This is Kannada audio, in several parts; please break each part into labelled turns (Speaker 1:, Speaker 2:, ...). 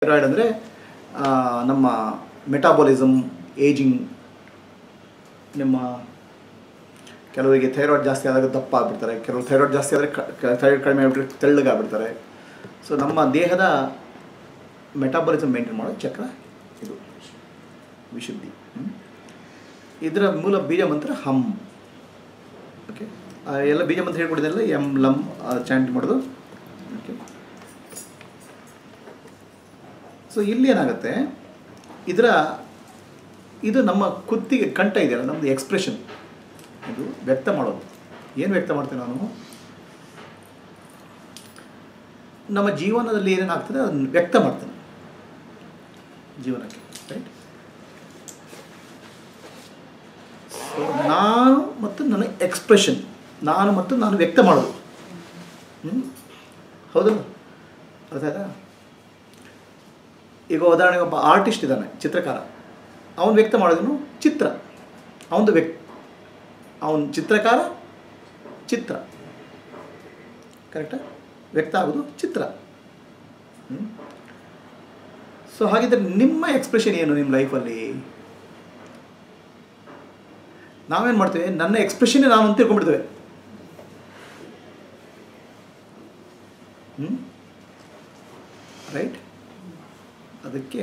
Speaker 1: ಥೈರಾಯ್ಡ್ ಅಂದರೆ ನಮ್ಮ ಮೆಟಾಬಾಲಿಸಮ್ ಏಜಿಂಗ್ ನಿಮ್ಮ ಕೆಲವರಿಗೆ ಥೈರಾಯ್ಡ್ ಜಾಸ್ತಿ ಆದಾಗ ದಪ್ಪ ಆಗ್ಬಿಡ್ತಾರೆ ಕೆಲವರು ಥೈರಾಯ್ಡ್ ಜಾಸ್ತಿ ಆದರೆ ಥೈರಾಯ್ಡ್ ಕಡಿಮೆ ಆಗಿಬಿಟ್ರೆ ತೆಳ್ಳಗಾಗ್ಬಿಡ್ತಾರೆ ಸೊ ನಮ್ಮ ದೇಹದ ಮೆಟಾಬಾಲಿಸಮ್ ಮೇಂಟೈನ್ ಮಾಡೋ ಚಕ್ರ ಇದು ವಿಶುದ್ಧಿ ಹ್ಮ್? ಇದರ ಮೂಲ ಬೀಜ ಮಂತ್ರ ಹಮ್ ಓಕೆ ಎಲ್ಲ ಬೀಜ ಮಂತ್ರ ಹೇಳ್ಕೊಡಿದ್ರಲ್ಲ ಎಂ ಲಮ್ ಚಾಂಟ್ ಮಾಡೋದು ಓಕೆ ಸೊ ಇಲ್ಲಿ ಏನಾಗುತ್ತೆ ಇದರ ಇದು ನಮ್ಮ ಕುತ್ತಿಗೆ ಕಂಠ ಇದೆಯಲ್ಲ ನಮ್ಮದು ಎಕ್ಸ್ಪ್ರೆಷನ್ ಇದು ವ್ಯಕ್ತ ಮಾಡೋದು ಏನು ವ್ಯಕ್ತ ಮಾಡ್ತೇನೆ ನಾನು ನಮ್ಮ ಜೀವನದಲ್ಲಿ ಏನೇನಾಗ್ತದೆ ಅದನ್ನು ವ್ಯಕ್ತ ಮಾಡ್ತೇನೆ ಜೀವನಕ್ಕೆ ರೈಟ್ ಸೊ ನಾನು ಮತ್ತು ನನ್ನ ಎಕ್ಸ್ಪ್ರೆಷನ್ ನಾನು ಮತ್ತು ನಾನು ವ್ಯಕ್ತ ಮಾಡೋದು ಹ್ಞೂ ಹೌದಲ್ಲ ಅರ್ಥ ಆಯ್ತಾ ಈಗ ಉದಾಹರಣೆಗೆ ಒಬ್ಬ ಆರ್ಟಿಸ್ಟ್ ಇದ್ದಾನೆ ಚಿತ್ರಕಾರ ಅವನು ವ್ಯಕ್ತ ಮಾಡೋದೇನು ಚಿತ್ರ ಅವನದು ವ್ಯಕ್ ಅವನ ಚಿತ್ರಕಾರ ಚಿತ್ರ ಕರೆಕ್ಟಾ ವ್ಯಕ್ತ ಆಗೋದು ಚಿತ್ರ ಸೊ ಹಾಗಿದ್ರೆ ನಿಮ್ಮ ಎಕ್ಸ್ಪ್ರೆಷನ್ ಏನು ನಿಮ್ಮ ಲೈಫಲ್ಲಿ ನಾವೇನು ಮಾಡ್ತೇವೆ ನನ್ನ ಎಕ್ಸ್ಪ್ರೆಷನ್ನೇ ನಾನು ಅಂತ ತಿಳ್ಕೊಂಡ್ಬಿಡ್ತೇವೆ ಹ್ಞೂ ರೈಟ್ ಅದಕ್ಕೆ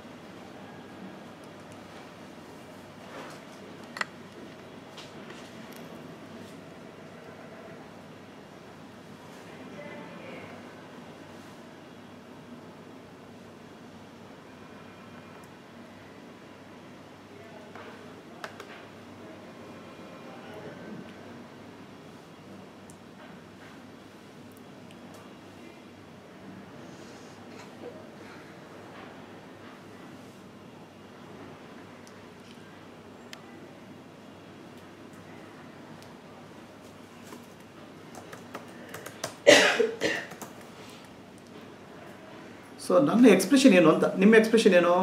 Speaker 1: ಸೊ ನನ್ನ ಎಕ್ಸ್ಪ್ರೆಷನ್ ಏನು ಅಂತ ನಿಮ್ಮ ಎಕ್ಸ್ಪ್ರೆಷನ್ ಏನು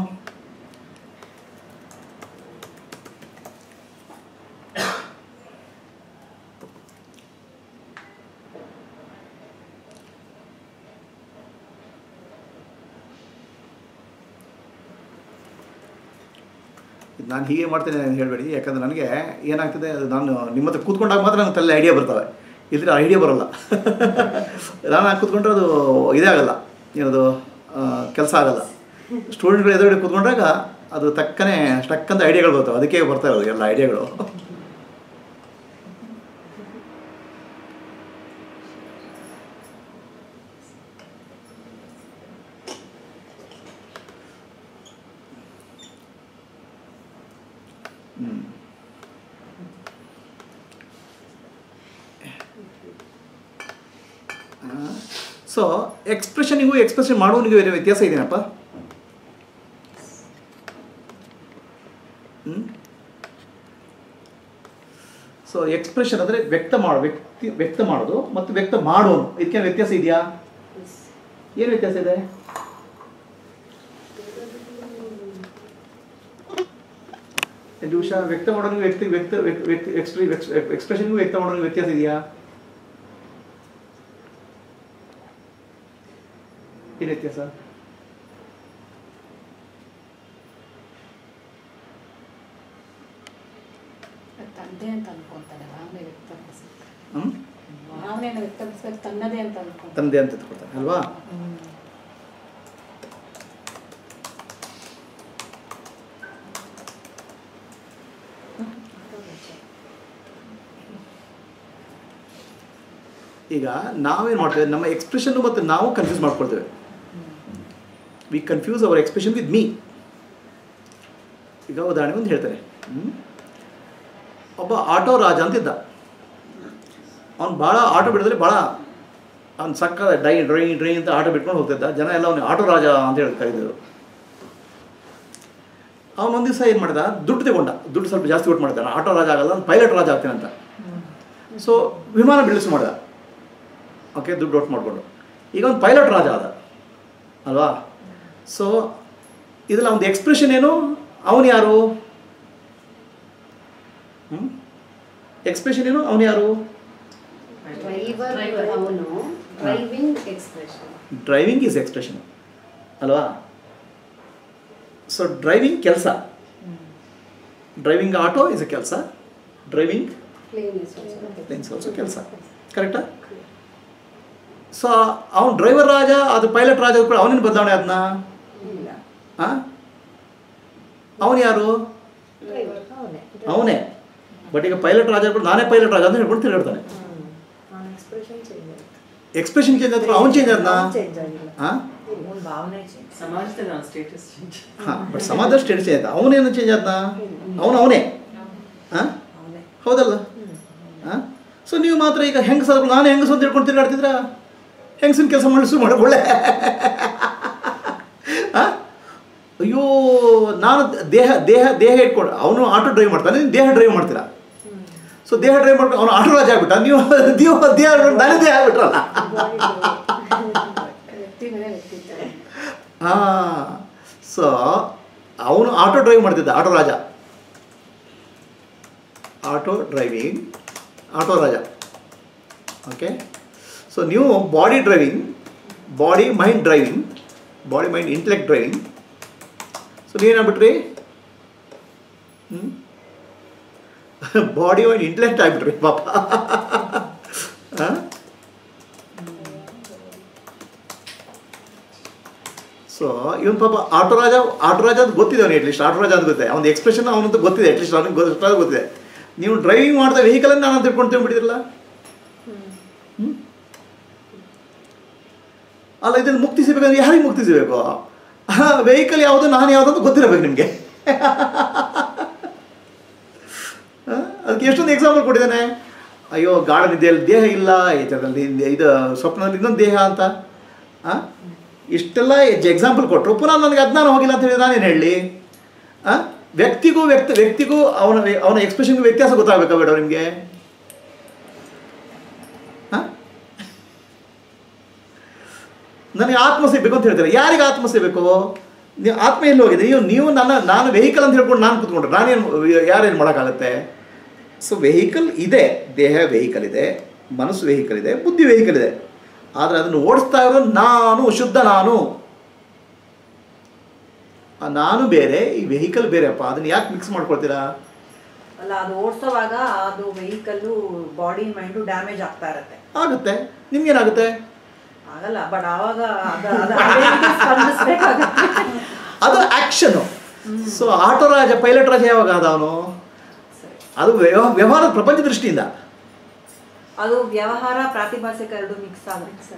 Speaker 1: ಇದು ನಾನು ಹೀಗೆ ಮಾಡ್ತೇನೆ ಅಂತ ಹೇಳಬೇಡಿ ಯಾಕಂದ್ರೆ ನನಗೆ ಏನಾಗ್ತದೆ ಅದು ನಾನು ನಿಮ್ಮ ಹತ್ರ ಕೂತ್ಕೊಂಡಾಗ ಮಾತ್ರ ನನಗೆ ತಲೆ ಐಡಿಯಾ ಬರ್ತವೆ ಇದ್ರೆ ಐಡಿಯಾ ಬರೋಲ್ಲ ನಾನು ಹಾಗೆ ಕೂತ್ಕೊಂಡ್ರೆ ಅದು ಇದೇ ಆಗಲ್ಲ ಏನದು ಕೆಲಸ ಆಗಲ್ಲ ಸ್ಟೂಡೆಂಟ್ಗಳು ಎದುರುಗಡೆ ಕೂತ್ಕೊಂಡಾಗ ಅದು ತಕ್ಕನೆ ಟಕ್ಕಂತ ಐಡಿಯಾಗಳು ಬರ್ತವೆ ಅದಕ್ಕೆ ಬರ್ತಾ ಇರೋದು ಎಲ್ಲ ಐಡಿಯಾಗಳು ಸೊ ಎಕ್ಸ್ಪ್ರೆಷನಿಗೂ ಎಕ್ಸ್ಪ್ರೆಷನ್ ಮಾಡುವನಿಗೂ ಬೇರೆ ವ್ಯತ್ಯಾಸ ಇದೆಯಪ್ಪ ಸೊ ಎಕ್ಸ್ಪ್ರೆಷನ್ ಅಂದರೆ ವ್ಯಕ್ತ ಮಾಡೋ ವ್ಯಕ್ತಿ ವ್ಯಕ್ತ ಮಾಡೋದು ಮತ್ತು ವ್ಯಕ್ತ ಮಾಡೋನು ಇದಕ್ಕೆ ವ್ಯತ್ಯಾಸ ಇದೆಯಾ ಏನು ವ್ಯತ್ಯಾಸ ಇದೆ ಒಂದು ನಿಮಿಷ ವ್ಯಕ್ತ ಮಾಡೋನಿಗೂ ವ್ಯಕ್ತಿ ವ್ಯಕ್ತ ವ್ಯಕ್ತಿ ಎಕ್ಸ್ಪ್ರಿ ಎಕ್ಸ್ಪ್ರೆಷನ್ಗೂ ವ್ಯಕ್ತ ಮಾಡೋನಿಗೂ ವ್ಯತ್ಯಾಸ ಇದೆಯಾ ಏನು ವ್ಯತ್ಯಾಸ
Speaker 2: ತಂದೆ ಅಂತ ಅನ್ಕೊಂತಾನೆ ಭಾವನೆ ವ್ಯಕ್ತಪಡಿಸ್ಬೇಕು
Speaker 1: ಹ್ಞೂ
Speaker 2: ಭಾವನೆಯನ್ನು ವ್ಯಕ್ತಪಡಿಸ್ಬೇಕು ತನ್ನದೇ ಅಂತ ಅನ್ಕೊಂತಾನೆ
Speaker 1: ತಂದೆ ಅಂತ ತಿಳ್ಕೊತಾರೆ ಅಲ್ವಾ ಈಗ ನಾವೇನು ಮಾಡ್ತೇವೆ ನಮ್ಮ ಎಕ್ಸ್ಪ್ರೆಷನ್ ಮತ್ತು ನಾವು ಕನ್ಫ್ಯೂಸ್ ಮಾಡ್ಕೊಳ್ತೇವೆ we confuse our expression with me ಈಗ ಉದಾಹರಣೆ ಒಂದು ಹೇಳ್ತಾರೆ ಹ್ಮ್? ಒಬ್ಬ ಆಟೋ ರಾಜ ಅಂತಿದ್ದ ಅವ್ನು ಭಾಳ ಆಟೋ ಬಿಡಿದ್ರೆ ಭಾಳ ಅವ್ನು ಸಕ್ಕ ಡೈ ಡ್ರೈ ಡ್ರೈ ಅಂತ ಆಟೋ ಬಿಟ್ಕೊಂಡು ಹೋಗ್ತಿದ್ದ ಜನ ಎಲ್ಲ ಅವ್ನಿಗೆ ಆಟೋ ರಾಜ ಅಂತ ಹೇಳಿ ಕರೀತಿದ್ರು ಅವನು ಒಂದು ದಿವಸ ಏನು ಮಾಡಿದ ದುಡ್ಡು ತಗೊಂಡ ದುಡ್ಡು ಸ್ವಲ್ಪ ಜಾಸ್ತಿ ಕೊಟ್ಟು ಮಾಡ್ತಾನೆ ಆಟೋ ರಾಜ ಆಗಲ್ಲ ನಾನು ಪೈಲಟ್ ರಾಜ ಆಗ್ತೇನೆ ಅಂತ ಸೊ ವಿಮಾನ ಬಿಳಿಸು ಮಾಡ್ದ ಓಕೆ ದುಡ್ಡು ಒಟ್ಟು ಮಾಡಿಕೊಂಡು ಈಗ ಒಂದು ಪೈಲಟ್ ರಾಜ ಆದ ಅಲ್ವಾ ಸೊ ಇದೆಲ್ಲ ಒಂದು ಎಕ್ಸ್ಪ್ರೆಷನ್ ಏನು ಅವನು ಯಾರು ಎಕ್ಸ್ಪ್ರೆಷನ್ ಏನು ಅವನು ಯಾರು
Speaker 3: ಡ್ರೈವರ್ ಅವನು driving expression
Speaker 1: driving is expression ಅಲ್ವಾ ಸೊ ಡ್ರೈವಿಂಗ್ ಕೆಲಸ ಡ್ರೈವಿಂಗ್ ಆಟೋ ಇಸ್ ಅ ಕೆಲಸ ಡ್ರೈವಿಂಗ್ ಪ್ಲೇನ್ಸ್ ಆಲ್ಸೋ ಕೆಲಸ ಕರೆಕ್ಟಾ ಸೊ ಅವನು ಡ್ರೈವರ್ ರಾಜ ಅದು ಪೈಲಟ್ ರಾಜ ಕೂಡ ಅವನೇನು ಬದಲಾವಣೆ ಅದನ್ನ
Speaker 3: ಇಲ್ಲ
Speaker 1: ಹಾಂ ಅವನು ಯಾರು ಅವನೇ ಬಟ್ ಈಗ ಪೈಲಟ್ ರಾಜ ಕೂಡ ನಾನೇ ಪೈಲಟ್ ರಾಜ ಅಂತ ಹೇಳ್ಕೊಂಡು ತಿರುಗಾಡ್ತಾನೆ
Speaker 3: ಅವನ ಎಕ್ಸ್ಪ್ರೆಷನ್ ಚೇಂಜ್ ಆಯ್ತು
Speaker 1: ಎಕ್ಸ್ಪ್ರೆಷನ್ ಚೇಂಜ್ ಆದ್ರೆ ಅವ್ನು ಚೇಂಜ್ ಆದ್ನಾ
Speaker 3: ಚೇಂಜ್ ಆಗಿಲ್ಲ
Speaker 1: ಹಾಂ
Speaker 3: ಅವನ ಭಾವನೆ ಚೇಂಜ್
Speaker 4: ಸಮಾಜದಲ್ಲಿ ನಾವು ಸ್ಟೇಟಸ್ ಚೇಂಜ್
Speaker 1: ಹಾಂ ಬಟ್ ಸಮಾಜ ಸ್ಟೇಟ್ ಚೇಂಜ್ ಆಯ್ತಾ ಅವನೇನು ಚೇಂಜ್ ಆದ್ನಾ ಅವನು ಅವನೇ ಹಾಂ
Speaker 3: ಅವನೇ
Speaker 1: ಹೌದಲ್ಲ ಹಾಂ ಸೊ ನೀವು ಮಾತ್ರ ಈಗ ಹೆಂಗಸ ನಾನು ಹೆಂಗಸು ಅಂತ ಹೇಳ್ಕೊಂಡು ತಿರುಗಾಡ್ತಿದ್ರ ಹೆಂಗಸಿನ ಕೆಲಸ ಮಾಡಿಸು ಮಾಡಿ ಒಳ್ಳೆ ಆ? ಅಯ್ಯೋ ನಾನು ದೇಹ ದೇಹ ದೇಹ ಇಟ್ಕೊಂಡು ಅವನು ಆಟೋ ಡ್ರೈವ್ ಮಾಡ್ತಾನೆ ನೀವು ದೇಹ ಡ್ರೈವ್ ಮಾಡ್ತೀರಾ ಸೊ ದೇಹ ಡ್ರೈವ್ ಮಾಡ್ಕೊಂಡು ಅವನು ಆಟೋ ರಾಜ ಆಗ್ಬಿಟ್ಟ ನೀವು ನೀವು ದೇಹ ನಾನೇ ದೇಹ ಆಗ್ಬಿಟ್ರಲ್ಲ
Speaker 2: ವ್ಯಕ್ತಿ ಮೇಲೆ ವ್ಯಕ್ತಿತ್ವ
Speaker 1: ಹಾಂ ಸೊ ಅವನು ಆಟೋ ಡ್ರೈವ್ ಮಾಡ್ತಿದ್ದ ಆಟೋ ರಾಜ ಆಟೋ ಡ್ರೈವಿಂಗ್ ಆಟೋ ರಾಜ ಓಕೆ ಸೊ ನೀವು body driving body mind driving body mind intellect driving so ನೀವೇನಾಗ್ಬಿಟ್ರಿ ಬಾಡಿ ಮೈಂಡ್ ಇಂಟೆಲೆಕ್ಟ್ ಆಗಿಬಿಟ್ರಿ ಪಾಪ ಹಾಂ ಸೊ ಇವನ್ ಪಾಪ ಆಟೋ ರಾಜ ಆಟೋ ರಾಜ ಅಂತ ಗೊತ್ತಿದೆ ಅವನಿಗೆ ಅಟ್ಲೀಸ್ಟ್ ಆಟೋ ರಾಜ ಅಂತ ಗೊತ್ತಿದೆ ಅವ್ನ ಎಕ್ಸ್ಪ್ರೆಷನ್ ಅವನಂತ ಗೊತ್ತಿದೆ ಅಟ್ಲೀಸ್ಟ್ ಅವನಿಗೆ ಗೊತ್ತಾಗ ಗೊತ್ತಿದೆ ನೀವು ಡ್ರೈವಿಂಗ್ ಮಾಡ್ತಾ ವೆಹಿಕಲ್ ನಾನು ತಿಳ್ಕೊಂಡು ತಿಳ್ಬಿಟ್ಟಿದ್ರಲ್ಲ ಹ್ಮ್? ಅಲ್ಲ ಇದನ್ನು ಮುಕ್ತಿ ಸಿಗ್ಬೇಕಂದ್ರೆ ಯಾರಿಗೆ ಮುಕ್ತಿ ಸಿಗಬೇಕು ವೆಹಿಕಲ್ ಯಾವುದು ನಾನು ಯಾವುದು ಅಂತ ಗೊತ್ತಿರಬೇಕು ನಿಮಗೆ ಅದಕ್ಕೆ ಎಷ್ಟೊಂದು ಎಕ್ಸಾಂಪಲ್ ಕೊಟ್ಟಿದ್ದಾನೆ ಅಯ್ಯೋ ಗಾರ್ಡನ್ ಇದೆ ಅಲ್ಲಿ ದೇಹ ಇಲ್ಲ ಈ ಥರದಲ್ಲಿ ಇದು ಸ್ವಪ್ನದಲ್ಲಿ ಇನ್ನೊಂದು ದೇಹ ಅಂತ ಆ? ಇಷ್ಟೆಲ್ಲ ಎಕ್ಸಾಂಪಲ್ ಕೊಟ್ಟರು ಪುನಃ ನನಗೆ ಅಜ್ಞಾನ ಹೋಗಿಲ್ಲ ಅಂತ ಹೇಳಿ ನಾನೇನು ಹೇಳಿ ಆ? ವ್ಯಕ್ತಿಗೂ ವ್ಯಕ್ತಿ ವ್ಯಕ್ತಿಗೂ ಅವನ ಅವನ ಎಕ್ಸ್ಪ್ರೆಷನ್ಗೂ ವ್ಯತ್ಯಾಸ ಗೊತ್ತಾಗಬೇಕಾ ಬೇಡ ನಿಮಗೆ ನನಗೆ ಆತ್ಮ ಸಿಗಬೇಕು ಅಂತ ಹೇಳ್ತಾರೆ ಯಾರಿಗೆ ಆತ್ಮ ಸಿಗಬೇಕು ನೀವು ಆತ್ಮ ಎಲ್ಲಿ ಹೋಗಿದೆ ನೀವು ನೀವು ನನ್ನ ನಾನು ವೆಹಿಕಲ್ ಅಂತ ಹೇಳ್ಕೊಂಡು ನಾನು ಕೂತ್ಕೊಂಡ್ರೆ ನಾನೇನು ಯಾರೇನು ಮಾಡೋಕ್ಕಾಗತ್ತೆ ಸೊ ವೆಹಿಕಲ್ ಇದೆ ದೇಹ ವೆಹಿಕಲ್ ಇದೆ ಮನಸ್ಸು ವೆಹಿಕಲ್ ಇದೆ ಬುದ್ಧಿ ವೆಹಿಕಲ್ ಇದೆ ಆದರೆ ಅದನ್ನು ಓಡಿಸ್ತಾ ಇರೋ ನಾನು ಶುದ್ಧ ನಾನು ಆ ನಾನು ಬೇರೆ ಈ ವೆಹಿಕಲ್ ಬೇರೆಪ್ಪ ಅದನ್ನು ಯಾಕೆ ಮಿಕ್ಸ್ ಮಾಡ್ಕೊಳ್ತೀರಾ
Speaker 3: ಅಲ್ಲ ಅದು ಓಡಿಸೋವಾಗ ಅದು ವೆಹಿಕಲ್ಲು ಬಾಡಿ ಮೈಂಡು ಡ್ಯಾಮೇಜ್ ಆಗ್ತಾ ಇರತ್ತೆ
Speaker 1: ಆಗುತ್ತೆ ನಿಮ್ಗೇನಾಗುತ್ತೆ
Speaker 3: ಆಗಲ್ಲ ಬಟ್ ಆವಾಗ ಅದ- ಅದ ಅದೇ ರೀತಿ ಸ್ಪಂದಿಸ್ಬೇಕಾಗತ್ತೆ.
Speaker 1: ಅದು ಆ್ಯಕ್ಷನು ಸೊ ಆಟೋ ರಾಜ ಪೈಲಟ್ ರಾಜ ಯಾವಾಗ ಆದ ಅವನು
Speaker 3: ಸರಿ.
Speaker 1: ಅದು ವ್ಯವ- ವ್ಯವಹಾರ ಪ್ರಪಂಚ ದೃಷ್ಟಿಯಿಂದ
Speaker 3: ಅದು ವ್ಯವಹಾರ ಪ್ರಾತಿಭಾಸಿಕ ಎರಡು ಮಿಕ್ಸ್ ಆಗುತ್ತೆ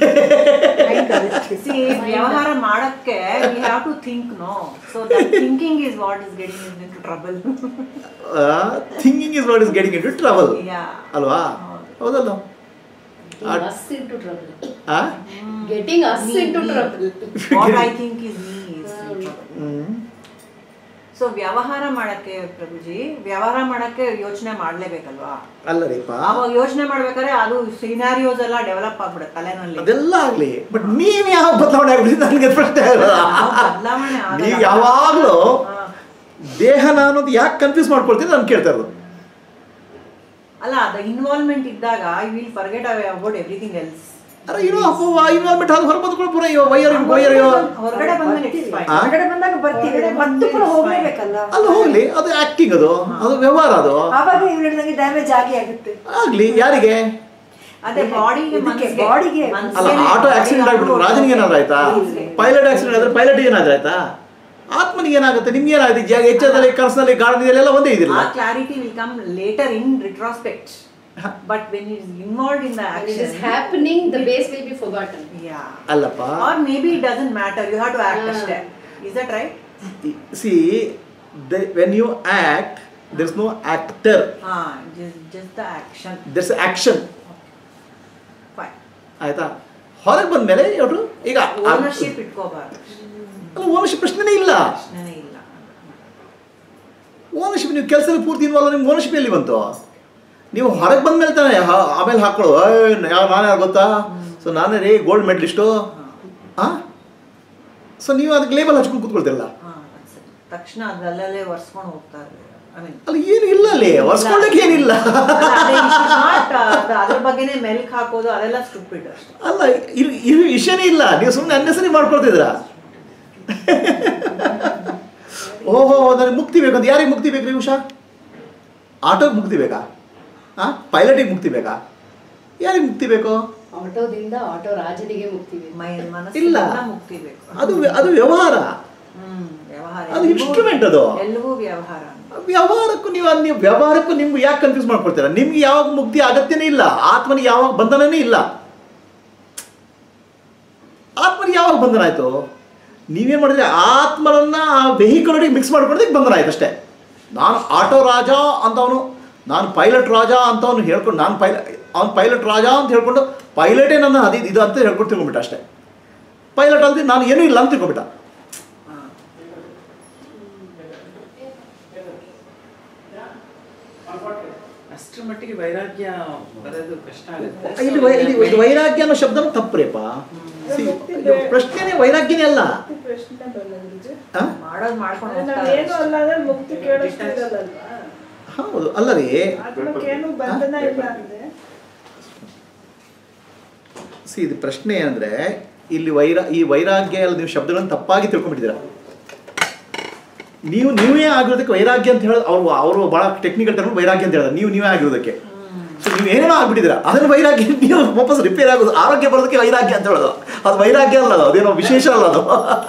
Speaker 3: See, ವ್ಯವಹಾರ ಮಾಡಕ್ಕೆ we have to think no so that thinking is what is getting is into trouble
Speaker 1: thinking is what is getting into travel
Speaker 3: yeah
Speaker 1: ಅಲ್ವಾ
Speaker 3: ಹೌದು.
Speaker 1: ಹೌದಲ್ಲ
Speaker 2: Getting us into trouble.
Speaker 1: ಆ?
Speaker 2: Getting us
Speaker 3: Me,
Speaker 2: into
Speaker 3: me.
Speaker 2: trouble.
Speaker 3: What I think is me is
Speaker 1: hmm.
Speaker 3: So ವ್ಯವಹಾರ ಮಾಡಕ್ಕೆ ಪ್ರಭುಜಿ ವ್ಯವಹಾರ ಮಾಡಕ್ಕೆ ಯೋಚನೆ ಮಾಡ್ಲೇಬೇಕಲ್ವಾ
Speaker 1: ಅಲ್ಲ ರೀಪ
Speaker 3: ಅವಾಗ ಯೋಚನೆ ಮಾಡ್ಬೇಕಾದ್ರೆ ಅದು ಸಿನಾರಿಯೋಸ್ ಎಲ್ಲ ಡೆವಲಪ್ ಆಗ್ಬಿಡುತ್ತೆ ತಲೆನಲ್ಲಿ
Speaker 1: ಅದೆಲ್ಲ ಆಗ್ಲಿ ಬಟ್ ನೀವ್ ಯಾವ ಬದಲಾವಣೆ ಆಗ್ಬಿಡಿ ನನಗೆ ಪ್ರಶ್ನೆ ಆಗಲ್ಲ.
Speaker 3: ಯಾವ ಬದಲಾವಣೆ ಆಗಲ್ಲ.
Speaker 1: ನೀವ್ ಯಾವಾಗ್ಲೂ
Speaker 3: ಹಾ.
Speaker 1: ದೇಹ ನಾನು ಅಂತ ಯಾಕೆ ಕನ್ಫ್ಯೂಸ್ ಮಾಡ್ಕೊಳ್ತೀನಿ ನಾನು ಕೇಳ್ತಾ ಇರೋದು
Speaker 3: ಅಲ್ಲ ಅದು ಇನ್ವಾಲ್ವ್ಮೆಂಟ್ ಇದ್ದಾಗ I will forget about everything else
Speaker 1: ಅರೆ ಇರೋ ಅಪ್ಪ ಇನ್ವಾಲ್ಮೆಂಟ್ ಅದು ಹೊರ ಬಂದ್ಕೊಂಡು ಪುನಃ ಅಯ್ಯೋ ವೈಯರ್ ವೈಯರ್
Speaker 3: ಹೊರಗಡೆ ಬಂದ್ಮೇಲೆ it's fine.
Speaker 1: ಆ?
Speaker 5: ಹೊರಗಡೆ ಬಂದಾಗ ಬರ್ತೀವಿ
Speaker 3: ಹೊರಗಡೆ
Speaker 5: ಮತ್ತೆ
Speaker 3: ಬಂದ್ಮೇಲೆ
Speaker 5: ಪುನಃ
Speaker 3: it's
Speaker 5: ಹೋಗ್ಲೇಬೇಕಲ್ಲ
Speaker 1: ಅಲ್ಲ ಹೋಗ್ಲಿ ಅದು ಆಕ್ಟಿಂಗ್ ಅದು ಅದು ವ್ಯವಹಾರ ಅದು
Speaker 5: ಆವಾಗ ಇವ್ರು ಹೇಳಿದಂಗೆ ಡ್ಯಾಮೇಜ್ ಆಗಿ ಆಗುತ್ತೆ
Speaker 1: ಆಗ್ಲಿ ಯಾರಿಗೆ
Speaker 3: ಅದೇ ಬಾಡಿಗೆ
Speaker 5: ಇದಕ್ಕೆ ಬಾಡಿಗೆ
Speaker 1: ಅಲ್ಲ ಆಟೋ ಆಕ್ಸಿಡೆಂಟ್ ಆಗ್ಬಿಟ್ಟು ರಾಜನಿಗೆ ಏನಾದ್ರು ಆಯ್ತಾ ಪೈಲಟ್ ಆಕ್ಸಿಡೆಂಟ್ ಆದ್ರೆ ಪೈಲಟ್ಗೆ ಏನಾದ್ರು ಆಯ್ತಾ ಆತ್ಮನಿಗೆ ಏನಾಗುತ್ತೆ ನಿಮ್ಗೆ ಏನಾಗುತ್ತೆ ಈಗ ಎಚ್ಚರದಲ್ಲಿ ಕನಸಿನಲ್ಲಿ ಗಾರ್ಡನ್ ಎಲ್ಲ ಒಂದೇ
Speaker 3: ಆ
Speaker 1: ಇದಿಲ್ಲ
Speaker 3: clarity will come later in retrospect but when it involved in the
Speaker 2: When it is
Speaker 3: action
Speaker 2: happening, the base will be forgotten.
Speaker 3: Yeah
Speaker 1: ಅಲ್ಲಪ್ಪ
Speaker 3: or maybe it doesn't matter you have to act
Speaker 2: Ah.
Speaker 3: ಅಷ್ಟೇ is that right
Speaker 1: see when you act there is no actor
Speaker 3: ಹಾ just the action
Speaker 1: there is action
Speaker 3: fine
Speaker 1: ಆಯ್ತಾ ಹೊರಗೆ ಬಂದ್ಮೇಲೆ ಯಾವ್ದು ಈಗ
Speaker 3: ಓನರ್ಶಿಪ್ ಇಟ್ಕೋಬಾರ್ದು
Speaker 1: ಓನರ್ಶಿಪ್ ಪ್ರಶ್ನೆನೇ ಇಲ್ಲ
Speaker 3: ಪ್ರಶ್ನೆನೇ ಇಲ್ಲ
Speaker 1: ಓನರ್ಶಿಪ್ ನೀವು ಕೆಲಸದಲ್ಲಿ ಪೂರ್ತಿ ಇನ್ವಾಲ್ವ್ ನಿಮ್ಗೆ ಓನರ್ಶಿಪ್ ಎಲ್ಲಿ ಬಂತು ನೀವು ಹೊರಗೆ ಬಂದ್ಮೇಲೆ ತಾನೆ ಹಾ- ಆಮೇಲೆ ಹಾಕೊಳ್ಳೋ ಯಾವ ನಾನು ಯಾರು ಗೊತ್ತಾ ಸೊ ನಾನೇ ರೀ ಗೋಲ್ಡ್ ಮೆಡಲಿಸ್ಟು ಹಾಂ ಸೊ ನೀವು ಅದಕ್ಕೆ ಲೇಬಲ್ ಹಚ್ಕೊಂಡು ಕೂತ್ಕೊಳ್ತಿರಲ್ಲ
Speaker 3: ಹಾ that's it. ತಕ್ಷಣ ಅದಲ್ಲೇ ಒರ್ಸ್ಕೊಂಡು ಹೋಗ್ತಾರೆ ಐ ಮೀನ್
Speaker 1: ಅಲ್ಲಿ ಏನು ಇಲ್ಲ ಅಲ್ಲಿ ಒರ್ಸ್ಕೊಳ್ಳೋಕೆ ಏನಿಲ್ಲ
Speaker 3: ಅದ್ರ ಬಗ್ಗೆನೇ ಮೆಲ್ಕ್ ಹಾಕೋದು ಅದೆಲ್ಲ ಸ್ಟುಪಿಡ್ ಅಷ್ಟೇ
Speaker 1: ಅಲ್ಲ ಇದು ಇದು ವಿಷಯನೇ ಇಲ್ಲ ನೀವು ಸುಮ್ಮನೆ ಅನ್ನೆಸರಿ ಮಾಡ್ಕೊಳ್ತಿದ್ದೀರಾ ಓಹೋ ನನಗೆ ಮುಕ್ತಿ ಬೇಕಂತ ಯಾರಿಗೆ ಮುಕ್ತಿ ಬೇಕು ರೀ ಉಷಾ ಆಟೋಗೆ ಮುಕ್ತಿ ಬೇಕಾ ಹಾಂ ಪೈಲಟಿಗೆ ಮುಕ್ತಿ ಬೇಕಾ ಯಾರಿಗೆ ಮುಕ್ತಿ ಬೇಕು
Speaker 2: ಆಟೋದಿಂದ ಆಟೋ ರಾಜನಿಗೆ ಮುಕ್ತಿ ಬೇಕು
Speaker 3: ಮೈ
Speaker 1: ಇಲ್ಲ.
Speaker 3: ಮನಸ್ಸಿಂದ ಮುಕ್ತಿ ಬೇಕು
Speaker 1: ಅದು ಅದು ವ್ಯವಹಾರ
Speaker 3: ಹ್ಮ್ ವ್ಯವಹಾರ
Speaker 1: ಅದು
Speaker 3: ಎಲ್ರಿಗೂ-
Speaker 1: instrument ಅದು.
Speaker 3: ಎಲ್ರಿಗೂ ವ್ಯವಹಾರ
Speaker 1: ವ್ಯವಹಾರಕ್ಕೂ ನೀವು ನೀವು ವ್ಯವಹಾರಕ್ಕೂ ನಿಮ್ಗೆ ಯಾಕೆ ಕನ್ಫ್ಯೂಸ್ ಮಾಡ್ಕೊಳ್ತೀರಾ ನಿಮ್ಗೆ ಯಾವಾಗ ಮುಕ್ತಿ ಅಗತ್ಯನೇ ಇಲ್ಲ ಆತ್ಮನಿಗೆ ಯಾವಾಗ ಬಂಧನನೇ ಇಲ್ಲ ಆತ್ಮನಿಗೆ ಯಾವಾಗ ಬಂಧನ ಆಯಿತು ನೀವೇನು ಮಾಡಿದ್ರೆ ಆತ್ಮನನ್ನ ಆ ವೆಹಿಕಲ್ಗೆ ಮಿಕ್ಸ್ ಮಾಡ್ಕೊಳ್ಳೋದಕ್ಕೆ ಬಂಧನ ಆಯ್ತು ಅಷ್ಟೇ ನಾನು ಆಟೋ ರಾಜ ಅಂತವನು ನಾನು ಪೈಲಟ್ ರಾಜ ಅಂತವನು ಹೇಳ್ಕೊಂಡು ನಾನು ಪೈಲ ಅವ್ನು ಪೈಲಟ್ ರಾಜ ಅಂತ ಹೇಳ್ಕೊಂಡು ಪೈಲಟೇ ನನ್ನ ಅದು ಇದು ಅಂತ ಹೇಳ್ಕೊಂಡು ತಿಳ್ಕೊಂಬಿಟ್ಟ ಅಷ್ಟೇ ಪೈಲಟ್ ಅಂತ ನಾನು ಏನೂ ಇಲ್ಲ ಅಂತ ತಿಳ್ಕೊಂಬಿಟ್ಟ
Speaker 4: ಅಷ್ಟರ ಮಟ್ಟಿಗೆ ವೈರಾಗ್ಯ ಬರೋದು ಕಷ್ಟ ಆಗುತ್ತೆ
Speaker 1: ಇಲ್ಲಿ ವೈ- ಇಲ್ಲಿ ಇದು ವೈರಾಗ್ಯ ಅನ್ನೋ ಶಬ್ದನೂ ತಪ್ಪುರೇಪ See, ಇದು ಪ್ರಶ್ನೆನೇ ವೈರಾಗ್ಯನೇ ಅಲ್ಲ
Speaker 6: ಪ್ರಶ್ನೆ ಬರಲ್ಲ ಗುರುಜಿ
Speaker 1: ಆ?
Speaker 3: ಮಾಡೋದು ಮಾಡ್ಕೊಂಡು
Speaker 6: ನಾವ್
Speaker 3: ಹೋಗ್ತಾರೆ
Speaker 6: ಏನು ಅಲ್ಲ ಅಂದ್ರೆ ಮುಕ್ತಿ ಕೇಳಿಸ್ತಿರಲ್ಲಲ್ವಾ
Speaker 1: ಹೌದು ಅಲ್ಲ ರೀ
Speaker 6: ಆತ್ಮಕ್ಕೇನು ಬಂಧನ ಇಲ್ಲ ಅಂದ್ರೆ
Speaker 1: ಸಿ ಇದು ಪ್ರಶ್ನೆ ಅಂದರೆ ಇಲ್ಲಿ ವೈರ ಈ ವೈರಾಗ್ಯ ಎಲ್ಲ ನೀವು ಶಬ್ದಗಳನ್ನು ತಪ್ಪಾಗಿ ತಿಳ್ಕೊಂಡ್ಬಿಟ್ಟಿದ್ದೀರ ನೀವು ನೀವೇ ಆಗಿರೋದಕ್ಕೆ ವೈರಾಗ್ಯ ಅಂತ ಹೇಳೋದು ಅವರು ಅವರು ಭಾಳ ಟೆಕ್ನಿಕಲ್ ಟರ್ಮ್ ವೈರಾಗ್ಯ ಅಂತ ಹೇಳೋದು ನೀವು ನೀವೇ ಆಗಿರೋದಕ್ಕೆ ಸೊ ನೀವು ಏನೇನೋ ಆಗ್ಬಿಟ್ಟಿದ್ದೀರ ಅದನ್ನು ವೈರಾಗ್ಯ ನೀವು ವಾಪಸ್ ರಿಪೇರ್ ಆಗೋದು ಆರೋಗ್ಯ ಬರೋದಕ್ಕೆ ವೈರಾಗ್ಯ ಅಂತ ಹೇಳೋದು ಅದು ವೈರಾಗ್ಯ ಅಲ್ಲ ಅದು ಅದೇನೋ ವಿಶೇಷ ಅಲ್ಲ ಅದು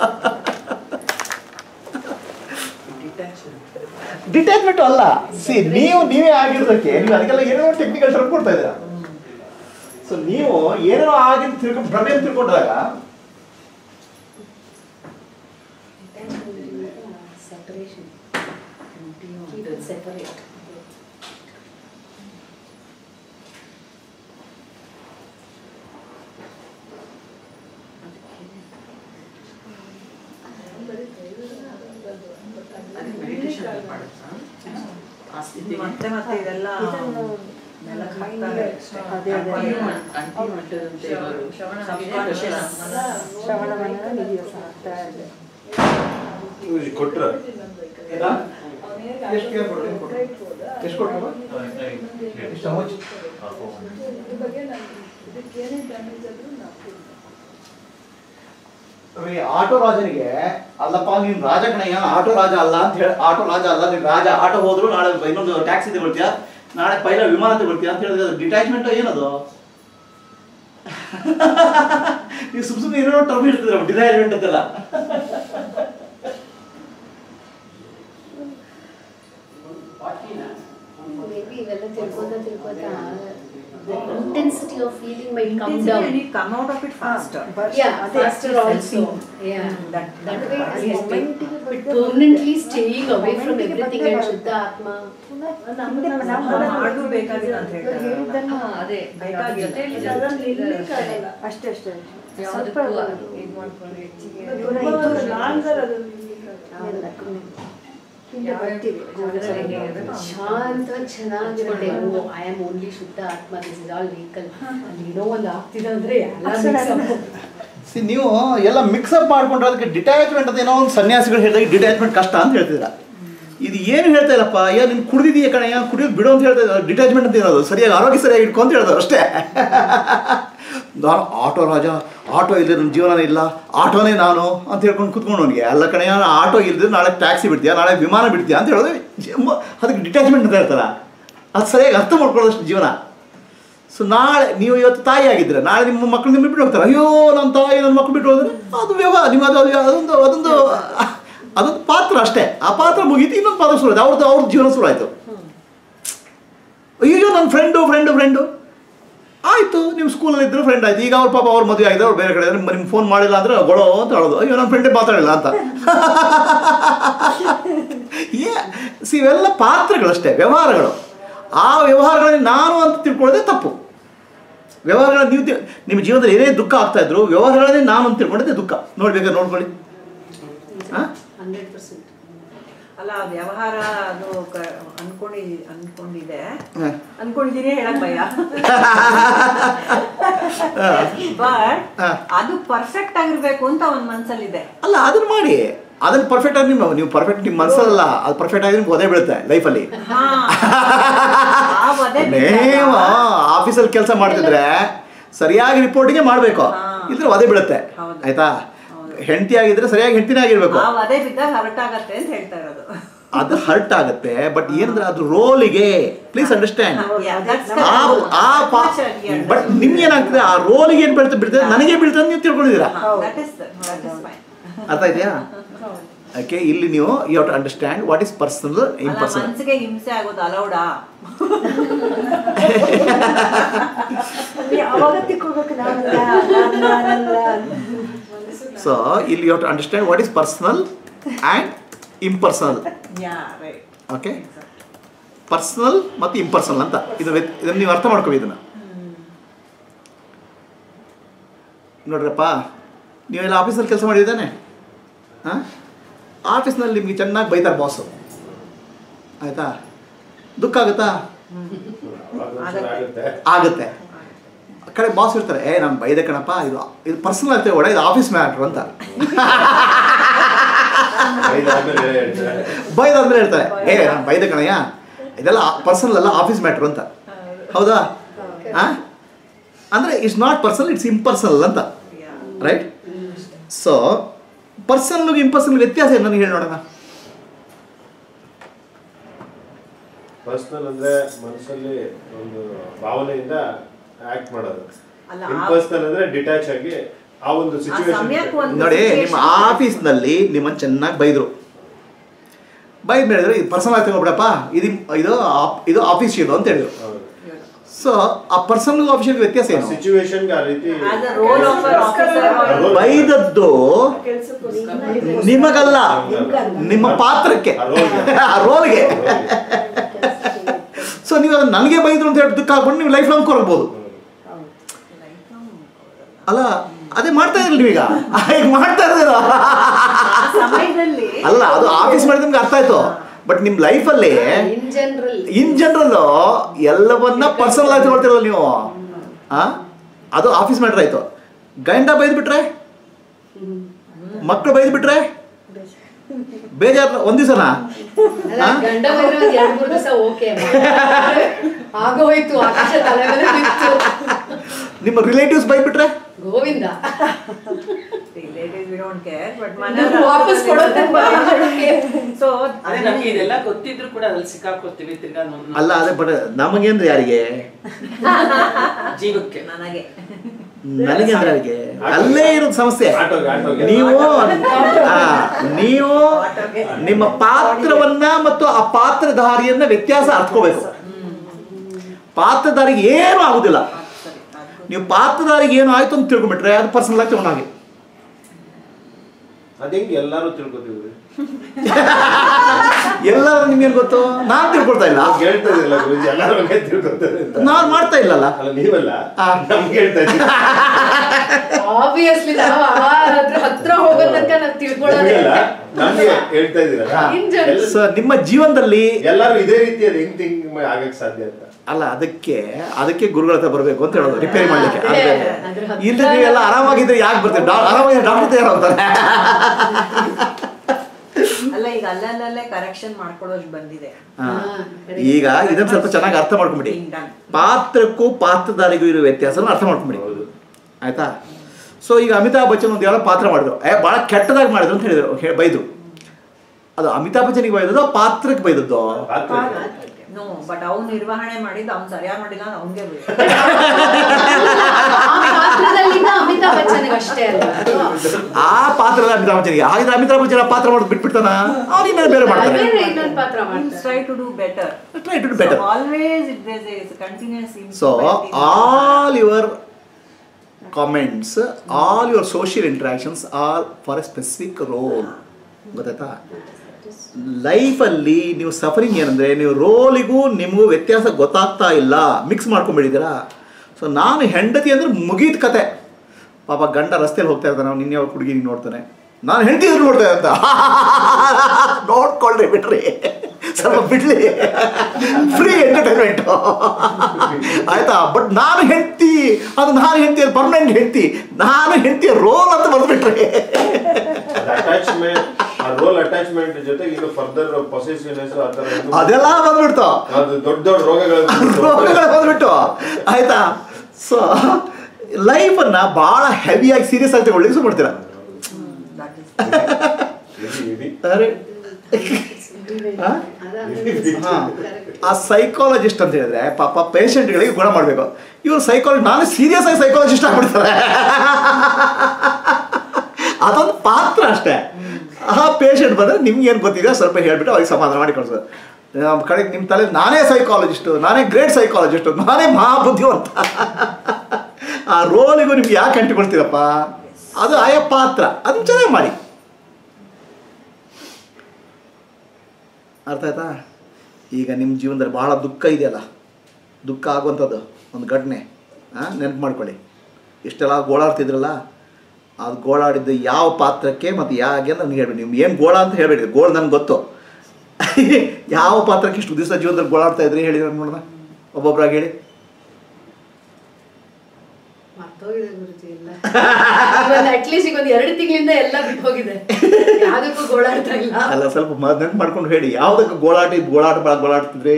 Speaker 1: ಡಿಟ್ಯಾಚ್ಮೆಂಟ್ ಅಲ್ಲ ಸಿ ನೀವು ನೀವೇ ಆಗಿರೋದಕ್ಕೆ ನೀವು ಅದಕ್ಕೆಲ್ಲ ಏನೇನೋ ಟೆಕ್ನಿಕಲ್ ಟರ್ಮ್ ಕೊಡ್ತಾ ಇದ್ದೀರಾ ಸೊ ನೀವು ಏನೇನೋ ಆಗಿದ್ದು ತಿಳ್ಕೊಂಡು ಭ್ರಮೆ ಅಂತ ತಿಳ್ಕೊಂಡಾಗ
Speaker 2: separation keep it separate
Speaker 4: meditation ಮಾಡುತ್ತಾ ಆ ಸ್ಥಿತಿಗೆ
Speaker 3: ಮತ್ತೆ ಮತ್ತೆ ಇದೆಲ್ಲ ಮೆಲ್ಲಗ್ ಹಾಕ್ತಾರೆ ಅಷ್ಟೇ.
Speaker 5: ಅದೇ ಅದೇ
Speaker 4: ಅಂಟಿ ಮಂ- ಅಂಟಿ ಮಂಟದಂತೆ ಇರೋರು subconscious
Speaker 5: ಶ್ರವಣ ಮನನ ನಿಧಿಯಸ ಆಗ್ತಾ ಇದೆ
Speaker 1: ಕೊಟ್ರ ಆಟೋ ರಾಜನಿಗೆ ಅಲ್ಲಪ್ಪ ನೀನು ರಾಜ ಕಣಯ್ಯ ಆಟೋ ರಾಜ ಅಲ್ಲ ಅಂತ ಹೇಳಿ ಆಟೋ ರಾಜ ಅಲ್ಲ ನೀನು ರಾಜ ಆಟೋ ಹೋದ್ರು ನಾಳೆ ಇನ್ನೊಂದು ಟ್ಯಾಕ್ಸಿ ತಗೊಳ್ತೀಯ ನಾಳೆ ಪೈಲ ವಿಮಾನ ತಗೊಳ್ತೀಯ ಅಂತ ಹೇಳಿದ್ರೆ ಡಿಟ್ಯಾಚ್ಮೆಂಟ್ ಏನದು ನೀವು ಸುಮ್ ಸುಮ್ಮನೆ ಏನೋ ಟರ್ಮ್ ಹೇಳ್ತಿದ್ರ ಡಿಟ್ಯಾಚ್ಮೆಂಟ್ ಅಂತೆಲ್ಲ
Speaker 2: ಮೇಬಿ ಇವೆಲ್ಲ ತಿಳ್ಕೊಂತ ತಿಳ್ಕೊಂತ intensity of feeling my come
Speaker 3: Intensity
Speaker 2: down
Speaker 3: and it come out of it faster.
Speaker 2: Yeah,
Speaker 5: ಅದೇ
Speaker 2: faster also. Yeah.
Speaker 3: That-
Speaker 2: That
Speaker 3: that
Speaker 2: way
Speaker 3: part
Speaker 2: it is
Speaker 3: is
Speaker 2: momentum, but permanently staying away from
Speaker 5: Momentum
Speaker 2: everything
Speaker 5: ಬಗ್ಗೆ
Speaker 2: and
Speaker 5: ಬರುತ್ತೆ.
Speaker 2: ಶುದ್ಧ ಆತ್ಮ.
Speaker 5: ಹಿಂದೆ ನಾವು
Speaker 3: ನಾವು ಮಾಡೋದು ಬೇಕಾಗಿಲ್ಲ ಅಂತ
Speaker 5: ಇವ್ರು
Speaker 3: ಹೇಳ್ತಾರೆ.
Speaker 5: ಹೇಳಿದ್ದನ್ನ
Speaker 2: ಅದೇ
Speaker 3: ಬೇಕಾಗಿಲ್ಲ.
Speaker 6: ಅದನ್ನ ನಿಲ್ಲಿಕ್ಕೆ ಆಗಲ್ಲ
Speaker 5: ಅಷ್ಟೇ ಅಷ್ಟೇ ಸ್ವಲ್ಪ
Speaker 2: ಯಾವುದಕ್ಕೂ ಇದು ಮಾಡ್ಕೊಂಡು ಹೆಚ್ಚಿಗೆ
Speaker 5: ದೂರ
Speaker 6: ತುಂಬಾ
Speaker 5: ಇದ್ದು
Speaker 6: longer ಅದನ್ನ ನಿಲ್ಲಿಕ್ಕೆ ಆಗಲ್ಲ.
Speaker 5: ಆಮೇಲೆ ಹಿಂದೆ ಬರ್ತೀವಿ
Speaker 2: ಶಾಂತ ಚೆನ್ನಾಗಿರುತ್ತೆ ಓ ಐ ಆಮ್ ಓನ್ಲಿ ಶುದ್ಧ ಆತ್ಮ ದಿಸ್ ಇಸ್ ಆಲ್ ವೆಹಿಕಲ್ ಅಲ್ಲಿ ಏನೋ ಒಂದು ಆಗ್ತಿದೆ ಅಂದ್ರೆ ಎಲ್ಲ mix up.
Speaker 1: ಸಿ ನೀವು ಎಲ್ಲ ಮಿಕ್ಸಪ್ ಮಾಡ್ಕೊಂಡ್ರೆ ಅದಕ್ಕೆ ಡಿಟ್ಯಾಚ್ಮೆಂಟ್ ಅಂತ ಏನೋ ಒಂದು ಸನ್ಯಾಸಿಗಳು ಹೇಳಿದಾಗ ಡಿಟ್ಯಾಚ್ಮೆಂಟ್ ಕಷ್ಟ ಅಂತ ಹೇಳ್ತಿದ್ರ ಇದು ಏನು ಹೇಳ್ತಾ ಇಲ್ಲಪ್ಪ ಅಯ್ಯೋ ನೀನು ಕುಡಿದಿದೀಯ ಕಣಯ್ಯ ಕುಡಿಯೋದು ಬಿಡು ಅಂತ ಹೇಳ್ತಾ ಇದ್ದಾರೆ ಡಿಟ್ಯಾಚ್ಮೆಂಟ್ ಅಂತ ಏನದು ಸರಿಯಾಗಿ ಆರೋಗ್ಯ ಸರಿಯಾಗಿ ಇಟ್ಕೊ ಅಂತ ಹೇಳ್ತಾರೆ ಅಷ್ಟೇ ನಾನು ಆಟೋ ರಾಜ ಆಟೋ ಇಲ್ಲದೆ ನನ್ನ ಜೀವನ ಇಲ್ಲ ಆಟೋನೇ ನಾನು ಅಂತ ಹೇಳ್ಕೊಂಡು ಕುತ್ಕೊಂಡು ಅವನಿಗೆ ಅಲ್ಲ ಕಣಯ್ಯ ನಾನು ಆಟೋ ಇಲ್ಲದೆ ನಾಳೆ ಟ್ಯಾಕ್ಸಿ ಬಿಡ್ತೀಯಾ ನಾಳೆ ವಿಮಾನ ಬಿಡ್ತೀಯಾ ಅಂತ ಹೇಳೋದು ಜ- ಅದಕ್ಕೆ ಡಿಟ್ಯಾಚ್ಮೆಂಟ್ ಅಂತ ಹೇಳ್ತಾರ ಅದು ಸರಿಯಾಗಿ ಅರ್ಥ ಮಾಡ್ಕೊಳ್ಳೋದಷ್ಟು ಜೀವನ ಸೊ ನಾಳೆ ನೀವು ಇವತ್ತು ತಾಯಿ ಆಗಿದ್ರೆ ನಾಳೆ ನಿಮ್ಮ ಮಕ್ಕಳು ನಿಮ್ಮ ಬಿಟ್ಟು ಹೋಗ್ತಾರೆ ಅಯ್ಯೋ ನನ್ನ ತಾಯಿ ನನ್ನ ಮಕ್ಕಳು ಬಿಟ್ಟು ಹೋದ್ರೆ ಅದು ವ್ಯವಹಾರ ನೀವು ಅದು ಅದು- ಅದೊಂದು ಅದೊಂದು ಅದೊಂದು ಪಾತ್ರ ಅಷ್ಟೇ ಆ ಪಾತ್ರ ಮುಗೀತು ಇನ್ನೊಂದು ಪಾತ್ರ ಶುರು ಆಯ್ತು ಅವ್ರದ್ದು ಅವ್ರ ಜೀವನ ಶುರು ಆಯಿತು ಅಯ್ಯೋ ನನ್ನ ಫ್ರೆಂಡು ಫ್ರೆಂಡು ಫ್ರೆಂಡು ಆಯಿತು ನೀವು ಸ್ಕೂಲಲ್ಲಿ ಇದ್ರು ಫ್ರೆಂಡ್ ಆಯ್ತು ಈಗ ಅವ್ರ ಪಾಪ ಅವ್ರ ಮದುವೆ ಆಗಿದೆ ಅವ್ರು ಬೇರೆ ಕಡೆ ಇದ್ದಾರೆ ನಿಮ್ಗೆ ಫೋನ್ ಮಾಡಿಲ್ಲ ಅಂದ್ರೆ ಗೊಳೋ ಅಂತ ಹೇಳೋದು ಅಯ್ಯೋ ನನ್ನ ಫ್ರೆಂಡೇ ಮಾತಾಡಿಲ್ಲ ಅಂತ ಏ ಸಿ ಇವೆಲ್ಲ ಪಾತ್ರಗಳಷ್ಟೇ ವ್ಯವಹಾರಗಳು ಆ ವ್ಯವಹಾರಗಳಲ್ಲಿ ನಾನು ಅಂತ ತಿಳ್ಕೊಳ್ಳೋದೇ ತಪ್ಪು ವ್ಯವಹಾರಗಳ ನೀವು ತಿ- ನಿಮ್ಮ ಜೀವನದಲ್ಲಿ ಏನೇ ದುಃಖ ಆಗ್ತಾ ಇದ್ರು ವ್ಯವಹಾರಗಳನ್ನೇ ನಾನು ಅಂತ ತಿಳ್ಕೊಂಡೇ ದುಃಖ ನೋಡ್ಬೇಕಾದ್ರೆ ನೋಡ್ಕೊಳ್ಳಿ ಹಾಂ
Speaker 2: 100%.
Speaker 3: ಅಲ್ಲ ಆ ವ್ಯವಹಾರ ಅದು ಕ- ಅನ್ಕೊಂಡಿ ಅನ್ಕೊಂಡಿದೆ
Speaker 1: ಹಾಂ
Speaker 3: ಅನ್ಕೊಂಡಿದೀನಿ ಹೇಳಕ್ ಭಯ ಬಟ್
Speaker 1: ಹಾ.
Speaker 3: ಅದು ಪರ್ಫೆಕ್ಟ್ ಆಗಿರ್ಬೇಕು ಅಂತ ಅವನ್ ಮನ್ಸಲ್ಲಿದೆ
Speaker 1: ಅಲ್ಲ ಅದನ್ನ ಮಾಡಿ ಅದನ್ನ ಪರ್ಫೆಕ್ಟ್ ಆಗಿ ನಿಮ್ಮ ನೀವು ಪರ್ಫೆಕ್ಟ್ ನಿಮ್ಮ ಮನಸ್ಸಲ್ಲ ಅದು ಪರ್ಫೆಕ್ಟ್ ಆಗಿ ನಿಮ್ಗೆ ಒದೇ ಬೀಳುತ್ತೆ ಲೈಫಲ್ಲಿ
Speaker 3: ಹಾ. ಆ ಒದೆ
Speaker 1: ನೀವು ಆಫೀಸಲ್ಲಿ ಕೆಲಸ ಮಾಡ್ತಿದ್ರೆ ಸರಿಯಾಗಿ ರಿಪೋರ್ಟಿಂಗೇ ಮಾಡಬೇಕು
Speaker 3: ಹಾ.
Speaker 1: ಇದ್ರೆ ಒದೇ ಬೀಳುತ್ತೆ
Speaker 3: ಹೌದು.
Speaker 1: ಆಯ್ತಾ
Speaker 3: ಹೌದು.
Speaker 1: ಹೆಂಡತಿ ಆಗಿದ್ರೆ ಸರಿಯಾಗಿ ಹೆಂಡತಿನೇ ಆಗಿರ್ಬೇಕು
Speaker 3: ಆ ವಧೆ ಬಿದ್ದಾಗ ಹರ್ಟ್ ಆಗತ್ತೆ ಅಂತ ಹೇಳ್ತಾ ಇರೋದು
Speaker 1: ಅದು ಹರ್ಟ್ ಆಗುತ್ತೆ ಬಟ್ ಏನಂದ್ರೆ ಅದು ರೋಲಿಗೆ ಪ್ಲೀಸ್ ಅಂಡರ್ಸ್ಟ್ಯಾಂಡ್
Speaker 3: Yeah, that's
Speaker 1: ಆ
Speaker 3: correct.
Speaker 1: ಆ ಪಾ
Speaker 3: Much earlier.
Speaker 1: ಬಟ್ ನಿಮ್ಗೆ ಏನಾಗ್ತದೆ ಆ ರೋಲಿಗೆ ಏನು ಬೀಳ್ತದೆ ಬೀಳ್ತದೆ ನನಗೆ ಬೀಳ್ತದೆ ಅಂತ ನೀವು ತಿಳ್ಕೊಂಡಿದ್ದೀರಾ
Speaker 3: That is that is fine.
Speaker 1: ಅರ್ಥ ಇದೆಯಾ ಓಕೆ ಇಲ್ಲಿ ನೀವು you have to understand what is personal
Speaker 3: ಅಲ್ಲ
Speaker 1: ಇಂಪರ್ಸನಲ್
Speaker 3: ಮನ್ಸಿಗೆ ಹಿಂಸೆ ಆಗೋದು ಅಲೌಡಾ
Speaker 5: ಅವಾಗ ತಿಕ್ಕೋಬೇಕು ನಾನಲ್ಲ ನಾನು ನಾನಲ್ಲ
Speaker 1: ಸೊ ಇಲ್ಲಿ you have to understand what is personal and impersonal
Speaker 3: yeah right
Speaker 1: okay personal ಮತ್ತು ಇಂಪರ್ಸನಲ್ ಅಂತ ಇದು ವ್ಯತ್- ಇದನ್ನು ನೀವು ಅರ್ಥ ಮಾಡ್ಕೊಳ್ಳಿ ಇದನ್ನು ನೋಡ್ರಪ್ಪ ನೀವೆಲ್ಲ ಆಫೀಸಲ್ಲಿ ಕೆಲಸ ಮಾಡಿದ್ದಾನೆ ಹಾಂ ಆಫೀಸ್ನಲ್ಲಿ ನಿಮಗೆ ಚೆನ್ನಾಗಿ ಬೈತಾರೆ ಬಾಸು ಆಯಿತಾ ದುಃಖ ಆಗುತ್ತಾ
Speaker 7: ಆಗುತ್ತೆ
Speaker 1: ಆಗುತ್ತೆ ಆ ಕಡೆ ಬಾಸ್ ಇರ್ತಾರೆ ಏ ನಾನು ಬೈದೆ ಕಣಪ್ಪ ಇದು ಇದು ಪರ್ಸನಲ್ ಆಗ್ತೇವೆ ಒಡ ಇದು ಆಫೀಸ್ ಮ್ಯಾಟ್ರು ಅಂತ
Speaker 7: ಐದಾದ್ಮೇಲೆ ಹೇಳ್ತಾರೆ
Speaker 1: ಬೈದಾದ್ಮೇಲೆ ಹೇಳ್ತಾರೆ ಏ ನಾನು ಬೈದೆ ಕಣಯ್ಯ ಇದೆಲ್ಲ ಪರ್ಸನಲ್ ಅಲ್ಲ ಆಫೀಸ್ ಮ್ಯಾಟ್ರು ಅಂತ ಹೌದಾ ಹಾಂ ಅಂದರೆ it's not personal it's impersonal ಅಂತ ರೈಟ್ ಸೊ ಪರ್ಸನಲ್ಗೆ ಇಂಪರ್ಸನಲ್ ವ್ಯತ್ಯಾಸ ಏನು ನನಗೆ ಹೇಳಿ ನೋಡೋಣ
Speaker 7: ಪರ್ಸನಲ್ ಅಂದ್ರೆ ಮನಸ್ಸಲ್ಲಿ ಒಂದು ಭಾವನೆಯಿಂದ ಆಕ್ಟ್ ಮಾಡೋದು
Speaker 3: ಅಲ್ಲ, ಆ-
Speaker 7: ಇಂಪರ್ಸನಲ್ ಅಂದ್ರೆ ಡಿಟ್ಯಾಚ್ ಆಗಿ ಆ ಒಂದು
Speaker 3: ಆ
Speaker 7: ಸಿಚುವೇಶನ್
Speaker 3: ಸಮಯಕ್ಕೆ ಒಂದು
Speaker 1: ನೋಡಿ ನಿಮ್ಮ
Speaker 3: situation-
Speaker 1: ಆಫೀಸ್ನಲ್ಲಿ ನಿಮ್ಮನ್ನು ಚೆನ್ನಾಗಿ ಬೈದರು ಬೈದ ಮೇಲೆ ಇದು ಪರ್ಸನಲ್ ಆಗಿ ತಗೊಬಿಡಪ್ಪ ಇದು ಇದು ಆಪ್- ಇದು ಆಫೀಸ್ ಇದು ಅಂತ ಹೇಳಿದ್ರು ಸೊ ಆ ಪರ್ಸನಲ್ ಆಫೀಸಿಗೆ ವ್ಯತ್ಯಾಸ ಏನು
Speaker 7: ಸಿಚುವೇಶನ್ ಆ ರೀತಿ
Speaker 3: As a role of an officer or-
Speaker 1: ಬೈದದ್ದು
Speaker 6: ಕೆಲ್ಸಕ್ಕೋಸ್ಕರ
Speaker 1: ನಿಮಗಲ್ಲ ನಿಮ್ಮ ಪಾತ್ರಕ್ಕೆ
Speaker 7: ಆ ರೋಲ್ಗೆ.
Speaker 1: ಆ ರೋಲ್ಗೆ ಸೊ ನೀವು ಅದನ್ನ ನನಗೆ ಬೈದ್ರು ಅಂತ ಹೇಳಿ ದುಃಖ ಹಾಕೊಂಡು ನೀವು ಲೈಫ್ ಲಾಂಗ್ ಕೊರಗ್ಬೋದು ಅಲ್ಲ ಅದೇ ಮಾಡ್ತಾ ಇರಲಿ ಈಗ ಈಗ ಮಾಡ್ತಾ ಇದ್ದೀರಾ
Speaker 3: ಆ ಸಮಯದಲ್ಲಿ
Speaker 1: ಅಲ್ಲ ಅದು ಆಫೀಸ್ ಮಾಡಿದ ನಿಮ್ಗೆ ಅರ್ಥ ಆಯ್ತು ಬಟ್ ನಿಮ್ಮ ಲೈಫಲ್ಲಿ
Speaker 2: ಇನ್ ಜನರಲ್
Speaker 1: ಇನ್ ಜನರಲ್ ಎಲ್ಲವನ್ನ ಪರ್ಸನಲ್ ಆಗಿ ತಗೊಳ್ತಿರಲ್ಲ ನೀವು ಆ ಅದು ಆಫೀಸ್ ಮ್ಯಾಟ್ರ್ ಆಯ್ತು ಗಂಡ ಬೈದ್ಬಿಟ್ರೆ ಮಕ್ಕಳು ಬೈದ್ಬಿಟ್ರೆ ಬೇಜಾರು ಒಂದ್ ದಿವಸನಾ
Speaker 2: ಅಲ್ಲ ಗಂಡ ಬಂದ್ರೆ ಒಂದ್ ಎರಡ್ ಮೂರ್ ದಿವಸ ಓಕೆ ಆಗೋಯ್ತು ಆಕಾಶ ತಲೆ ಮೇಲೆ ಬಿತ್ತು
Speaker 1: ನಿಮ್ಮ ರಿಲೇಟಿವ್ಸ್ ಬೈದ್ಬಿಟ್ರೆ
Speaker 2: Govinda
Speaker 3: Relatives, we don't care, but
Speaker 2: ನಾವು
Speaker 3: ಮನೆಯವ್ರು
Speaker 2: ವಾಪಸ್ ಕೊಡೋದು
Speaker 3: So,
Speaker 4: ಅದೇ ನಮ್ಗೆ ಇದೆಲ್ಲ ಗೊತ್ತಿದ್ರು ಕೂಡ ಅದ್ರಲ್ಲಿ ಸಿಕ್ಕಾಕೊತೀವಿ ತಿರ್ಗಾ ನಮ್ಮ
Speaker 1: ಅಲ್ಲ ಅದೇ ಬಟ್ ನಮಗೇನ್ರಿ ಯಾರಿಗೆ
Speaker 4: ಜೀವಕ್ಕೆ
Speaker 3: ನನಗೆ
Speaker 1: ನನಗೆ ಅಂದ್ರೆ ಯಾರಿಗೆ ಅಲ್ಲೇ ಇರೋದು ಸಮಸ್ಯೆ
Speaker 7: ಆಟೋಗೆ, ಆಟೋಗೆ.
Speaker 1: ನೀವು ಆ, ನೀವು ನಿಮ್ಮ ಪಾತ್ರವನ್ನ ಮತ್ತು ಆ ಪಾತ್ರಧಾರಿಯನ್ನ ವ್ಯತ್ಯಾಸ ಅರ್ಥಕೋಬೇಕು ಪಾತ್ರಧಾರಿಗೆ ಏನೂ ಆಗುದಿಲ್ಲ ನೀವು ಪಾತ್ರಧಾರಿಗೆ ಏನು ಆಯ್ತು ಅಂತ ತಿಳ್ಕೊಂಡ್ಬಿಟ್ರೆ ಅದು ಪರ್ಸನಲ್ ಆಗಿ ತಗೊಂಡಾಗೆ
Speaker 7: ಅದ್ ಹೆಂಗ್ ಎಲ್ಲಾರು ತಿಳ್ಕೊತೀವಿ
Speaker 1: ಎಲ್ಲರೂ ನಿಮ್ಗೇನು ಗೊತ್ತು ನಾನು ತಿಳ್ಕೊಳ್ತಾ ಇಲ್ಲ
Speaker 7: ನಾವ್ ಹೇಳ್ತಾ ಇದ್ರಲ್ಲ ಗುರುಜಿ ಎಲ್ಲಾರು ಹಂಗೆ ತಿಳ್ಕೊತಾರೆ ಅಂತ.
Speaker 1: ನಾನು ಮಾಡ್ತಾ ಇಲ್ಲಲ್ಲ
Speaker 7: ಅಲ್ಲ ನೀವಲ್ಲ
Speaker 1: ಆ.
Speaker 7: ನಮ್ಗೆ ಹೇಳ್ತಾ ಇದ್ದೀವಿ
Speaker 2: ಆಬ್ವಿಯಸ್ಲಿ ನಾವು ಆ ಹತ್ರ ಹತ್ರ ಹೋಗೋ ತನಕ ನಾವು ತಿಳ್ಕೊಳ್ಳೋದೇ
Speaker 7: ನಿಮ್ಗೆಲ್ಲ ನಮ್ಗೆ ಹೇಳ್ತಾ ಇದ್ದೀರಲ್ಲ
Speaker 1: ಹಾ.
Speaker 2: In general.
Speaker 7: ಎಲ್ಲ-
Speaker 1: ಸೊ ನಿಮ್ಮ ಜೀವನದಲ್ಲಿ
Speaker 7: ಎಲ್ಲಾರು ಇದೇ ರೀತಿ ಅದ್ ಹೆಂಗ್ ಥಿಂಕ್ ಆಗಕ್ ಸಾಧ್ಯ ಅಂತ
Speaker 1: ಅಲ್ಲ ಅದಕ್ಕೆ ಅದಕ್ಕೆ ಗುರುಗಳ ಹತ್ರ ಬರಬೇಕು ಅಂತ ಹೇಳೋದು ರಿಪೇರಿ ಮಾಡ್ಲಿಕ್ಕೆ
Speaker 2: ಅದೇ,
Speaker 1: ಅದೇ.
Speaker 2: ಅದ್ರ ಹತ್ರ-
Speaker 1: ಇಲ್ಲದೆ ನೀವೆಲ್ಲ ಆರಾಮಾಗಿದ್ರೆ ಯಾಕೆ ಬರ್ತೀವಿ ಡಾ- ಆರಾಮಾಗಿ ಡಾಕ್ಟರ್ ತಯಾರು ಅಂತಾರೆ
Speaker 3: ಅಲ್ಲ ಈಗ ಅಲ್ಲಲ್ಲೇ ಕರೆಕ್ಷನ್ ಮಾಡ್ಕೊಳ್ಳೋಷ್ಟು ಬಂದಿದೆ
Speaker 1: ಹಾ.
Speaker 2: ಹಾ, correct.
Speaker 1: ಈಗ ಇದನ್ನ ಸ್ವಲ್ಪ ಚೆನ್ನಾಗಿ ಅರ್ಥ ಮಾಡ್ಕೊಂಬಿಡಿ
Speaker 3: Being done.
Speaker 1: ಪಾತ್ರಕ್ಕೂ ಪಾತ್ರಧಾರಿಗೂ ಇರೋ ವ್ಯತ್ಯಾಸನ ಅರ್ಥ ಮಾಡ್ಕೊಂಬಿಡಿ
Speaker 7: ಹೌದು
Speaker 1: ಆಯ್ತಾ ಸೊ ಈಗ ಅಮಿತಾಬ್ ಬಚ್ಚನ್ ಒಂದು ಯಾರೋ ಪಾತ್ರ ಮಾಡಿದ್ರು ಏ ಭಾಳ ಕೆಟ್ಟದಾಗಿ ಮಾಡಿದ್ರು ಅಂತ ಹೇಳಿದ್ರು ಹೇ- ಬೈದ್ರು ಅದು ಅಮಿತಾಬ್ ಬಚ್ಚನಿಗೆ ಬೈದದ್ದು ಪಾತ್ರಕ್ಕೆ ಬೈದದ್ದು
Speaker 7: ಪಾತ್ರ
Speaker 3: ನೋ ಬಟ್ ಅವ್ನು ನಿರ್ವಹಣೆ ಮಾಡಿದ್ದು ಅವ್ನು ಸರಿಯಾಗಿ ಮಾಡಿಲ್ಲ ಅಂತ ಅವ್ನಿಗೆ
Speaker 2: ಆ ಪಾತ್ರದಲ್ಲಿನ ಅಮಿತಾಬ್ ಬಚ್ಚನ್ಗೆ ಅಷ್ಟೇ ಅಲ್ವಾ ಅದು?
Speaker 1: ಆ ಪಾತ್ರದ ಅಮಿತಾಬ್ ಬಚ್ಚನಿಗೆ ಹಾಗಿದ್ರೆ ಅಮಿತಾಬ್ ಬಚ್ಚನ್ ಆ ಪಾತ್ರ ಮಾಡೋದು ಬಿಟ್ಬಿಡ್ತಾನ ಅವನಿನ್ನ ಬೇರೆ ಮಾಡ್ತಾನೆ
Speaker 2: ಬೇರೆ ಇನ್ನೊಂದು ಪಾತ್ರ ಮಾಡ್ತಾರೆ
Speaker 3: try to do better
Speaker 1: try to better
Speaker 3: always it does is continuous
Speaker 1: so all your comments all your social interactions are for a specific role ಗೊತ್ತಾಯ್ತಾ ಲೈಫಲ್ಲಿ ನೀವು ಸಫರಿಂಗ್ ಏನಂದರೆ ನೀವು ರೋಲಿಗೂ ನಿಮಗೂ ವ್ಯತ್ಯಾಸ ಗೊತ್ತಾಗ್ತಾ ಇಲ್ಲ ಮಿಕ್ಸ್ ಮಾಡ್ಕೊಂಡ್ಬಿಟ್ಟಿದ್ದೀರಾ ಸೊ ನಾನು ಹೆಂಡತಿ ಅಂದರೆ ಮುಗೀತ್ ಕತೆ ಪಾಪ ಗಂಡ ರಸ್ತೆಯಲ್ಲಿ ಹೋಗ್ತಾ ಇರ್ತಾನೆ ಅವ್ನು ನಿನ್ನೆ ಹುಡುಗಿ ನೋಡ್ತಾನೆ ನಾನು ಹೆಂಡತಿ ಎದುರು ನೋಡ್ತಾ ಅಂತ ನೋಡ್ಕೊಳ್ರಿ ಬಿಡ್ರಿ ಸ್ವಲ್ಪ ಬಿಡ್ಲಿ ಫ್ರೀ ಎಂಟರ್ಟೈನ್ಮೆಂಟ್ ಆಯ್ತಾ ಬಟ್ ನಾನು ಹೆಂಡತಿ ಅದು ನಾನು ಹೆಂಡತಿ ಪರ್ಮನೆಂಟ್ ಹೆಂಡತಿ ನಾನು ಹೆಂಡತಿಯ ರೋಲ್ ಅಂತ ಬರ್ದ್ಬಿಟ್ರಿ
Speaker 7: ಅಟ್ಯಾಚ್ಮೆಂಟ್ ಆ ರೋಲ್ ಅಟ್ಯಾಚ್ಮೆಂಟ್ ಜೊತೆಗೆ ಇನ್ನು ಫರ್ದರ್ ಪೊಸೆಸಿವ್ನೆಸ್ ಆ ತರ ಇನ್ನು-
Speaker 1: ಅದೆಲ್ಲ ಬಂದ್ಬಿಡ್ತು
Speaker 7: ಅದು ದೊಡ್ಡ ದೊಡ್ಡ ರೋಗಗಳು
Speaker 1: ರೋಗಗಳು ಬಂದ್ಬಿಟ್ಟು ಆಯ್ತಾ ಸೊ ಲೈಫನ್ನ ಭಾಳ ಹೆವಿಯಾಗಿ ಸೀರಿಯಸ್ ಆಗಿ ತಗೊಳ್ಳಿಕ್ಕೆ ಶುರು ಮಾಡ್ತೀರಾ
Speaker 7: ಇಡಿ, ಇಡಿ.
Speaker 1: ಅರೆ ಹಾ? ಹಾ. ಆ ಸೈಕಾಲಜಿಸ್ಟ್ ಅಂತ ಹೇಳಿದ್ರೆ ಪಾಪ ಪೇಷಂಟ್ಗಳಿಗೆ ಗುಣ ಮಾಡಬೇಕು ಇವ್ರು ಸೈಕಾಲಜಿ ನಾನು ಸೀರಿಯಸ್ ಆಗಿ ಸೈಕಾಲಜಿಸ್ಟ್ ಆಗ್ಬಿಡ್ತಾರೆ ಅದೊಂದು ಪಾತ್ರ ಅಷ್ಟೇ ಆ ಪೇಷಂಟ್ ಬಂದರೆ ನಿಮ್ಗೆ ಏನು ಗೊತ್ತಿದೆ ಸ್ವಲ್ಪ ಹೇಳ್ಬಿಟ್ಟು ಅವ್ರಿಗೆ ಸಮಾಧಾನ ಮಾಡಿ ಕಳಿಸೋದು ನಮ್ಮ ಕಡೆ ನಿಮ್ಮ ತಲೆ ನಾನೇ ಸೈಕಾಲಜಿಸ್ಟು ನಾನೇ ಗ್ರೇಟ್ ಸೈಕಾಲಜಿಸ್ಟು ನಾನೇ ಮಹಾ ಬುದ್ಧಿವಂತ ಆ ರೋಲಿಗೂ ನಿಮ್ಗೆ ಯಾಕೆ ಅಂಟಿಕೊಳ್ತೀರಪ್ಪ ಅದು ಆಯಾ ಪಾತ್ರ ಅದನ್ನ ಚೆನ್ನಾಗಿ ಮಾಡಿ ಅರ್ಥ ಆಯ್ತಾ ಈಗ ನಿಮ್ಮ ಜೀವನದಲ್ಲಿ ಭಾಳ ದುಃಖ ಇದೆಯಲ್ಲ ದುಃಖ ಆಗುವಂಥದ್ದು ಒಂದು ಘಟನೆ ಹಾಂ ನೆನಪು ಮಾಡ್ಕೊಳ್ಳಿ ಇಷ್ಟೆಲ್ಲ ಗೋಳಾಡ್ತಿದ್ರಲ್ಲ ಅದು ಗೋಳಾಡಿದ್ದು ಯಾವ ಪಾತ್ರಕ್ಕೆ ಮತ್ತು ಯಾಕೆ ಅಂತ ನನಗೆ ಹೇಳ್ಬೇಡಿ ನೀವು ಏನು ಗೋಳ ಅಂತ ಹೇಳ್ಬೇಡಿ ಗೋಳ ನನಗೆ ಗೊತ್ತು ಯಾವ ಪಾತ್ರಕ್ಕೆ ಇಷ್ಟು ದಿವಸ ಜೀವನದಲ್ಲಿ ಗೋಳಾಡ್ತಾ ಇದ್ರಿ ಹೇಳಿ ನಾನು ನೋಡೋಣ ಒಬ್ಬೊಬ್ಬರಾಗಿ ಹೇಳಿ
Speaker 2: ಮರ್ತೋಗಿದೆ ಗುರುಜಿ ಎಲ್ಲ ಅಟ್ಲೀಸ್ಟ್ ಈಗ ಒಂದು ಎರಡು ತಿಂಗಳಿಂದ ಎಲ್ಲ ಬಿಟ್ಟು ಹೋಗಿದೆ ಯಾವ್ದಕ್ಕೂ ಗೋಳಾಡ್ತಾ ಇಲ್ಲ
Speaker 1: ಅಲ್ಲ ಸ್ವಲ್ಪ ಮ ನೆನ್ಪು ಮಾಡ್ಕೊಂಡು ಹೇಳಿ ಯಾವುದಕ್ಕೆ ಗೋಳಾಟ ಇದ್ದು ಗೋಳಾಟ ಭಾಳ ಗೋಳಾಡ್ತಿದ್ರಿ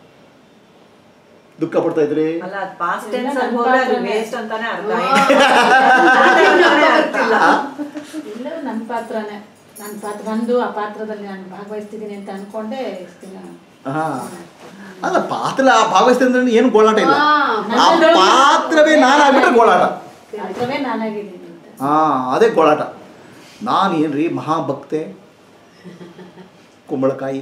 Speaker 1: ದುಃಖ ಪಡ್ತಾ ಇದ್ರಿ
Speaker 3: ಅಲ್ಲ ಅದು ಪಾಸ್ಟ್ ಟೆನ್ಸ್
Speaker 5: ನನ್ನ
Speaker 3: ಅಲ್ಲಿ ಹೋದ್ರೆ ಅದು
Speaker 5: ಪಾತ್ರನೇ.
Speaker 3: ವೇಸ್ಟ್ ಅಂತಾನೆ ಅರ್ಥ
Speaker 2: ಗೊತ್ತಿಲ್ಲ
Speaker 5: ಎಲ್ಲರೂ ನನ್ನ ಪಾತ್ರನೇ ನನ್ನ ಪಾತ್ರ ಬಂದು ಆ ಪಾತ್ರದಲ್ಲಿ ನಾನು ಭಾಗವಹಿಸ್ತಿದ್ದೀನಿ ಅಂತ ಅನ್ಕೊಂಡೆ ಇಷ್ಟು ದಿನ
Speaker 1: ಹಾಂ ಅಲ್ಲ ಪಾತ್ರ ಆ ಭಾಗವಹಿಸ್ತೀನಿ ಅಂದ್ರೆ ಏನು ಗೋಳಾಟ ಇಲ್ಲ
Speaker 2: ಹಾ,
Speaker 1: ಆ ಪಾತ್ರವೇ ನಾನಾಗ್ಬಿಟ್ರೆ ಗೋಳಾಟ
Speaker 5: ಪಾತ್ರವೇ ನಾನಾಗಿದ್ದೀನಿ ಅಂತ
Speaker 1: ಹಾಂ ಅದೇ ಗೋಳಾಟ ನಾನು ಏನ್ರಿ ಮಹಾಭಕ್ತೆ ಕುಂಬಳಕಾಯಿ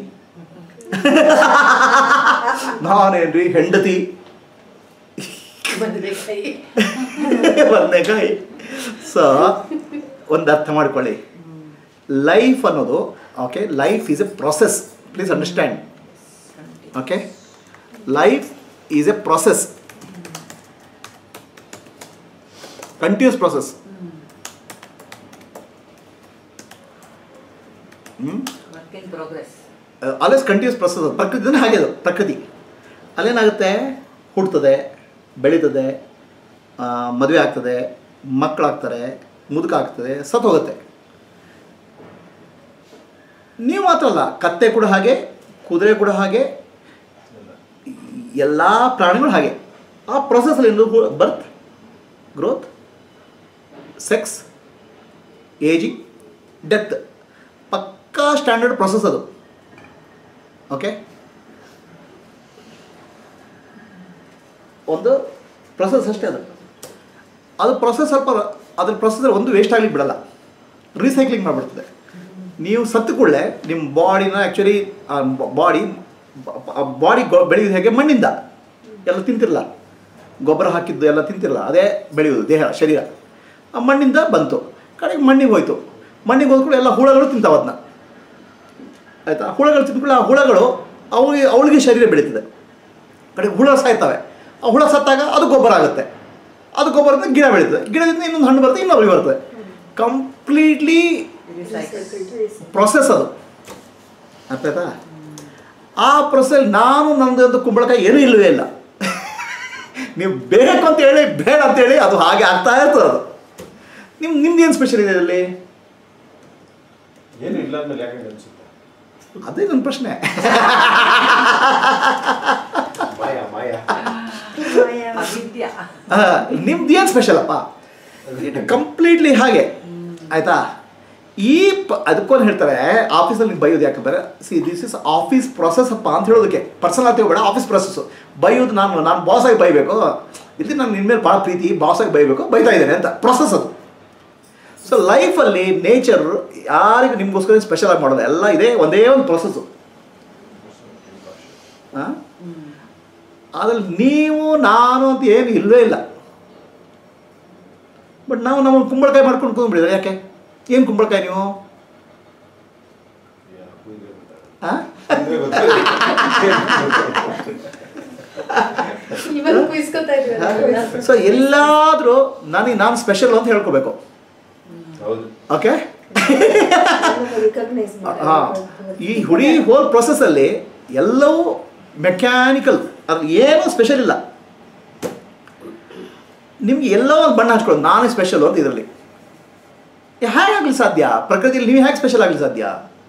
Speaker 1: ನಾನೇನ್ರಿ ಹೆಂಡತಿ
Speaker 2: ಬಂದಿದೆ ಕೈ
Speaker 1: ಬದನೆಕಾಯಿ ಸೊ ಒಂದು ಅರ್ಥ ಮಾಡ್ಕೊಳ್ಳಿ ಲೈಫ್ ಅನ್ನೋದು okay life is a process please understand okay life is a process continuous process hmm
Speaker 3: work in progress
Speaker 1: always continuous process ಪ್ರಕೃತಿನೇ ಹಾಗೆ ಅದು ಪ್ರಕೃತಿ ಅಲ್ಲೇನಾಗುತ್ತೆ ಹುಡ್ತದೆ ಬೆಳೀತದೆ ಮದುವೆ ಆಗ್ತದೆ ಮಕ್ಕಳಾಗ್ತಾರೆ ಮುದುಕ ಆಗ್ತದೆ ಸತ್ತು ಹೋಗುತ್ತೆ ನೀವು ಮಾತ್ರ ಅಲ್ಲ ಕತ್ತೆ ಕೂಡ ಹಾಗೆ ಕುದುರೆ ಕೂಡ ಹಾಗೆ ಎಲ್ಲ ಪ್ರಾಣಿಗಳು ಹಾಗೆ ಆ ಪ್ರೊಸೆಸಲ್ಲಿ birth growth sex ageing death ಪಕ್ಕಾ ಸ್ಟ್ಯಾಂಡರ್ಡ್ ಪ್ರೊಸೆಸ್ ಅದು ಓಕೆ ಒಂದು ಪ್ರೊಸೆಸ್ ಅಷ್ಟೇ ಅದು ಅದು ಪ್ರೊಸೆಸ್ ಸ್ವಲ್ಪ ಅದ್ರ ಪ್ರೊಸೆಸ್ ಒಂದು ವೇಸ್ಟ್ ಆಗ್ಲಿಕ್ಕೆ ಬಿಡಲ್ಲ ರೀಸೈಕ್ಲಿಂಗ್ ಮಾಡಿಬಿಡ್ತದೆ ನೀವು ಸತ್ತು ಕೂಡಲೇ ನಿಮ್ಮ ಬಾಡಿನ ಆ್ಯಕ್ಚುಲಿ ಬಾಡಿ ಬಾಡಿ ಬೆಳೆಯೋದು ಹೇಗೆ ಮಣ್ಣಿಂದ ಎಲ್ಲ ತಿಂತಿರಲ್ಲ ಗೊಬ್ಬರ ಹಾಕಿದ್ದು ಎಲ್ಲ ತಿಂತಿರಲ್ಲ ಅದೇ ಬೆಳೆಯೋದು ದೇಹ ಶರೀರ ಆ ಮಣ್ಣಿಂದ ಬಂತು ಕಡೆಗೆ ಮಣ್ಣಿಗೆ ಹೋಯ್ತು ಮಣ್ಣಿಗೆ ಹೋದ್ಕೊಂಡು ಎಲ್ಲ ಹುಳಗಳು ತಿಂತಾವ ಅದನ್ನ ಆಯಿತಾ ಹುಳಗಳು ತಿಂದ್ಕೊಳ್ಳಿ ಆ ಹುಳಗಳು ಅವಳಿಗೆ ಅವಳಿಗೆ ಶರೀರ ಬೆಳೀತದೆ ಕಡೆಗೆ ಹುಳ ಸಾಯ್ತವೆ ಆ ಹುಳ ಸತ್ತಾಗ ಅದು ಗೊಬ್ಬರ ಆಗುತ್ತೆ ಅದು ಗೊಬ್ಬರದಿಂದ ಗಿಡ ಬೆಳೀತದೆ ಗಿಡದಿಂದ ಇನ್ನೊಂದು ಹಣ್ಣು ಬರುತ್ತೆ ಇನ್ನೊಬ್ಬರಿಗೆ ಬರ್ತದೆ ಕಂಪ್ಲೀಟ್ಲಿ ಪ್ರೊಸೆಸ್ ಅದು ಅರ್ಥ ಆಯ್ತಾ ಆ ಪ್ರೊಸೆಸ್ ನಾನು ನಂದು ಅಂತ ಕುಂಬಳಕಾಯಿ ಏನೂ ಇಲ್ಲವೇ ಇಲ್ಲ ನೀವು ಬೇಕು ಅಂತ ಹೇಳಿ ಬೇಡ ಅಂತ ಹೇಳಿ ಅದು ಹಾಗೆ ಆಗ್ತಾ ಇರ್ತದೆ ಅದು ನಿಮ್ ನಿಮ್ದು ಏನು ಸ್ಪೆಷಲ್ ಇದೆ ಇದರಲ್ಲಿ
Speaker 7: ಏನು ಇಲ್ಲ ಅಂದ್ಮೇಲೆ ಯಾಕೆ ಅನ್ಸುತ್ತೆ
Speaker 1: ಅದೇ ನನ್ನ ಪ್ರಶ್ನೆ
Speaker 7: ಮಾಯ ಮಾಯ
Speaker 3: ಅವಿದ್ಯ
Speaker 1: ಆ, ನಿಮ್ದು ಏನು ಸ್ಪೆಷಲ್ ಅಪ್ಪ ಕಂಪ್ಲೀಟ್ಲಿ ಹಾಗೆ ಆಯ್ತಾ ಈ ಪ ಅದಕ್ಕೊಂದು ಹೇಳ್ತಾರೆ ಆಫೀಸಲ್ಲಿ ನೀವು ಬೈಯೋದು ಯಾಕಂದ್ರೆ see this is office process ಅಪ್ಪ ಅಂತ ಹೇಳೋದಕ್ಕೆ ಪರ್ಸನಲ್ ಅಂತ ಬೇಡ ಆಫೀಸ್ ಪ್ರೊಸೆಸ್ಸು ಬೈಯೋದು ನಾನು ನಾನು ಬಾಸ್ ಆಗಿ ಬೈಬೇಕು ಇಲ್ಲಿ ನಾನು ನಿನ್ನ ಮೇಲೆ ಭಾಳ ಪ್ರೀತಿ ಬಾಸ್ ಆಗಿ ಬೈಬೇಕು ಬೈತಾ ಇದ್ದೇನೆ ಅಂತ ಪ್ರೊಸೆಸ್ ಅದು ಸೊ ಲೈಫಲ್ಲಿ ನೇಚರ್ ಯಾರಿಗೂ ನಿಮಗೋಸ್ಕರ ಸ್ಪೆಷಲ್ ಆಗಿ ಮಾಡೋದು ಎಲ್ಲ ಇದೆ ಒಂದೇ ಒಂದು ಪ್ರೊಸೆಸ್ಸು ಹಾಂ ಅದ್ರಲ್ಲಿ ನೀವು ನಾನು ಅಂತ ಏನು ಇಲ್ಲವೇ ಇಲ್ಲ ಬಟ್ ನಾವು ನಮ್ಮ ಕುಂಬಳಕಾಯಿ ಮಾಡ್ಕೊಂಡು ಕೂತ್ಬಿಡಿದ್ರೆ ಯಾಕೆ ಏನು ಕುಂಬಳಕಾಯಿ ನೀವು ಹಾಂ
Speaker 2: ಇವಾಗ ಕುಯಿಸ್ಕೊತಾ ಇದ್ವಿ
Speaker 1: ಸೊ ಎಲ್ಲಾದರೂ ನನಗೆ ನಾನು ಸ್ಪೆಷಲ್ ಅಂತ ಹೇಳ್ಕೋಬೇಕು
Speaker 7: ಹೌದು
Speaker 1: ಓಕೆ
Speaker 6: ರಿಕಗ್ನೈಸ್
Speaker 1: ಹಾಂ ಈ ಹುಡಿ ಹೋಲ್ ಪ್ರೊಸೆಸ್ಸಲ್ಲಿ ಎಲ್ಲವೂ ಮೆಕ್ಯಾನಿಕಲ್ ಅದ್ರಲ್ಲಿ ಏನೂ ಸ್ಪೆಷಲ್ ಇಲ್ಲ ನಿಮ್ಗೆ ಎಲ್ಲೋ ಒಂದು ಬಣ್ಣ ಹಚ್ಕೊಳ್ಳೋದು ನಾನೇ ಸ್ಪೆಷಲ್ ಅಂತ ಇದರಲ್ಲಿ ಹೇಗಾಗಲಿ ಸಾಧ್ಯ ಪ್ರಕೃತಿಯಲ್ಲಿ ನೀವು ಹೇಗೆ ಸ್ಪೆಷಲ್ ಆಗಲಿ ಸಾಧ್ಯ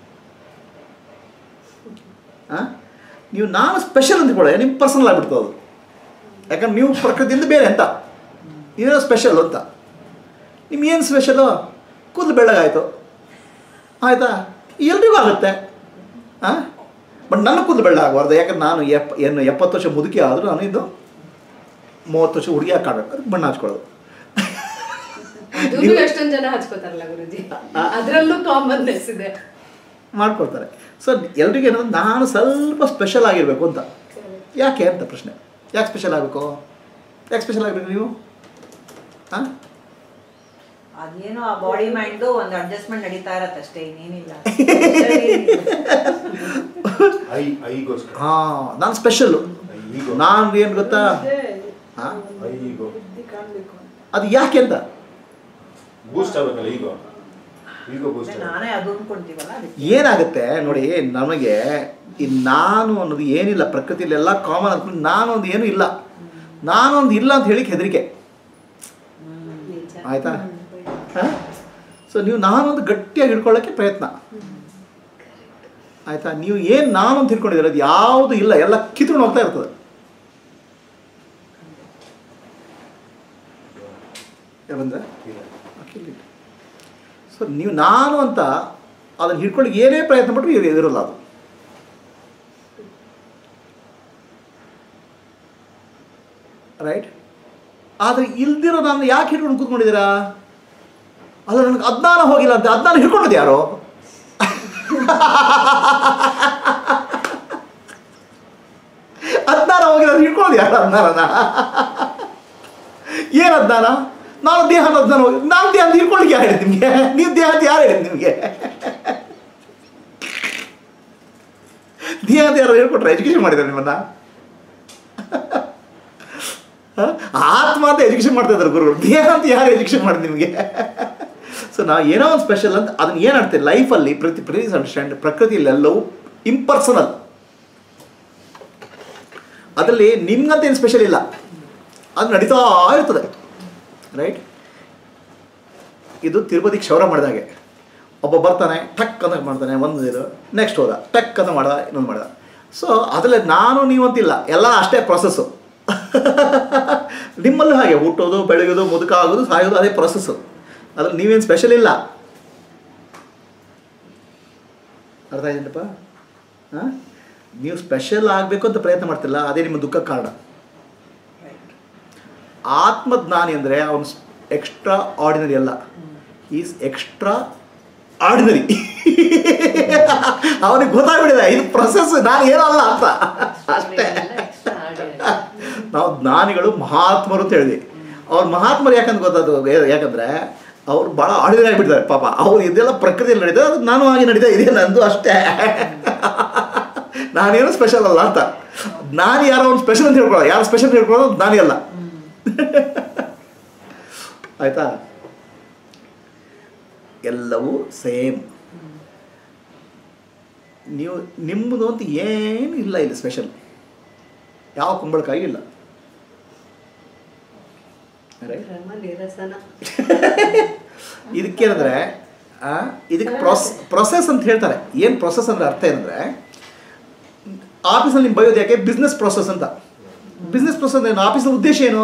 Speaker 1: ಹಾಂ ನೀವು ನಾನು ಸ್ಪೆಷಲ್ ಅಂದ್ಕೊಳ್ಳೆ ನಿಮ್ಮ ಪರ್ಸನಲ್ ಆಗಿಬಿಡ್ತದೆ ಅದು ಯಾಕಂದ್ರೆ ನೀವು ಪ್ರಕೃತಿಯಿಂದ ಬೇರೆ ಅಂತ ಏನೋ ಸ್ಪೆಷಲ್ ಅಂತ ನಿಮ್ಗೇನು ಸ್ಪೆಷಲು ಕೂದಲು ಬೆಳ್ಳಗಾಯಿತು ಆಯಿತಾ ಎಲ್ರಿಗೂ ಆಗುತ್ತೆ ಹಾಂ ಬಟ್ ನನ್ನ ಕೂದಲು ಬೆಳ್ಳ ಆಗಬಾರ್ದು ಯಾಕಂದ್ರೆ ನಾನು ಎಪ್ ಏನು ಎಪ್ಪತ್ತು ವರ್ಷ ಮುದುಕಿ ಆದರೂ ನಾನು ಇದು ಮೂವತ್ತು ವರ್ಷ ಹುಡುಗಿ ಕಾಣಬೇಕು ಅದಕ್ಕೆ ಬಣ್ಣ ಹಚ್ಕೊಳ್ಳೋದು
Speaker 2: ಅದನ್ನು ಎಷ್ಟೊಂದು ಜನ ಹಚ್ಕೋತಾರಲ್ಲ ಗುರುಜಿ ಅದ್ರಲ್ಲೂ ಕಾಮನ್ನೆಸ್ ಇದೆ
Speaker 1: ಮಾಡ್ಕೊಳ್ತಾರೆ ಸೊ ಎಲ್ರಿಗೂ ಏನಂದ್ರೆ ನಾನು ಸ್ವಲ್ಪ ಸ್ಪೆಷಲ್ ಆಗಿರಬೇಕು ಅಂತ ಯಾಕೆ ಅಂತ ಪ್ರಶ್ನೆ ಯಾಕೆ ಸ್ಪೆಷಲ್ ಆಗಬೇಕು ಯಾಕೆ ಸ್ಪೆಷಲ್ ಆಗಬೇಕು ನೀವು ಹಾಂ
Speaker 3: ಅದೇನೋ ಆ ಬಾಡಿ ಮೈಂಡ್ ಒಂದು ಅಡ್ಜಸ್ಟ್ಮೆಂಟ್ ನಡೀತಾ ಇರತ್ತೆ ಅಷ್ಟೇ ಇನ್ನೇನಿಲ್ಲ
Speaker 7: ಐ ಐಗೋಸ್ಕರ
Speaker 1: ಹಾಂ ನಾನು ಸ್ಪೆಷಲ್ಲು
Speaker 7: ಈಗೋ
Speaker 1: ನಾನು ಏನು ಗೊತ್ತಾ ಹಾಂ
Speaker 7: ಐ ಈಗೋ
Speaker 1: ಅದು ಯಾಕೆ ಅಂತ
Speaker 7: ಬೂಸ್ಟ್ ಆಗ್ಬೇಕಲ್ಲ ಈಗೋ ಈಗೋ ಬೂಸ್ಟ್
Speaker 3: ನಾನೇ ಅದು ಅನ್ಕೊಂತೀವಲ್ಲ ಅದಕ್ಕೆ
Speaker 1: ಏನಾಗುತ್ತೆ ನೋಡಿ ನಮಗೆ ಈ ನಾನು ಅನ್ನೋದು ಏನಿಲ್ಲ ಪ್ರಕೃತಿಯಲ್ಲಿ ಎಲ್ಲ ಕಾಮನ್ ಅನ್ಕೊಂಡು ನಾನು ಒಂದು ಏನೂ ಇಲ್ಲ ನಾನೊಂದು ಇಲ್ಲ ಅಂತ ಹೇಳಿಕ್ಕೆ ಹೆದರಿಕೆ
Speaker 2: ನಿಜ
Speaker 1: ಆಯ್ತಾ ಸೊ ನೀವು ನಾನೊಂದು ಗಟ್ಟಿಯಾಗಿ ಹಿಡ್ಕೊಳ್ಳೋಕ್ಕೆ ಪ್ರಯತ್ನ ಆಯ್ತಾ ನೀವು ಏನು ನಾನು ಅಂತ ಹಿಡ್ಕೊಂಡಿದ್ದೀರ ಅದು ಯಾವುದು ಇಲ್ಲ ಎಲ್ಲ ಕಿತ್ಕೊಂಡು ಹೋಗ್ತಾ ಇರ್ತದೆ ಬಂದ್ರೆ ಸೊ ನೀವು ನಾನು ಅಂತ ಅದನ್ನು ಹಿಡ್ಕೊಳ್ಳಿಕ್ಕೆ ಏನೇ ಪ್ರಯತ್ನ ಪಟ್ಟರು ಇರ- ಇರಲ್ಲ ಅದು ರೈಟ್ ಆದರೆ ಇಲ್ದಿರೋ ನಾನು ಯಾಕೆ ಹಿಡ್ಕೊಂಡು ಕೂತ್ಕೊಂಡಿದ್ದೀರಾ ಅದು ನನಗೆ ಅಜ್ಞಾನ ಹೋಗಿಲ್ಲ ಅಂತ ಅಜ್ಞಾನ ಹಿಡ್ಕೊಳ್ಳೋದು ಯಾರು ಅಜ್ಞಾನ ಹೋಗಿಲ್ಲ ಅಂತ ಹಿಡ್ಕೊಳ್ಳೋದು ಯಾರು ಅಜ್ಞಾನನ ಏನು ಅಜ್ಞಾನ ನಾನು ದೇಹ ಅನ್ನೋ ಅಜ್ಞಾನ ಹೋಗಿ ನಾನು ದೇಹ ಅಂತ ಹಿಡ್ಕೊಳ್ಳಿಕ್ಕೆ ಯಾರು ಹೇಳಿದ್ದು ನಿಮಗೆ ನೀವು ದೇಹ ಅಂತ ಯಾರು ಹೇಳಿದ್ದು ನಿಮಗೆ ದೇಹ ಅಂತ ಯಾರು ಹೇಳ್ಕೊಟ್ರೆ ಎಜುಕೇಶನ್ ಮಾಡಿದ್ದಾರೆ ನಿಮ್ಮನ್ನ ಹ? ಆತ್ಮ ಅಂತ ಎಜುಕೇಶನ್ ಮಾಡ್ತಾ ಇದ್ದಾರೆ ಗುರುಗಳು ದೇಹ ಅಂತ ಯಾರು ಎಜುಕೇಶನ್ ಮಾಡಿದ್ ನಿಮಗೆ ಸೊ ನಾವು ಏನೋ ಒಂದು ಸ್ಪೆಷಲ್ ಅಂತ ಅದನ್ನ ಏನು ಆಡ್ತೀವಿ ಲೈಫಲ್ಲಿ ಪ್ರತಿ ಪ್ಲೀಸ್ ಅಂಡರ್ಸ್ಟ್ಯಾಂಡ್ ಪ್ರಕೃತಿಯಲ್ಲಿ ಎಲ್ಲವೂ ಇಂಪರ್ಸನಲ್ ಅದರಲ್ಲಿ ನಿಮ್ಗಂತ ಏನು ಸ್ಪೆಷಲ್ ಇಲ್ಲ ಅದು ನಡೀತಾ ಇರ್ತದೆ ರೈಟ್ ಇದು ತಿರುಪತಿ ಕ್ಷೌರ ಮಾಡಿದಾಗೆ ಒಬ್ಬ ಬರ್ತಾನೆ ಟಕ್ ಅಂತ ಮಾಡ್ತಾನೆ ಒಂದು ಇದು ನೆಕ್ಸ್ಟ್ ಹೋದ ಟಕ್ ಅಂತ ಮಾಡ್ದ ಇನ್ನೊಂದು ಮಾಡ್ದ ಸೊ ಅದರಲ್ಲಿ ನಾನು ನೀವು ಅಂತಿಲ್ಲ ಎಲ್ಲ ಅಷ್ಟೇ ಪ್ರೊಸೆಸ್ಸು ನಿಮ್ಮಲ್ಲೂ ಹಾಗೆ ಹುಟ್ಟೋದು ಬೆಳಗೋದು ಮುದುಕ ಆಗೋದು ಸಾಯೋದು ಅದೇ ಪ್ರೊಸೆಸ್ಸು ಅದ್ರಲ್ಲಿ ನೀವೇನು ಸ್ಪೆಷಲ್ ಇಲ್ಲ ಅರ್ಥ ಆಯ್ತಪ್ಪ ಹಾಂ ನೀವು ಸ್ಪೆಷಲ್ ಆಗಬೇಕು ಅಂತ ಪ್ರಯತ್ನ ಮಾಡ್ತಿಲ್ಲ ಅದೇ ನಿಮ್ಮ ದುಃಖ ಕಾರಣ ಆತ್ಮಜ್ಞಾನಿ ಅಂದರೆ ಅವನು ಎಕ್ಸ್ಟ್ರಾ ಆರ್ಡಿನರಿ ಅಲ್ಲ ಈಸ್ ಎಕ್ಸ್ಟ್ರಾ ಆರ್ಡಿನರಿ ಅವನಿಗೆ ಗೊತ್ತಾಗ್ಬಿಡಿದೆ ಇದು ಪ್ರೊಸೆಸ್ ನಾನು ಏನೂ ಅಲ್ಲ ಅಂತ ಅಷ್ಟೇ
Speaker 2: ಎಕ್ಸ್ಟ್ರಾ ಆರ್ಡಿನರಿ
Speaker 1: ನಾವು ಜ್ಞಾನಿಗಳು ಮಹಾತ್ಮರು ಅಂತ ಹೇಳಿದ್ವಿ ಅವ್ರು ಮಹಾತ್ಮರು ಯಾಕಂತ ಗೊತ್ತದು ಯಾ- ಯಾಕಂದ್ರೆ ಅವ್ರು ಭಾಳ ಆರ್ಡಿನರಿ ಆಗಿಬಿಡ್ತಾರೆ ಪಾಪ ಅವ್ರು ಇದೆಲ್ಲ ಪ್ರಕೃತಿಯಲ್ಲಿ ನಡೀತದೆ ಅದು ನಾನು ಹಾಗೆ ನಡೀತಾ ಇದೆ ನಂದು ಅಷ್ಟೇ ನಾನೇನು ಸ್ಪೆಷಲ್ ಅಲ್ಲ ಅಂತ ನಾನು ಯಾರೋ ಒಂದು ಸ್ಪೆಷಲ್ ಅಂತ ಹೇಳ್ಕೊಳ್ಳೋ ಯಾರು ಸ್ಪೆಷಲ್ ಅಂತ ಹೇಳ್ಕೊಳ್ಳೋದು ನಾನೇ ಅಲ್ಲ ಆಯ್ತಾ ಎಲ್ಲವೂ ಸೇಮ್ ನೀವು ನಿಮ್ಮದು ಅಂತ ಏನು ಇಲ್ಲ ಇಲ್ಲಿ ಸ್ಪೆಷಲ್ ಯಾವ ಕುಂಬಳಕಾಯಿ ಇಲ್ಲ Right?
Speaker 2: ಕ್ರಮ ನಿರಸನ
Speaker 1: ಇದಕ್ಕೇನಂದ್ರೆ ಆ, ಇದಕ್ಕೆ ಪ್ರೊಸ್ ಪ್ರೊಸೆಸ್ ಅಂತ ಹೇಳ್ತಾರೆ ಏನು ಪ್ರೊಸೆಸ್ ಅಂದ್ರೆ ಅರ್ಥ ಏನಂದ್ರೆ ಆಫೀಸಲ್ಲಿ ನಿಮ್ಮ ಬಯೋದು ಯಾಕೆ ಬಿಸ್ನೆಸ್ ಪ್ರೊಸೆಸ್ ಅಂತ ಬಿಸ್ನೆಸ್ ಪ್ರೊಸೆಸ್ ಏನು ಆಫೀಸಿನ ಉದ್ದೇಶ ಏನು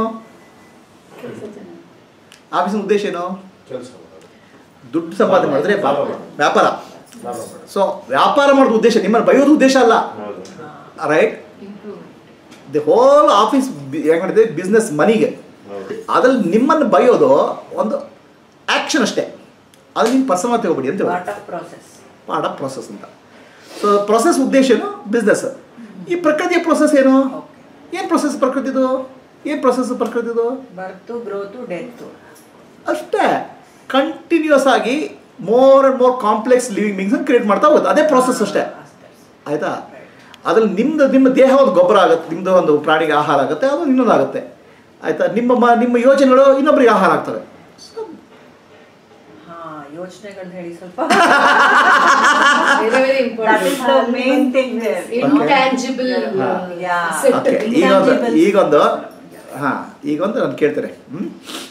Speaker 1: ಆಫೀಸಿನ ಉದ್ದೇಶ ಏನು
Speaker 7: ಕೆಲಸ
Speaker 1: ದುಡ್ಡು ಸಂಪಾದನೆ ಮಾಡಿದ್ರೆ
Speaker 7: ಲಾಭ ಮಾಡೋದು.
Speaker 1: ವ್ಯಾಪಾರ
Speaker 7: ಲಾಭ ಮಾಡೋದು.
Speaker 1: ಸೊ ವ್ಯಾಪಾರ ಮಾಡೋದು ಉದ್ದೇಶ ನಿಮ್ಮನ್ನು ಬಯೋದು ಉದ್ದೇಶ ಅಲ್ಲ
Speaker 7: ಹೌದು
Speaker 1: ರೈಟ್ ದಿ ಹೋಲ್ ಆಫೀಸ್ ಹೆಂಗೆ ಮಾಡಿದೆ ಬಿಸ್ನೆಸ್ ಮನಿಗೆ
Speaker 7: ಹೌದು
Speaker 1: ಅದ್ರಲ್ಲಿ ನಿಮ್ಮನ್ನು ಬೈಯೋದು ಒಂದು ಆ್ಯಕ್ಷನ್ ಅಷ್ಟೇ ಅದು ನಿಮ್ಮ ಪರ್ಸನಲ್ ತಗೋಬಿಡಿ ಅಂತ
Speaker 3: part of process
Speaker 1: part of process ಅಂತ ಸೊ ಪ್ರೊಸೆಸ್ ಉದ್ದೇಶ ಏನು ಬಿಸ್ನೆಸ್ ಈ ಪ್ರಕೃತಿಯ ಪ್ರೊಸೆಸ್ ಏನು ಏನು ಪ್ರೊಸೆಸ್ ಪ್ರಕೃತಿದು ಏನು ಪ್ರೊಸೆಸ್ ಪ್ರಕೃತಿದು
Speaker 3: ಬರ್ತು ಗ್ರೋತು ಡೆತ್ತು
Speaker 1: ಅಷ್ಟೇ ಕಂಟಿನ್ಯೂಸ್ ಆಗಿ more and more complex living beings create ಮಾಡ್ತಾ ಹೋಗುತ್ತೆ ಅದೇ ಪ್ರೊಸೆಸ್ ಅಷ್ಟೇ ಆಯಿತಾ ಅದ್ರಲ್ಲಿ ನಿಮ್ಮದು ನಿಮ್ಮ ದೇಹ ಒಂದು ಗೊಬ್ಬರ ಆಗುತ್ತೆ ನಿಮ್ಮದು ಒಂದು ಪ್ರಾಣಿಗೆ ಆಹಾರ ಆಗುತ್ತೆ ಅದು ಇನ್ನೊಂದು ಆಗುತ್ತೆ ಆಯಿತಾ ನಿಮ್ಮ ಮ ನಿಮ್ಮ ಯೋಚನೆಗಳು ಇನ್ನೊಬ್ಬರಿಗೆ ಆಹಾರ ಆಗ್ತವೆ So,
Speaker 3: ಹಾ ಯೋಚನೆಗಳು ಹೇಳಿ ಸ್ವಲ್ಪ
Speaker 2: very very
Speaker 3: that is the main thing
Speaker 2: intangible
Speaker 3: Yeah.
Speaker 1: Okay ಈಗೊಂದು ಈಗೊಂದು ಹಾಂ ಈಗೊಂದು ನಾನು ಕೇಳ್ತೇನೆ ಹ್ಮ್?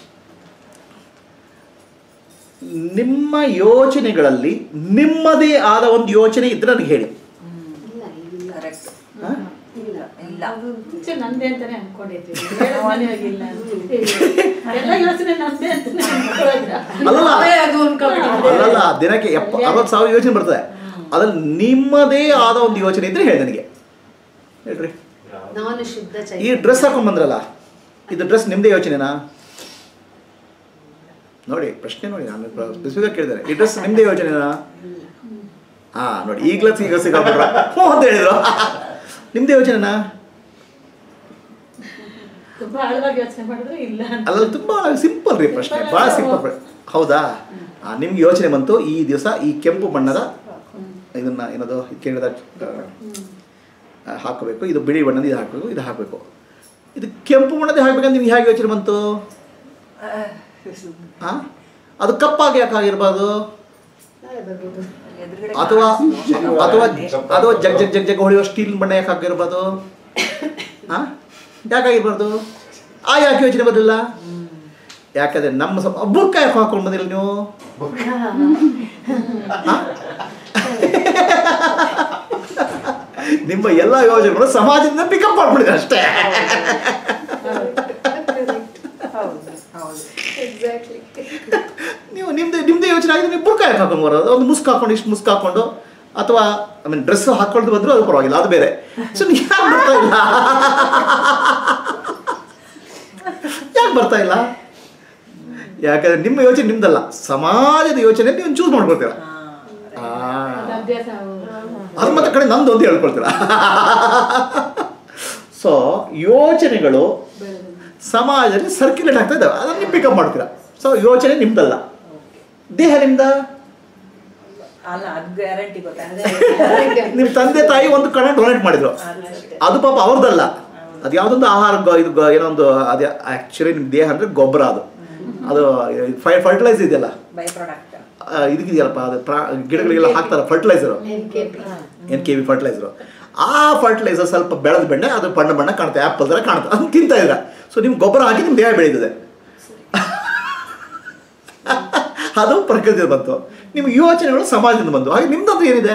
Speaker 1: ನಿಮ್ಮ ಯೋಚನೆಗಳಲ್ಲಿ ನಿಮ್ಮದೇ ಆದ ಒಂದು ಯೋಚನೆ ಇದ್ರೆ ನನಗೆ ಹೇಳಿ
Speaker 2: ಇಲ್ಲ ಇಲ್ಲ
Speaker 3: ಕರೆಕ್ಟ್
Speaker 1: ಹಾ?
Speaker 2: ಇಲ್ಲ
Speaker 3: ಇಲ್ಲ ಇಲ್ಲ
Speaker 5: ಮುಂಚೆ ನಂದೇ ಅಂತಾನೆ ಅನ್ಕೊಂಡಿದ್ವಿ ಮನೆಯಾಗಿಲ್ಲ ಎಲ್ಲ ಯೋಚನೆ ನಂದೇ ಅಂತಾನೆ ಅನ್ಕೊಂಡಿದ್ರ
Speaker 1: ಅಲ್ಲಲ್ಲ
Speaker 2: ನಾವೇ ಅದು ಅನ್ಕೊಂಡ್ಬಿಟ್ಟಿದ್ದೀವಿ.
Speaker 1: ಅಲ್ಲಲ್ಲ ದಿನಕ್ಕೆ ಎಪ್ಪ ಅರವತ್ತು ಸಾವಿರ ಯೋಚನೆ ಬರ್ತದೆ ಅದ್ರಲ್ಲಿ ನಿಮ್ಮದೇ ಆದ ಒಂದು ಯೋಚನೆ ಇದ್ರೆ ಹೇಳಿ ನನಗೆ ಹೇಳ್ರಿ
Speaker 2: ನಾನು ಶುದ್ಧ
Speaker 1: ಈ
Speaker 2: ಚೈತನ್ಯ
Speaker 1: ಡ್ರೆಸ್ ಹಾಕೊಂಡ್ ಬಂದ್ರಲ್ಲ ಇದು ಡ್ರೆಸ್ ನಿಮ್ಮದೇ ಯೋಚನೆನಾ ನೋಡಿ ಪ್ರಶ್ನೆ ನೋಡಿ ನಾನು ಸ್ಪೆಸಿಫಿಕ್ ಕೇಳಿದ್ದಾರೆ ಈ ಡ್ರೆಸ್ ನಿಮ್ಮದೇ ಯೋಚನೆನಾ ಹಾ ನೋಡಿ ಈಗಲೇ ಈಗ ಸಿಗಾಬಿಟ್ರ ಹ್ಞೂ ಅಂತ ಹೇಳಿದ್ರು ನಿಮ್ಮದೇ ಯೋಚನೆನಾ
Speaker 5: ತುಂಬಾ ಆಳವಾಗಿ ಯೋಚನೆ ಮಾಡಿದ್ರೆ ಇಲ್ಲ ಅಂತ
Speaker 1: ಅಲ್ಲ ತುಂಬ ಸಿಂಪಲ್ ರೀ ಪ್ರಶ್ನೆ ಭಾಳ ಸಿಂಪಲ್ ಹೌದಾ ಆ, ನಿಮ್ಗೆ ಯೋಚನೆ ಬಂತು ಈ ದಿವಸ ಈ ಕೆಂಪು ಬಣ್ಣದ ಇದನ್ನ ಏನದು ಕೇಳಿದ ಹಾಕಬೇಕು ಇದು ಬಿಳಿ ಬಣ್ಣದ ಇದು ಹಾಕಬೇಕು ಇದು ಹಾಕಬೇಕು ಇದು ಕೆಂಪು ಬಣ್ಣದ ಹಾಕ್ಬೇಕಂತ ನಿಮ್ಗೆ ಹೇಗೆ ಯೋಚನೆ ಬಂತು ಹಾಂ ಅದು ಕಪ್ಪಾಗಿ ಯಾಕೆ ಆಗಿರ್ಬಾರ್ದು
Speaker 2: ನಾಳೆ ಬರ್ಬೋದು
Speaker 3: ಎದುರುಗಡೆ
Speaker 1: ಅಥವಾ
Speaker 3: ಕಾಣಿಸ್ತು.
Speaker 1: ಅಥವಾ ಅಥವಾ ಜಗ್ ಜಗ್ ಜಗ್ ಜಗ್ ಹೊಳೆಯೋ ಸ್ಟೀಲ್ ಬಣ್ಣ ಯಾಕೆ ಹಾಕಿರ್ಬಾರ್ದು ಹಾಂ ಯಾಕಾಗಿರ್ಬಾರ್ದು ಆ ಯಾಕೆ ಯೋಚನೆ ಬರಲಿಲ್ಲ ಯಾಕಂದ್ರೆ ನಮ್ಮ ಸ ಬುಕ್ಕ ಯಾಕೆ ಹಾಕೊಂಡು ಬಂದಿಲ್ಲ ನೀವು ಆ? ನಿಮ್ಮ ಎಲ್ಲ ಯೋಜನೆಗಳು ಸಮಾಜದಿಂದ ಪಿಕಪ್ ಮಾಡ್ಬಿಡಿದ್ರೆ ಅಷ್ಟೇ
Speaker 3: ಹೌದು ಹೌದು
Speaker 2: ಎಕ್ಸಾಕ್ಟ್ಲಿ
Speaker 1: ನೀವು ನಿಮ್ದು ನಿಮ್ದೇ ಯೋಚನೆ ಆಗಿದೆ ನೀವು ಬುಕ್ಕ ಯಾಕೆ ಹಾಕೊಂಡು ಬರೋದು ಒಂದು ಮುಸ್ಕ್ ಹಾಕೊಂಡು ಇಷ್ಟು ಮುಸ್ಕ್ ಹಾಕೊಂಡು ಅಥವಾ ಐ ಮೀನ್ ಡ್ರೆಸ್ ಹಾಕೊಂಡು ಬಂದರೂ ಅದು ಪರವಾಗಿಲ್ಲ ಅದು ಬೇರೆ ಸೊ ನೀವು ಯಾಕೆ ಬರ್ತಾ ಇಲ್ಲ ಯಾಕೆ ಬರ್ತಾ ಇಲ್ಲ ಯಾಕಂದ್ರೆ ನಿಮ್ಮ ಯೋಚನೆ ನಿಮ್ದಲ್ಲ ಸಮಾಜದ ಯೋಚನೆ ನೀವು ಚೂಸ್ ಮಾಡ್ಕೊಳ್ತೀರ ಆ.
Speaker 5: ಅದು ಅಭ್ಯಾಸ
Speaker 1: ಅದು ಮತ್ತೆ ಕಡೆ ನಂದು ಅಂತ ಹೇಳ್ಕೊಳ್ತೀರ ಸೊ ಯೋಚನೆಗಳು ಸಮಾಜದಲ್ಲಿ ಸರ್ಕ್ಯುಲೇಟ್ ಆಗ್ತಾ ಇದ್ದಾವೆ ಅದನ್ನು ನೀವು ಪಿಕಪ್ ಮಾಡ್ತೀರಾ ಸೊ ಯೋಚನೆ ನಿಮ್ದಲ್ಲ ದೇಹ ನಿಮ್ದ
Speaker 3: ಅಲ್ಲ ಅದು ಗ್ಯಾರಂಟಿ ಗೊತ್ತಾಗಿದೆ
Speaker 1: ನಿಮ್ಮ ತಂದೆ ತಾಯಿ ಒಂದು ಕಣ ಡೊನೇಟ್ ಮಾಡಿದ್ರು ಅದು ಪಾಪ ಅವ್ರದ್ದಲ್ಲ ಅದು ಯಾವುದೊಂದು ಆಹಾರ ಗೊ- ಇದು ಗೊ- ಏನೊಂದು ಅದೇ ಆ್ಯಕ್ಚುಲಿ ನಿಮ್ಮ ದೇಹ ಅಂದರೆ ಗೊಬ್ಬರ ಅದು ಅದು ಫೈ ಫರ್ಟಿಲೈಸ್ ಇದೆಯಲ್ಲ
Speaker 3: ಬೈ ಪ್ರಾಡಕ್ಟ್
Speaker 1: ಆ, ಇದಕ್ಕಿದೆಯಲ್ಲಪ್ಪ ಅದು ಪ್ರಾ ಗಿಡಗಳಿಗೆಲ್ಲ ಹಾಕ್ತಾರೆ fertiliser
Speaker 2: N K P
Speaker 1: N K V fertiliser ಆ ಫರ್ಟಿಲೈಸರ್ ಸ್ವಲ್ಪ ಬೆಳೆದ ಬೆಣ್ಣೆ ಅದು ಬಣ್ಣ ಬಣ್ಣ ಕಾಣುತ್ತೆ ಆ್ಯಪಲ್ ಥರ ಕಾಣುತ್ತೆ ಅದನ್ನ ತಿಂತಾ ಇದ್ರ ಸೊ ನಿಮ್ಮ ಗೊಬ್ಬರ ಹಾಕಿ ನಿಮ್ಮ ದೇಹ ಬೆಳೀತದೆ ಅದು ಪ್ರಕೃತಿಯಿಂದ ಬಂತು ನಿಮ್ಮ ಯೋಚನೆಗಳು ಸಮಾಜದಿಂದ ಬಂತು ಹಾಗೆ ನಿಮ್ದಂದ್ರೆ ಏನಿದೆ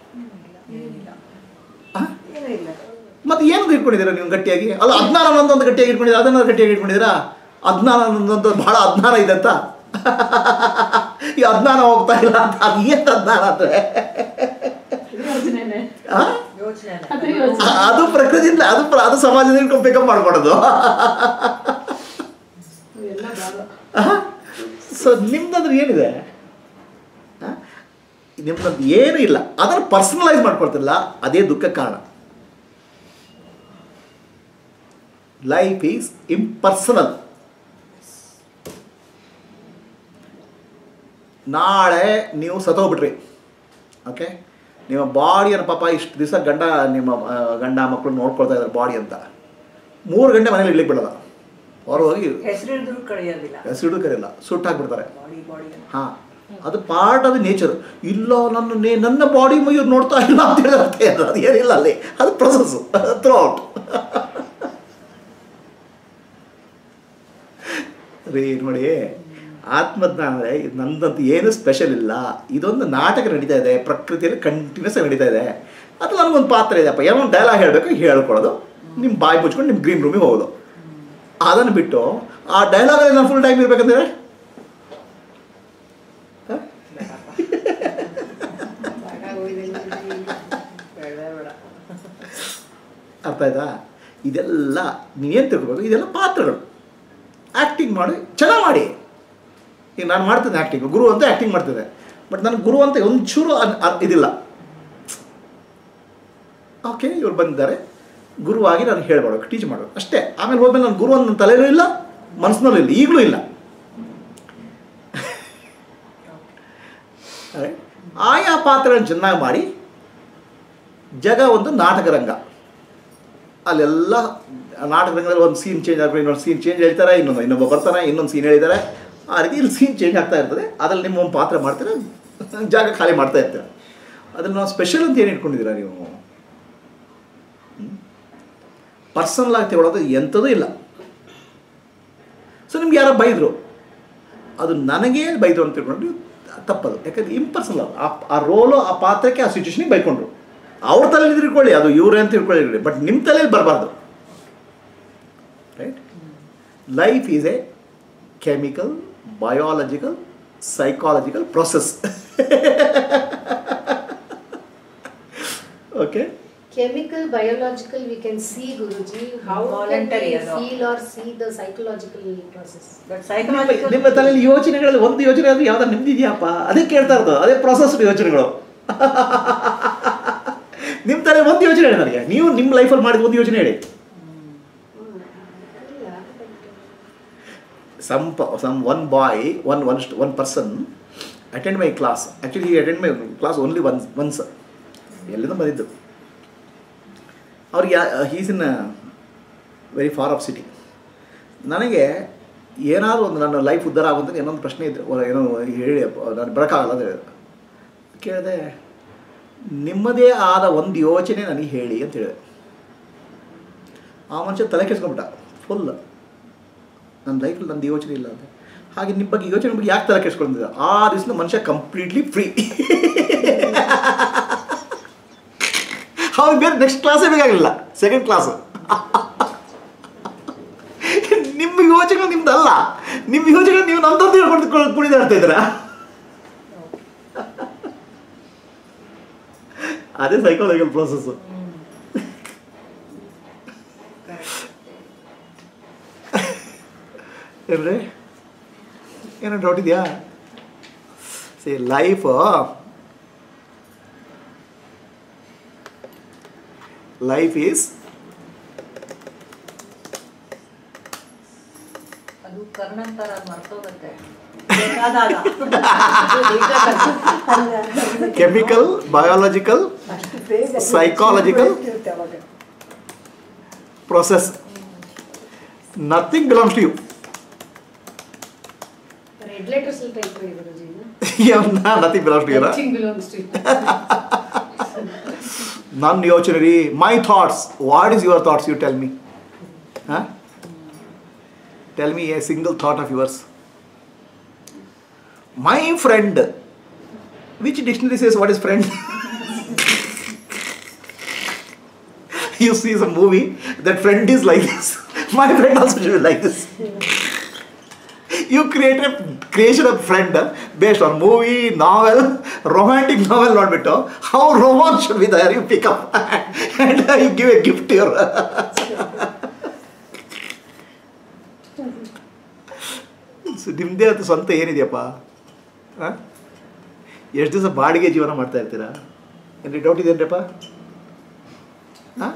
Speaker 1: ಆ?
Speaker 3: ಏನೂ ಇಲ್ಲ
Speaker 1: ಮತ್ತೆ ಏನದು ಇಟ್ಕೊಂಡಿದ್ದೀರಾ ನೀವು ಗಟ್ಟಿಯಾಗಿ ಅಲ್ಲ ಅಜ್ಞಾನ ಅನ್ನೋದೊಂದು ಗಟ್ಟಿಯಾಗಿ ಇಟ್ಕೊಂಡಿದ್ದೀರಾ ಅದನ್ನ ಗಟ್ಟಿಯಾಗಿ ಇಟ್ಕೊಂಡಿದ್ದೀರಾ ಅಜ್ಞಾನ ಅನ್ನೋದೊಂದು ಬಹಳ ಅಜ್ಞಾನ ಇದೆ ಅಂತ ಈ ಅಜ್ಞಾನ ಹೋಗ್ತಾ ಇಲ್ಲ ಅಂತ ಅದು ಏನು ಅಜ್ಞಾನ ಅಂದ್ರೆ
Speaker 5: ಯೋಚನೆನೆ
Speaker 1: ಆ?
Speaker 3: ಯೋಚನೆ
Speaker 5: ಅದು ಯೋಚನೆ
Speaker 1: ಅದು ಪ್ರಕೃತಿಯಿಂದ ಅದು ಪ್ರ- ಅದು ಸಮಾಜದಿಂದ ಇಟ್ಕೊಂಡು ಪಿಕಪ್ ಮಾಡ್ಕೊಡೋದು
Speaker 5: ಇವೆಲ್ಲ ಭಾಗ
Speaker 1: ಸೊ ನಿಮ್ದಂದ್ರೆ ಏನಿದೆ ಆ? ನಿಮ್ದಂದ್ರೆ ಏನೂ ಇಲ್ಲ ಅದನ್ನು ಪರ್ಸನಲೈಸ್ ಮಾಡ್ಕೊಳ್ತಿಲ್ಲ ಅದೇ ದುಃಖ ಕಾರಣ ಲೈಫ್ ಈಸ್ ಇಂಪರ್ಸನಲ್ ನಾಳೆ ನೀವು ಸತ್ತೋಗ್ಬಿಟ್ರಿ ಓಕೆ ನಿಮ್ಮ ಬಾಡಿಯನ್ನು ಪಾಪ ಇಷ್ಟು ದಿವಸ ಗಂಡ ನಿಮ್ಮ ಆ, ಗಂಡ ಮಕ್ಕಳು ನೋಡ್ಕೊಳ್ತಾ ಇದ್ದಾರೆ ಬಾಡಿ ಅಂತ ಮೂರು ಗಂಟೆ ಮನೇಲಿ ಇಡ್ಲಿಕ್ಕೆ ಬಿಡಲ್ಲ ಹೊರ ಹೋಗಿ
Speaker 3: ಹೆಸರು ಹಿಡಿದ್ರು ಕಳೆಯೋದಿಲ್ಲ
Speaker 1: ಸಿಡು ಕರೆಯಲ್ಲ ಸುಟ್ಟು ಹಾಕ್ಬಿಡ್ತಾರೆ
Speaker 3: ಬಾಡಿ ಬಾಡಿ
Speaker 1: ಹಾಂ ಅದು ಪಾರ್ಟ್ ಆಫ್ ನೇಚರ್ ಇಲ್ಲ ನನ್ನ ನೇ ನನ್ನ ಬಾಡಿ ಮೈಯವ್ರು ನೋಡ್ತಾ ಇಲ್ಲ ಅಂತ ಹೇಳಿ ಅರ್ಥ ಇಲ್ಲ ಅದು ಏನಿಲ್ಲ ಅಲ್ಲಿ ಅದು ಪ್ರೊಸೆಸ್ ಥ್ರೂ ಔಟ್ ರೀ ನೋಡಿ ಆತ್ಮಜ್ಞಾನ ಅಂದರೆ ಇದು ನಂದಂತ ಏನು ಸ್ಪೆಷಲ್ ಇಲ್ಲ ಇದೊಂದು ನಾಟಕ ನಡೀತಾ ಇದೆ ಪ್ರಕೃತಿಯಲ್ಲಿ ಕಂಟಿನ್ಯೂಸ್ ಆಗಿ ನಡೀತಾ ಇದೆ ಅದು ನನಗೊಂದು ಪಾತ್ರ ಇದೆಯಪ್ಪ ಏನೋ ಒಂದು ಡೈಲಾಗ್ ಹೇಳಬೇಕು ಹೇಳ್ಕೊಳ್ಳೋದು ನಿಮ್ಮ ಬಾಯಿ ಮುಚ್ಕೊಂಡು ನಿಮ್ಮ ಗ್ರೀನ್ ರೂಮಿಗೆ ಹೋಗೋದು ಅದನ್ನು ಬಿಟ್ಟು ಆ ಡೈಲಾಗಲ್ಲಿ ನಾನು ಫುಲ್ ಟೈಮ್ ಇರ್ಬೇಕಂದ್ರೆ ಹ?
Speaker 3: ಬೇಡ ಬೇಡ
Speaker 1: ಅರ್ಥ ಆಯ್ತಾ ಇದೆಲ್ಲ ನೀವೇನು ತಿಳ್ಕೊಬೇಕು ಇದೆಲ್ಲ ಪಾತ್ರಗಳು ಆ್ಯಕ್ಟಿಂಗ್ ಮಾಡಿ ಚೆನ್ನಾಗಿ ಮಾಡಿ ಈಗ ನಾನು ಮಾಡ್ತಿದ್ದೆ ಆ್ಯಕ್ಟಿಂಗ್ ಗುರು ಅಂತ ಆ್ಯಕ್ಟಿಂಗ್ ಮಾಡ್ತಿದ್ದೆ ಬಟ್ ನನಗೆ ಗುರು ಅಂತ ಒಂಚೂರು ಅನ್- ಅ- ಇದಿಲ್ಲ ಓಕೆ ಇವ್ರು ಬಂದಿದ್ದಾರೆ ಗುರುವಾಗಿ ನಾನು ಹೇಳ್ಬೇಕು ಟೀಚ್ ಮಾಡಬೇಕು ಅಷ್ಟೇ ಆಮೇಲೆ ಹೋದ್ಮೇಲೆ ನಾನು ಗುರು ಅಂತ ನನ್ನ ತಲೆಯಲ್ಲೂ ಇಲ್ಲ ಮನಸ್ಸಿನಲ್ಲೂ ಇಲ್ಲ ಈಗಲೂ ಇಲ್ಲ Alright? ಆಯಾ ಪಾತ್ರಗಳನ್ನು ಚೆನ್ನಾಗಿ ಮಾಡಿ ಜಗ ಒಂದು ನಾಟಕ ರಂಗ ಅಲ್ಲೆಲ್ಲ ನಾಟಕ ರಂಗದಲ್ಲಿ ಒಂದು ಸೀನ್ ಚೇಂಜ್ ಆಗ್ಬೇಕು ಇನ್ನೊಂದು ಸೀನ್ ಚೇಂಜ್ ಹೇಳ್ತಾರೆ ಇನ್ನೊಂದು ಇನ್ನೊಬ್ಬ ಬರ್ತಾನೆ ಇನ್ನೊಂದು ಸೀನ್ ಹೇಳಿದ್ದಾರೆ ಆ ರೀತಿ ಇಲ್ಲಿ ಸೀನ್ ಚೇಂಜ್ ಆಗ್ತಾ ಇರ್ತದೆ ಅದ್ರಲ್ಲಿ ನಿಮ್ಮ ಒಂದು ಪಾತ್ರ ಮಾಡ್ತೀರ ಜಾಗ ಖಾಲಿ ಮಾಡ್ತಾ ಇರ್ತೀರ ಅದ್ರಲ್ಲಿ ನಾವು ಸ್ಪೆಷಲ್ ಅಂತ ಏನು ಇಟ್ಕೊಂಡಿದ್ದೀರಾ ನೀವು ಪರ್ಸನಲ್ ಆಗಿ ತಗೊಳ್ಳೋದು ಎಂಥದೂ ಇಲ್ಲ ಸೊ ನಿಮ್ಗೆ ಯಾರೋ ಬೈದರು ಅದು ನನಗೇ ಬೈದರು ಅಂತ ತಿಳ್ಕೊಂಡು ನೀವು ತಪ್ಪದು ಯಾಕಂದ್ರೆ ಇಂಪರ್ಸನಲ್ ಆ ಆ ರೋಲು ಆ ಪಾತ್ರಕ್ಕೆ ಆ ಸಿಚುವೇಶನಿಗೆ ಬೈಕೊಂಡ್ರು ಅವ್ರ ತಲೆಯಲ್ಲಿ ತಿಳ್ಕೊಳ್ಳಿ ಅದು ಇವ್ರೆ ಅಂತ ತಿಳ್ಕೊಳ್ಳಿ ಬಟ್ ನಿಮ್ಮ ತಲೆಯಲ್ಲಿ ಬರಬಾರ್ದು right life is a chemical biological psychological process okay
Speaker 2: Chemical, biological, we can see, Guruji. How
Speaker 3: Voluntary
Speaker 2: can
Speaker 3: ಅದು.
Speaker 2: we feel or see the psychological process?
Speaker 3: But
Speaker 1: ನಿಮ್ಮ
Speaker 3: ಸೈಕಲಾಜಿಕಲ್
Speaker 1: ನಿಮ್ಮ ತಲೆಯಲ್ಲಿ ಯೋಚನೆಗಳಲ್ಲಿ ಒಂದು ಯೋಚನೆ ಆದ್ರೆ ಯಾವ್ದು ನಿಮ್ದಿದೆಯಪ್ಪ ಅದೇ ಕೇಳ್ತಾ ಇರೋದು ಅದೇ ಪ್ರೊಸೆಸ್ಡ್ ಯೋಚನೆಗಳು ನಿಮ್ಮ ತಲೆ ಒಂದು ಯೋಚನೆ ಹೇಳಿ ನನಗೆ ನೀವು ನಿಮ್ಮ ಲೈಫಲ್ಲಿ ಮಾಡಿದ ಒಂದು ಯೋಚನೆ ಹೇಳಿ some p- some one boy one one st- one person attend my class actually he attend my class only once once ಎಲ್ಲಿಂದ ಬಂದಿದ್ದು ಅವ್ರಿಗೆ he's in very far off city ನನಗೆ ಏನಾದರೂ ಒಂದು ನನ್ನ ಲೈಫ್ ಉದ್ಧಾರ ಆಗುವಂಥ ಏನೊಂದು ಪ್ರಶ್ನೆ ಇದ್ದರೆ ಒ- ಏನೋ ಹೇಳಿ ಅಪ್ಪ, ನಾನು ಬರೋಕ್ಕಾಗಲ್ಲ ಅಂತ ಹೇಳಿದೆ ಕೇಳಿದೆ ನಿಮ್ಮದೇ ಆದ ಒಂದು ಯೋಚನೆ ನನಗೆ ಹೇಳಿ ಅಂತ ಹೇಳಿದೆ ಆ ಮನುಷ್ಯ ತಲೆ ಕೆಡ್ಸ್ಕೊಂಬಿಟ್ಟ ಫುಲ್ ನನ್ನ ಲೈಫಲ್ಲಿ ನಂದು ಯೋಚನೆ ಇಲ್ಲ ಅಂತ ಹಾಗೆ ನಿಮ್ಮ ಬಗ್ಗೆ ಯೋಚನೆ ಬಗ್ಗೆ ಯಾಕೆ ತಲೆ ಕೆಡ್ಸ್ಕೊಂಡಿದ್ದ ಆ ದಿವಸ ಮನುಷ್ಯ ಕಂಪ್ಲೀಟ್ಲಿ ಫ್ರೀ ಅವ್ನು ಬೇರೆ ನೆಕ್ಸ್ಟ್ ಕ್ಲಾಸೇ ಬೇಕಾಗಿಲ್ಲ ಸೆಕೆಂಡ್ ಕ್ಲಾಸ್ ನಿಮ್ಮ ಯೋಚನೆ ನಿಮ್ದಲ್ಲ ನಿಮ್ಮ ಯೋಚನೆ ನೀವು ನಮ್ದೊಂದು ಹೇಳ್ಕೊಂಡು ಕುಣಿದಾಡ್ತಾ ಇದ್ದೀರಾ ಅದೇ ಸೈಕಾಲಜಿಕಲ್ ಪ್ರೋಸೆಸ್ ಏನ್ರಿ ಏನೋ ಡೌಟ್ ಇದೆಯಾ ಸಿ ಲೈಫ್ ಲೈಫ್ ಈಸ್
Speaker 3: ಅದು ಕರ್ಣಂತರ ಮರ್ತೋಗುತ್ತೆ ಬೇಕಾದಾಗ
Speaker 1: chemical biological Psychological? process nothing belongs to you
Speaker 2: Red letters will type ಮಾಡಿ Guruji. no?
Speaker 1: yeah, nothing belongs to you
Speaker 2: Nothing belongs to you.
Speaker 1: ನನ್ನ ಯೋಚನೆ ರೀ my thoughts what is your thoughts you tell me ಹಾಂ tell me a single thought of yours my friend which dictionary says what is friend you see some movie that friend is like this my friend also should be like this you create a creation of friend based on movie novel romantic novel ನೋಡ್ಬಿಟ್ಟು how romance should be there you pick up and you give a gift to your so ನಿಮ್ಮದೇ ಅದು ಸ್ವಂತ ಏನಿದೆಯಪ್ಪ ಎಷ್ಟು ದಿವಸ ಬಾಡಿಗೆ ಜೀವನ ಮಾಡ್ತಾ ಇರ್ತೀರಾ ಏನ್ರಿ ಡೌಟ್ ಇದೆಯೇನ್ರಪ್ಪ ಹಾಂ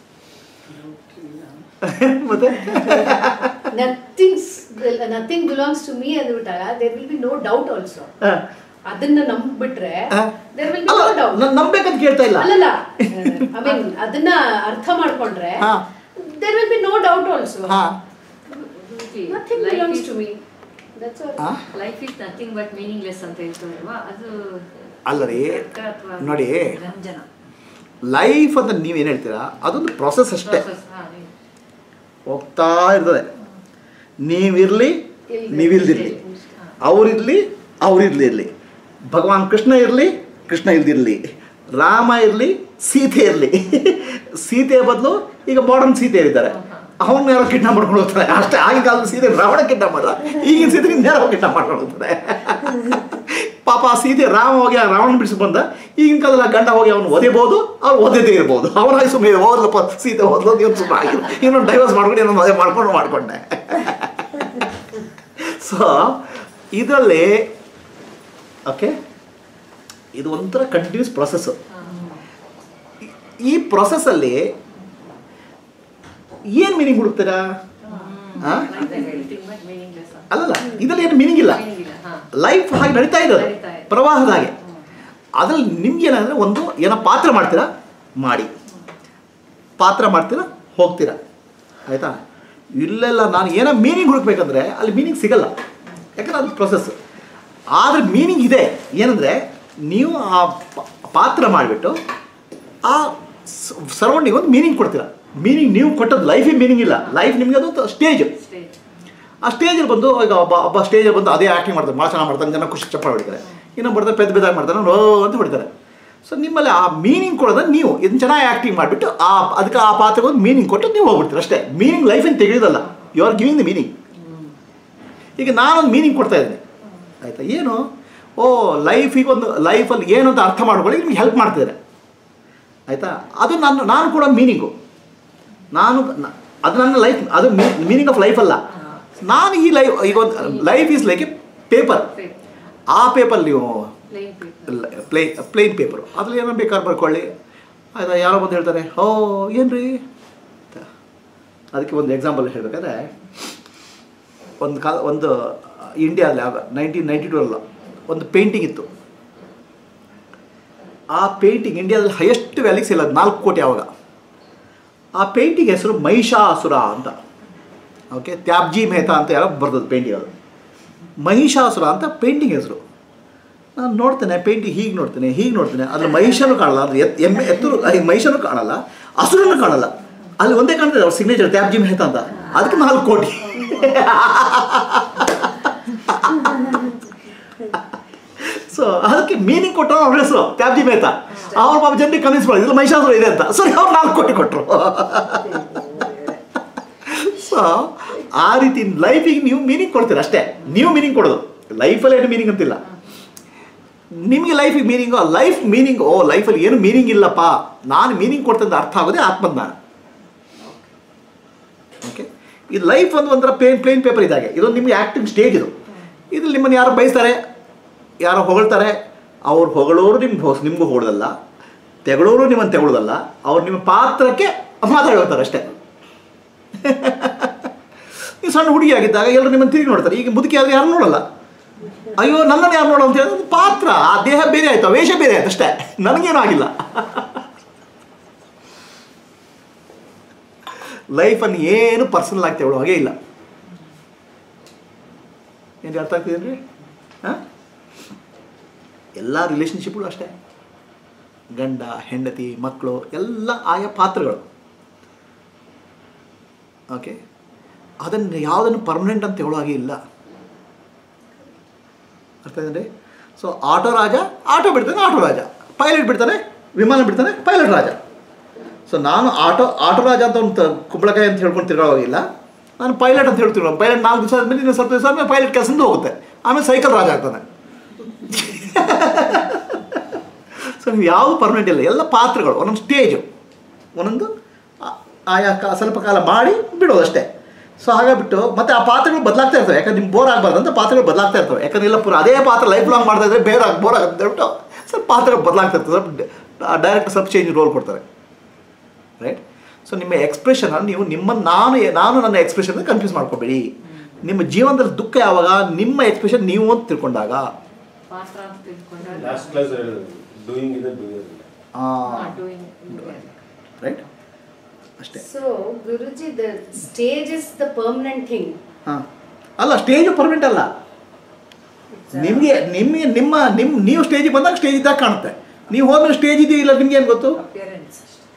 Speaker 1: ಮತ್ತೆ
Speaker 2: Nothing, nothing belongs to me ಅಂದ್ಬಿಟ್ಟಾಗ there will be no doubt also.
Speaker 1: ಹಾಂ
Speaker 2: ಅದನ್ನ ನಂಬಿಟ್ರೆ there will be
Speaker 1: ಅಲ್ಲ
Speaker 2: no doubt.
Speaker 1: ನಾನು ನಂಬೇಕಂತ ಕೇಳ್ತಾ ಇಲ್ಲ
Speaker 2: ಅಲ್ಲಲ್ಲ ಐ ಮೀನ್ ಅದನ್ನ ಅರ್ಥ ಮಾಡ್ಕೊಂಡ್ರೆ
Speaker 1: ಹಾ.
Speaker 2: there will be no doubt also.
Speaker 1: ಹಾ
Speaker 2: Nothing belongs to me. That's all.
Speaker 1: ಹಾ
Speaker 8: life is nothing but meaningless ಅಂತ ಹೇಳ್ತಾರಲ್ವಾ ಅದು
Speaker 1: ಅಲ್ಲ ರೀ
Speaker 8: ತರ್ಕ ಅಥವಾ
Speaker 1: ನೋಡಿ
Speaker 3: ರಂಜನ
Speaker 1: ಲೈಫ್ ಅಂತ ನೀವೇನು ಹೇಳ್ತೀರಾ ಅದೊಂದು ಪ್ರೊಸೆಸ್ ಅಷ್ಟೇ
Speaker 8: process, ಹಾ, ನೀವು-
Speaker 1: ಹೋಗ್ತಾ ಇರ್ತದೆ ನೀವಿರಲಿ ನೀವಿಲ್ದಿರಲಿ ಅವರಿರಲಿ ಅವರಿರ್ಲಿ ಇರಲಿ ಭಗವಾನ್ ಕೃಷ್ಣ ಇರಲಿ ಕೃಷ್ಣ ಇಲ್ದಿರಲಿ ರಾಮ ಇರಲಿ ಸೀತೆ ಇರಲಿ ಸೀತೆ ಬದಲು ಈಗ ಮಾಡರ್ನ್ ಸೀತೆ ಇದ್ದಾರೆ ಅವನ್ನ ಯಾರೋ ಕಿಡ್ನಾಪ್ ಮಾಡ್ಕೊಂಡು ಹೋಗ್ತಾರೆ ಅಷ್ಟೇ ಆಗಿನ ಕಾಲದ ಸೀತೆ ರಾವಣ ಕಿಡ್ನಾಪ್ ಮಾಡ್ದ ಈಗಿನ ಸೀತೆ ಇನ್ಯಾರೋ ಕಿಡ್ನಾಪ್ ಮಾಡ್ಕೊಂಡು ಹೋಗ್ತಾರೆ ಪಾಪ ಆ ಸೀತೆ ರಾಮ ಹೋಗಿ ಆ ರಾವಣ ಬಿಡಿಸಿ ಬಂದ ಈಗಿನ ಕಾಲದಲ್ಲಿ ಆ ಗಂಡ ಹೋಗಿ ಅವನು ಒದೆಬೋದು ಅವ್ರು ಒದೆದೇ ಇರ್ಬೋದು ಅವನಾಗಿ ಸುಮ್ಮನೆ ಹೋದ್ಲಪ್ಪ ಸೀತೆ ಹೋದ್ಲು ಇವನು ಸುಮ್ಮನೆ ಆಗಿಲ್ಲ ಇನ್ನೊಂದು ಡೈವರ್ಸ್ ಮಾಡ್ಕೊಂಡು ಇನ್ನೊಂದು ಮದುವೆ ಮಾಡ್ಕೊಂಡು ಮಾಡ್ಕೊಂಡೆ ಸೊ ಇದರಲ್ಲಿ ಓಕೆ ಇದು ಒಂಥರ ಕಂಟಿನ್ಯೂಸ್ ಪ್ರೊಸೆಸ್ಸು ಈ ಪ್ರೊಸೆಸ್ಸಲ್ಲಿ ಏನು ಮೀನಿಂಗ್ ಹುಡುಕ್ತೀರಾ ಹಾಂ
Speaker 8: Life is anything but meaningless ಅಂತ.
Speaker 1: ಅಲ್ಲಲ್ಲ ಇದರಲ್ಲಿ ಏನು ಮೀನಿಂಗ್ ಇಲ್ಲ
Speaker 8: Meaning ಇಲ್ಲ, ಹಾ.
Speaker 1: ಲೈಫ್ ಹಾಗೆ ನಡೀತಾ ಇರೋದು
Speaker 8: ನಡೀತಾ ಇದೆ.
Speaker 1: ಪ್ರವಾಹದ ಹಾಗೆ ಅದ್ರಲ್ಲಿ ನಿಮ್ಗೆ ಏನಂದ್ರೆ ಒಂದು ಏನೋ ಪಾತ್ರ ಮಾಡ್ತೀರಾ ಮಾಡಿ ಪಾತ್ರ ಮಾಡ್ತೀರಾ ಹೋಗ್ತೀರಾ ಆಯಿತಾ ಇಲ್ಲೆಲ್ಲ ನಾನು ಏನೋ ಮೀನಿಂಗ್ ಹುಡುಕ್ಬೇಕಂದ್ರೆ ಅಲ್ಲಿ ಮೀನಿಂಗ್ ಸಿಗಲ್ಲ ಯಾಕಂದ್ರೆ ಅದು ಪ್ರೊಸೆಸ್ ಆದರೆ ಮೀನಿಂಗ್ ಇದೆ ಏನಂದರೆ ನೀವು ಆ ಪ- ಪಾತ್ರ ಮಾಡಿಬಿಟ್ಟು ಆ ಸರೌಂಡಿಂಗ್ ಒಂದು ಮೀನಿಂಗ್ ಕೊಡ್ತೀರಾ ಮೀನಿಂಗ್ ನೀವು ಕೊಟ್ಟದ್ದು ಲೈಫಿಗೆ ಮೀನಿಂಗ್ ಇಲ್ಲ ಲೈಫ್ ನಿಮಗೆ ಅದು ಸ್ಟೇಜ್
Speaker 8: Stage.
Speaker 1: ಆ ಸ್ಟೇಜಲ್ಲಿ ಬಂದು ಈಗ ಒಬ್ಬ ಒಬ್ಬ ಸ್ಟೇಜಲ್ಲಿ ಬಂದು ಅದೇ ಆ್ಯಕ್ಟಿಂಗ್ ಮಾಡ್ತಾರೆ ಭಾಳ ಚೆನ್ನಾಗಿ ಮಾಡ್ತಾನೆ ಜನ ಖುಷಿ ಚಪ್ಪಾಳೆ ಹೊಡಿತಾರೆ ಇನ್ನೊಬ್ಬ ಬರ್ತಾರೆ ಪೆದ್ದ ಪೆದ್ದಾಗಿ ಮಾಡ್ತಾನೆ ನೋ ಅಂತ ಹೊಡಿತಾರೆ ಸೊ ನಿಮ್ಮಲ್ಲಿ ಆ ಮೀನಿಂಗ್ ಕೊಡೋದನ್ನ ನೀವು ಇದನ್ನ ಚೆನ್ನಾಗಿ ಆ್ಯಕ್ಟಿಂಗ್ ಮಾಡಿಬಿಟ್ಟು ಆ ಅದಕ್ಕೆ ಆ ಪಾತ್ರಕ್ಕೆ ಒಂದು ಮೀನಿಂಗ್ ಕೊಟ್ಟು ನೀವು ಹೋಗ್ಬಿಡ್ತೀರ ಅಷ್ಟೇ ಮೀನಿಂಗ್ ಲೈಫಿನ ತೆಗೆಯೋದಲ್ಲ you are giving the meaning ಈಗ ನಾನೊಂದು ಮೀನಿಂಗ್ ಕೊಡ್ತಾ ಇದ್ದೀನಿ ಆಯಿತಾ ಏನು ಓ ಲೈಫಿಗೆ ಒಂದು ಲೈಫಲ್ಲಿ ಏನು ಅಂತ ಅರ್ಥ ಮಾಡ್ಕೊಳ್ಳಿ ನಿಮ್ಗೆ ಹೆಲ್ಪ್ ಮಾಡ್ತಿದ್ದಾರೆ ಆಯಿತಾ ಅದು ನಾನು ನಾನು ಕೂಡ ಮೀನಿಂಗು ನಾನು ನ- ಅದು ನನ್ನ ಲೈಫ್ ಅದು ಮೀನಿಂಗ್ ಆಫ್ ಲೈಫ್ ಅಲ್ಲ ನಾನು ಈ ಲೈಫ್ ಈಗ ಒಂದು life is like a paper ಆ ಪೇಪರ್ ನೀವು
Speaker 8: ಪ್ಲೇನ್ ಪೇಪರ್
Speaker 1: ಪ್ಲೇ ಪ್ಲೇನ್ ಪೇಪರು ಅದ್ರಲ್ಲಿ ಏನೋ ಬೇಕಾದ್ರೆ ಬರ್ಕೊಳ್ಳಿ ಆಯ್ತಾ ಯಾರೋ ಬಂದು ಹೇಳ್ತಾರೆ ಓ ಏನು ರೀ ಅಂತ ಅದಕ್ಕೆ ಒಂದು ಎಕ್ಸಾಂಪಲ್ ಹೇಳಬೇಕಾದ್ರೆ ಒಂದು ಕಾಲ ಒಂದು ಇಂಡಿಯಾದಲ್ಲಿ ಆಗ ನೈನ್ಟೀನ್ ನೈಂಟಿ ಟೂ ಅಲ್ಲ ಒಂದು ಪೇಂಟಿಂಗ್ ಇತ್ತು ಆ ಪೇಂಟಿಂಗ್ ಇಂಡಿಯಾದಲ್ಲಿ ಹೈಯೆಸ್ಟ್ ವ್ಯಾಲಿಗೆ ಸೇಲ್ ಅದು ನಾಲ್ಕು ಕೋಟಿ ಆವಾಗ ಆ ಪೇಂಟಿಂಗ್ ಹೆಸರು ಮಹಿಷಾಸುರ ಅಂತ ಓಕೆ ತ್ಯಾಬ್ಜಿ ಮೆಹ್ತಾ ಅಂತ ಯಾರೋ ಬರ್ದದ್ದು ಪೇಂಟಿಂಗ್ ಅದು ಮಹಿಷಾಸುರ ಅಂತ ಪೇಂಟಿಂಗ್ ಹೆಸರು ನಾನು ನೋಡ್ತೇನೆ ಪೇಂಟಿಂಗ್ ಹೀಗೆ ನೋಡ್ತೇನೆ ಹೀಗೆ ನೋಡ್ತೇನೆ ಅದ್ರ ಮಹಿಷನು ಕಾಣಲ್ಲ ಅಂದ್ರೆ ಎತ್ ಎಮ್ಮೆ ಎತ್ತರು ಈ ಮಹಿಷನು ಕಾಣಲ್ಲ ಹಸುರನ್ನು ಕಾಣಲ್ಲ ಅಲ್ಲಿ ಒಂದೇ ಕಾಣ್ತದೆ ಅವ್ರ ಸಿಗ್ನೇಚರ್ ತ್ಯಾಬ್ಜಿ ಮೆಹ್ತಾ ಅಂತ ಅದಕ್ಕೆ ನಾಲ್ಕು ಕೋಟಿ ಸೊ ಅದಕ್ಕೆ ಮೀನಿಂಗ್ ಕೊಟ್ಟರು ಅವ್ರ ಹೆಸರು ತ್ಯಾಬ್ಜಿ ಮೆಹ್ತಾ ಅವ್ರ ಪಾಪ ಜನರಿಗೆ ಕನ್ವಿನ್ಸ್ ಮಾಡಿದ್ರು ಇದು ಮಹಿಷಾಸುರ ಇದೆ ಅಂತ ಸರಿ ಅವ್ರು ನಾಲ್ಕು ಕೋಟಿ ಕೊಟ್ಟರು ಸೊ ಆ ರೀತಿ ಲೈಫಿಗೆ ನೀವು ಮೀನಿಂಗ್ ಕೊಡ್ತೀರ ಅಷ್ಟೇ ನೀವು ಮೀನಿಂಗ್ ಕೊಡೋದು ಲೈಫಲ್ಲಿ ಏನು ಮೀನಿಂಗ್ ಅಂತಿಲ್ಲ ನಿಮಗೆ ಲೈಫಿಗೆ ಮೀನಿಂಗು ಲೈಫ್ ಮೀನಿಂಗ್ ಓ ಲೈಫಲ್ಲಿ ಏನು ಮೀನಿಂಗ್ ಇಲ್ಲಪ್ಪ ನಾನು ಮೀನಿಂಗ್ ಕೊಡ್ತಂದು ಅರ್ಥ ಆಗೋದೇ ಆತ್ಮಜ್ಞಾನ ಓಕೆ ಇದು ಲೈಫ್ ಒಂದು ಒಂಥರ ಪ್ಲೇನ್ ಪ್ಲೇನ್ ಪೇಪರ್ ಇದ್ದಾಗೆ ಇದೊಂದು ನಿಮಗೆ ಆ್ಯಕ್ಟಿಂಗ್ ಸ್ಟೇಜ್ ಇದು ಇದ್ರಲ್ಲಿ ನಿಮ್ಮನ್ನು ಯಾರು ಬಯಸ್ತಾರೆ ಯಾರೋ ಹೊಗಳ್ತಾರೆ ಅವ್ರು ಹೊಗಳೋರು ನಿಮ್ಗೆ ಹೊಸ ನಿಮಗೂ ಹೊಗಳೋದಲ್ಲ ತೆಗಳೋರು ನಿಮ್ಮನ್ನು ತೆಗೊಳ್ಳೋದಲ್ಲ ಅವ್ರು ನಿಮ್ಮ ಪಾತ್ರಕ್ಕೆ ಮಾತಾಡ್ತಾರೆ ಅಷ್ಟೇ ನೀವು ಸಣ್ಣ ಹುಡುಗಿಯಾಗಿದ್ದಾಗ ಎಲ್ಲರೂ ನಿಮ್ಮನ್ನು ತಿರುಗಿ ನೋಡ್ತಾರೆ ಈಗ ಮುದುಕಿ ಆದ್ರೆ ಯಾರು ನೋಡಲ್ಲ ಅಯ್ಯೋ ನನ್ನನ್ನು ಯಾರು ನೋಡೋ ಅಂತ ಹೇಳಿದ್ರೆ ಅದು ಪಾತ್ರ ಆ ದೇಹ ಬೇರೆ ಆಯ್ತು ಆ ವೇಷ ಬೇರೆ ಆಯ್ತು ಅಷ್ಟೇ ನನಗೇನು ಆಗಿಲ್ಲ ಲೈಫನ್ನು ಏನು ಪರ್ಸನಲ್ ಆಗಿ ತಗೊಳ್ಳೋ ಹಾಗೆ ಇಲ್ಲ ಏನು ಅರ್ಥ ಆಗ್ತಿದೇನ್ರಿ ಹಾಂ ಎಲ್ಲ ರಿಲೇಷನ್ಶಿಪ್ಗಳು ಅಷ್ಟೇ ಗಂಡ ಹೆಂಡತಿ ಮಕ್ಕಳು ಎಲ್ಲ ಆಯಾ ಪಾತ್ರಗಳು ಓಕೆ ಅದನ್ನು ಯಾವುದನ್ನು ಪರ್ಮನೆಂಟ್ ಅಂತ ಹೇಳೋ ಹಾಗೆ ಇಲ್ಲ ಅರ್ಥ ಇದೆ ಸೊ ಆಟೋ ರಾಜ ಆಟೋ ಬಿಡ್ತಾನೆ ಆಟೋ ರಾಜ ಪೈಲಟ್ ಬಿಡ್ತಾನೆ ವಿಮಾನ ಬಿಡ್ತಾನೆ ಪೈಲಟ್ ರಾಜ ಸೊ ನಾನು ಆಟೋ ಆಟೋ ರಾಜ ಅಂತ ಒಂದು ಕುಂಬಳಕಾಯಿ ಅಂತ ಹೇಳ್ಕೊಂಡು ತಿರ್ಗೋವಾಗಿಲ್ಲ ನಾನು ಪೈಲಟ್ ಅಂತ ಹೇಳ್ತಿರೋ ಪೈಲಟ್ ನಾಲ್ಕು ದಿವಸ ಆದಮೇಲೆ ಇನ್ನು ಸ್ವಲ್ಪ ದಿವಸ ಆದಮೇಲೆ ಪೈಲಟ್ ಕೆಲಸದಿಂದ ಹೋಗುತ್ತೆ ಆಮೇಲೆ ಸೈಕಲ್ ರಾಜ ಆಗ್ತಾನೆ ಸೊ ನೀವು ಯಾವುದು ಪರ್ಮನೆಂಟ್ ಇಲ್ಲ ಎಲ್ಲ ಪಾತ್ರಗಳು ಒಂದೊಂದು ಸ್ಟೇಜು ಒಂದೊಂದು ಆ- ಆಯಾ ಕಾ ಸ್ವಲ್ಪ ಕಾಲ ಮಾಡಿ ಬಿಡೋದು ಅಷ್ಟೇ ಸೊ ಹಾಗಾಗ್ಬಿಟ್ಟು ಮತ್ತೆ ಆ ಪಾತ್ರಗಳು ಬದಲಾಗ್ತಾ ಇರ್ತವೆ ಯಾಕಂದ್ರೆ ನಿಮ್ಗೆ ಬೋರ್ ಆಗಬಾರ್ದು ಅಂತ ಪಾತ್ರಗಳು ಬದಲಾಗ್ತಾ ಇರ್ತವೆ ಯಾಕಂದ್ರೆ ಇಲ್ಲ ಪೂರ ಅದೇ ಪಾತ್ರ ಲೈಫ್ ಲಾಂಗ್ ಮಾಡ್ತಾ ಇದ್ರೆ ಬೇರೆ ಆಗಿ ಬೋರ್ ಆಗುತ್ತೆ ಹೇಳ್ಬಿಟ್ಟು ಸ್ವಲ್ಪ ಪಾತ್ರಗಳು ಬದಲಾಗ್ತಾ ಇರ್ತದೆ ಸ್ವಲ್ಪ ಡೈರೆಕ್ಟ್ ಸ್ವಲ್ಪ ಚೇಂಜ್ ರೋಲ್ ಕೊಡ್ತಾರೆ ರೈಟ್ ಸೊ ನಿಮ್ಮ ಎಕ್ಸ್ಪ್ರೆಷನ್ ನೀವು ನಿಮ್ಮ ನಾನು ನಾನು ನನ್ನ ಎಕ್ಸ್ಪ್ರೆಷನ್ ಕನ್ಫ್ಯೂಸ್ ಮಾಡ್ಕೋಬೇಡಿ ನಿಮ್ಮ ಜೀವನದಲ್ಲಿ ದುಃಖ ಯಾವಾಗ ನಿಮ್ಮ ಎಕ್ಸ್ಪ್ರೆಷನ್ ನೀವು ಅಂತ ತಿಳ್ಕೊಂಡಾಗ
Speaker 8: ಪಾತ್ರ ಅಂತ ತಿಳ್ಕೊಂಡಾಗ
Speaker 7: ಲಾಸ್ಟ್ ಕ್ಲಾಸ್ ಡೂಯಿಂಗ್ ಇದೆ ಡೂಯಿಂಗ್
Speaker 8: ಡೂಯಿಂಗ್
Speaker 1: ರೈಟ್ ಅಷ್ಟೇ
Speaker 2: So, Guruji, the stage is the permanent thing.
Speaker 1: ಹಾಂ ಅಲ್ಲ ಸ್ಟೇಜು ಪರ್ಮನೆಂಟ್ ಅಲ್ಲ ನಿಮಗೆ ನಿಮಗೆ ನಿಮ್ಮ ನಿಮ್ಮ ನೀವು ಸ್ಟೇಜಿಗೆ ಬಂದಾಗ ಸ್ಟೇಜ್ ಇದ್ದಾಗ ಕಾಣುತ್ತೆ ನೀವು ಹೋದ್ಮೇಲೆ ಸ್ಟೇಜ್ ಇದೆಯೋ ಇಲ್ಲ ನಿಮ್ಗೆ ಏನು ಗೊತ್ತು
Speaker 3: ಅಪಿಯರೆನ್ಸ್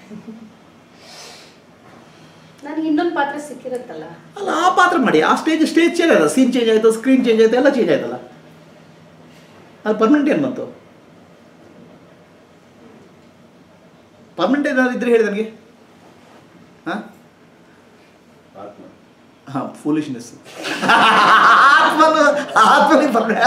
Speaker 2: ನನಗೆ ಇನ್ನೊಂದು ಪಾತ್ರ ಸಿಕ್ಕಿರುತ್ತಲ್ಲ
Speaker 1: ಅಲ್ಲ ಆ ಪಾತ್ರ ಮಾಡಿ ಆ ಸ್ಟೇಜ್ ಸ್ಟೇಜ್ ಚೇಂಜ್ ಆಯ್ತು ಸೀನ್ ಚೇಂಜ್ ಆಯಿತು ಸ್ಕ್ರೀನ್ ಚೇಂಜ್ ಆಯಿತು ಎಲ್ಲ ಚೇಂಜ್ ಆಯ್ತಲ್ಲ ಅದು ಪರ್ಮನೆಂಟ್ ಏನು ಬಂತು ಪರ್ಮನೆಂಟ್ ಏನಾದ್ರು ಇದ್ರೆ ಹೇಳಿ ನನಗೆ ಹಾಂ
Speaker 7: ಆತ್ಮ
Speaker 1: ಹಾಂ ಫೂಲಿಶ್ನೆಸ್ ಆತ್ಮನು ಆತ್ಮನಿಗೆ ಪರ್ಮನೆಂಟ್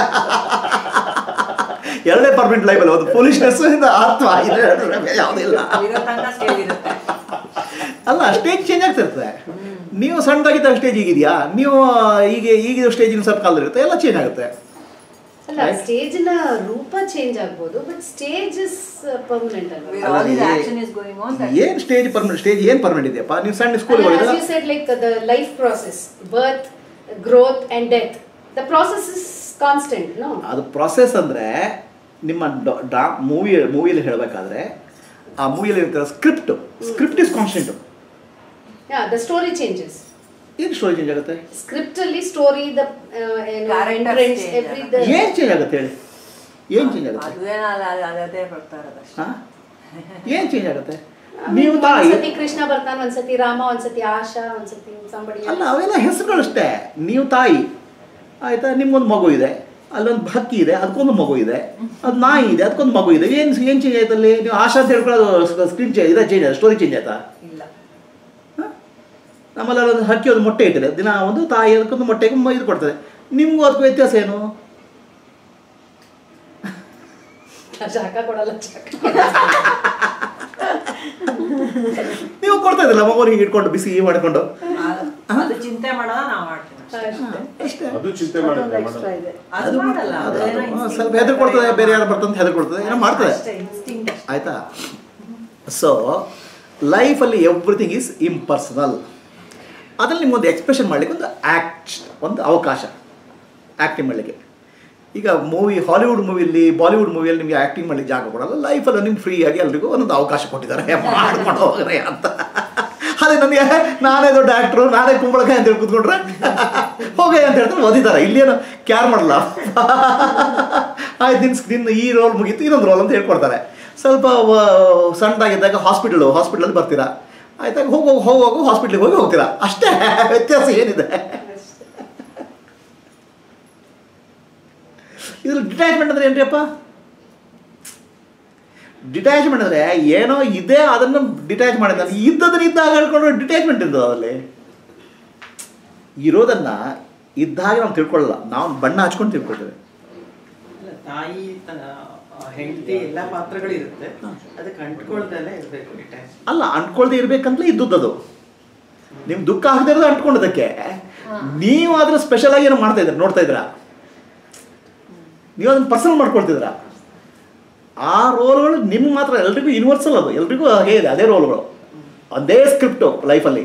Speaker 1: ಎರಡೇ ಪರ್ಮನೆಂಟ್ ಲೈಫಲ್ಲಿ ಒಂದು ಫೂಲಿಶ್ನೆಸ್ ಇಂದ ಆತ್ಮ ಇದೆ ಯಾವುದೂ ಇಲ್ಲ
Speaker 3: ಇರೋ ತನಕ ಸ್ಟೇಜ್ ಇರುತ್ತೆ
Speaker 1: ಅಲ್ಲ ಸ್ಟೇಜ್ ಚೇಂಜ್ ಆಗ್ತಾ ಇರ್ತದೆ ನೀವು ಸಣ್ಣದಾಗಿದ್ದಾಗ ಸ್ಟೇಜ್ ಈಗಿದೆಯಾ ನೀವು ಈಗ ಈಗಿರೋ ಸ್ಟೇಜಿನ ಸ್ವಲ್ಪ ಕಾಲ ಇರುತ್ತೆ ಎಲ್ಲ ಚೇಂಜ್ ಆಗುತ್ತೆ
Speaker 2: ಅಲ್ಲ ಸ್ಟೇಜಿನ ರೂಪ ಚೇಂಜ್ ಆಗ್ಬೋದು ಬಟ್ ಸ್ಟೇಜ್ ಇಸ್ ಪರ್ಮನೆಂಟ್ ಅಲ್ವಾ
Speaker 3: With
Speaker 1: ಅಲ್ಲ,
Speaker 3: all this
Speaker 1: ಏ-
Speaker 3: action is going on, that-
Speaker 1: ಏನು ಸ್ಟೇಜ್ ಪರ್ಮನೆಂಟ್ ಸ್ಟೇಜ್ ಏನು ಪರ್ಮನೆಂಟ್ ಇದೆಯಪ್ಪ ನೀವು ಸಣ್ಣ school
Speaker 2: as you said, like uh, the life process, birth, growth, and death. The process is constant, no?
Speaker 1: ಅದು ಪ್ರೊಸೆಸ್ ಅಂದರೆ ನಿಮ್ಮ ಡಾ ಮೂವಿ ಮೂವಿಯಲ್ಲಿ ಹೇಳಬೇಕಾದ್ರೆ ಆ ಮೂವಿಯಲ್ಲಿ ಇರ್ತಾರೆ script script is constant
Speaker 2: Yeah, the story changes.
Speaker 1: ಏನು ಸ್ಟೋರಿ ಚೇಂಜ್ ಆಗುತ್ತೆ
Speaker 2: Script ಅಲ್ಲಿ story, the uh, you know,
Speaker 3: Characters
Speaker 2: entrance,
Speaker 3: change
Speaker 2: every
Speaker 3: ಆಗುತ್ತೆ.
Speaker 2: the
Speaker 1: ಏನು ಚೇಂಜ್ ಆಗುತ್ತೆ ಹೇಳಿ ಏನು ಚೇಂಜ್ ಆಗುತ್ತೆ
Speaker 3: ಅದೇನ ಅದೇ ಬರ್ತಾ ಇರೋದು ಅಷ್ಟೇ
Speaker 1: ಹಾಂ ಏನು ಚೇಂಜ್ ಆಗುತ್ತೆ
Speaker 2: I mean,
Speaker 1: ನೀವು ತಾಯಿ
Speaker 2: ಒಂದ್ಸತಿ ಕೃಷ್ಣ ಬರ್ತಾನೆ ಒಂದ್ಸತಿ ರಾಮ ಒಂದ್ಸತಿ ಆಶಾ ಒಂದ್ಸತಿ ಸಂಬಡಿ
Speaker 1: ಅಲ್ಲ ಅವೆಲ್ಲ ಹೆಸರುಗಳಷ್ಟೇ ನೀವು ತಾಯಿ ಆಯಿತಾ ನಿಮ್ಗೊಂದು ಮಗು ಇದೆ ಅಲ್ಲೊಂದು ಹಕ್ಕಿ ಇದೆ ಅದಕ್ಕೊಂದು ಮಗು ಇದೆ ಅದು ನಾಯಿ ಇದೆ ಅದಕ್ಕೊಂದು ಮಗು ಇದೆ ಏನು ಏನು ಚೇಂಜ್ ಆಯ್ತಲ್ಲಿ ನೀವು ಆಶಾ ಅಂತ ಹೇಳ್ಕೊಳ್ಳೋದು ಸ್ಕ್ರೀನ್ ಚೇಂಜ್ ಇದೆ ಚೇಂಜ್ ಆಯ್ತು ಸ್ಟೋರಿ ಚೇಂಜ್ ಆಯ್ತಾ
Speaker 3: ಇಲ್ಲ
Speaker 1: ನಮ್ಮಲ್ಲಿ ಒಂದು ಹಕ್ಕಿ ಒಂದು ಮೊಟ್ಟೆ ಇಟ್ಟಿದೆ ದಿನ ಒಂದು ತಾಯಿ ಅದಕ್ಕೊಂದು ಮೊಟ್ಟೆಗೆ ಮ- ಇದು ಕೊಡ್ತದೆ ನಿಮಗೂ ಅದಕ್ಕೂ ವ್ಯತ್ಯಾಸ ಏನು
Speaker 2: ಶಾಖ ಕೊಡಲ್ಲ ಶಾಖ
Speaker 1: ನೀವು ಕೊಡ್ತಾ ಇದ್ದಿಲ್ಲ ಮಗುನ ಹೀಗೆ ಇಟ್ಕೊಂಡು ಬಿಸಿ ಮಾಡಿಕೊಂಡು
Speaker 3: ಆ- ಅದು ಚಿಂತೆ ಮಾಡೋದ ನಾವು ಮಾಡ್ತೀವಿ ಅಷ್ಟೇ.
Speaker 7: ಅದು ಚಿಂತೆ ಮಾಡುತ್ತೆ
Speaker 6: ಎಕ್ಸ್ಟ್ರಾ ಇದೆ
Speaker 3: ಅದು ಮಾಡಲ್ಲ
Speaker 1: ಅದು
Speaker 3: ಅದೇನೋ
Speaker 1: ಅದು
Speaker 3: instinct
Speaker 1: ಸ್ವಲ್ಪ ಹೆದರ್ ಕೊಡ್ತದೆ ಬೇರೆ ಯಾರು ಬರ್ತಂತ ಹೆದರ್ ಕೊಡ್ತದೆ ಏನೋ ಮಾಡ್ತದೆ
Speaker 3: ಅಷ್ಟೇ ಇನ್ಸ್ಟಿಂಕ್ಟ್ ಅಷ್ಟೇ
Speaker 1: ಆಯ್ತಾ ಸೊ ಲೈಫಲ್ಲಿ ಎವ್ರಿಥಿಂಗ್ ಈಸ್ ಇಂಪರ್ಸನಲ್ ಅದರಲ್ಲಿ ನಿಮ್ಗೊಂದು ಎಕ್ಸ್ಪ್ರೆಷನ್ ಮಾಡಲಿಕ್ಕೆ ಒಂದು ಆ್ಯಕ್ಟ್ ಒಂದು ಅವಕಾಶ ಆ್ಯಕ್ಟಿಂಗ್ ಮಾಡಲಿಕ್ಕೆ ಈಗ ಮೂವಿ ಹಾಲಿವುಡ್ ಮೂವಿಯಲ್ಲಿ ಬಾಲಿವುಡ್ ಮೂವಿಯಲ್ಲಿ ನಿಮಗೆ ಆ್ಯಕ್ಟಿಂಗ್ ಮಾಡಲಿಕ್ಕೆ ಜಾಗ ಕೊಡಲ್ಲ ಲೈಫಲ್ಲಿ ನಿಮ್ಗೆ ಫ್ರೀಯಾಗಿ ಎಲ್ರಿಗೂ ಒಂದೊಂದು ಅವಕಾಶ ಕೊಟ್ಟಿದ್ದಾರೆ ಮಾಡ್ಕೊಂಡು ಹೋಗ್ರೆ ಅಂತ ಅದೇ ನನಗೆ ನಾನೇ ದೊಡ್ಡ ಆ್ಯಕ್ಟ್ರು ನಾನೇ ಕುಂಬಳಕಾಯಿ ಅಂತ ಹೇಳಿ ಕೂತ್ಕೊಂಡ್ರೆ ಹೋಗಿ ಅಂತ ಹೇಳ್ತಾರೆ ಓದಿದ್ದಾರೆ ಇಲ್ಲೇನು ಕ್ಯಾರ್ ಮಾಡಲ್ಲ ಆಯ್ತು ನಿನ್ನ ನಿನ್ನ ಈ ರೋಲ್ ಮುಗೀತು ಇನ್ನೊಂದು ರೋಲ್ ಅಂತ ಹೇಳ್ಕೊಡ್ತಾರೆ ಸ್ವಲ್ಪ ವ- ಸಣ್ಣದಾಗಿದ್ದಾಗ ಹಾಸ್ಪಿಟಲ್ ಹಾಸ್ಪಿಟಲಲ್ಲಿ ಬರ್ತೀರಾ ಆಯ್ತಾಗ ಹೋಗಿ ಹೋಗಿ ಹೋಗಿ ಹೋಗಿ ಹಾಸ್ಪಿಟ್ಲಿಗೆ ಹೋಗಿ ಹೋಗ್ತೀರಾ ಅಷ್ಟೇ ವ್ಯತ್ಯಾಸ ಏನಿದೆ ಇದ್ರ ಡಿಟ್ಯಾಚ್ಮೆಂಟ್ ಅಂದ್ರೆ ಏನ್ರಿಯಪ್ಪ ಡಿಟ್ಯಾಚ್ಮೆಂಟ್ ಅಂದರೆ ಏನೋ ಇದೆ ಅದನ್ನು ಡಿಟ್ಯಾಚ್ ಮಾಡಿದ್ದಾನೆ ಇದ್ದದನ್ನ ಇದ್ದಾಗ ಹೇಳ್ಕೊಂಡ್ರೆ ಡಿಟ್ಯಾಚ್ಮೆಂಟ್ ಇದ್ದದ ಅದರಲ್ಲಿ ಇರೋದನ್ನ ಇದ್ದಾಗ ನಾವು ತಿಳ್ಕೊಳ್ಳಲ್ಲ ನಾವು ಬಣ್ಣ ಹಚ್ಕೊಂಡು ತಿಳ್ಕೊಳ್ತೇವೆ
Speaker 4: ಅಲ್ಲ, ತಾಯಿ ಹೆಂಡತಿ ಎಲ್ಲಾ ಪಾತ್ರಗಳಿರುತ್ತೆ ಅದಕ್ಕೆ ಅಂಟ್ಕೊಳ್ದಲ್ಲೇ ಇರ್ಬೇಕು ಡಿಟ್ಯಾಚ್
Speaker 1: ಅಲ್ಲ ಅಂಟ್ಕೊಳ್ದೆ ಇರ್ಬೇಕಂತಲೇ ಇದ್ದದ್ದು ನಿಮ್ಗೆ ದುಃಖ ಆಗದೆ ಇರೋದು ಅಂಟ್ಕೊಂಡದಕ್ಕೆ ನೀವು ಅದ್ರ ಸ್ಪೆಷಲ್ ಆಗಿ ಏನೋ ಮಾಡ್ತಾ ಇದ್ದೀರಾ ನೋಡ್ತಾ ಇದ್ದೀರಾ ನೀವು ಅದನ್ನ ಪರ್ಸನಲ್ ಮಾಡ್ಕೊಳ್ತಿದ್ದೀರಾ ಆ ರೋಲ್ಗಳು ನಿಮ್ಗೆ ಮಾತ್ರ ಎಲ್ರಿಗೂ ಯೂನಿವರ್ಸಲ್ ಅದು ಎಲ್ರಿಗೂ ಹಾಗೆ ಇದೆ ಅದೇ ರೋಲ್ಗಳು ಅದೇ ಸ್ಕ್ರಿಪ್ಟು ಲೈಫಲ್ಲಿ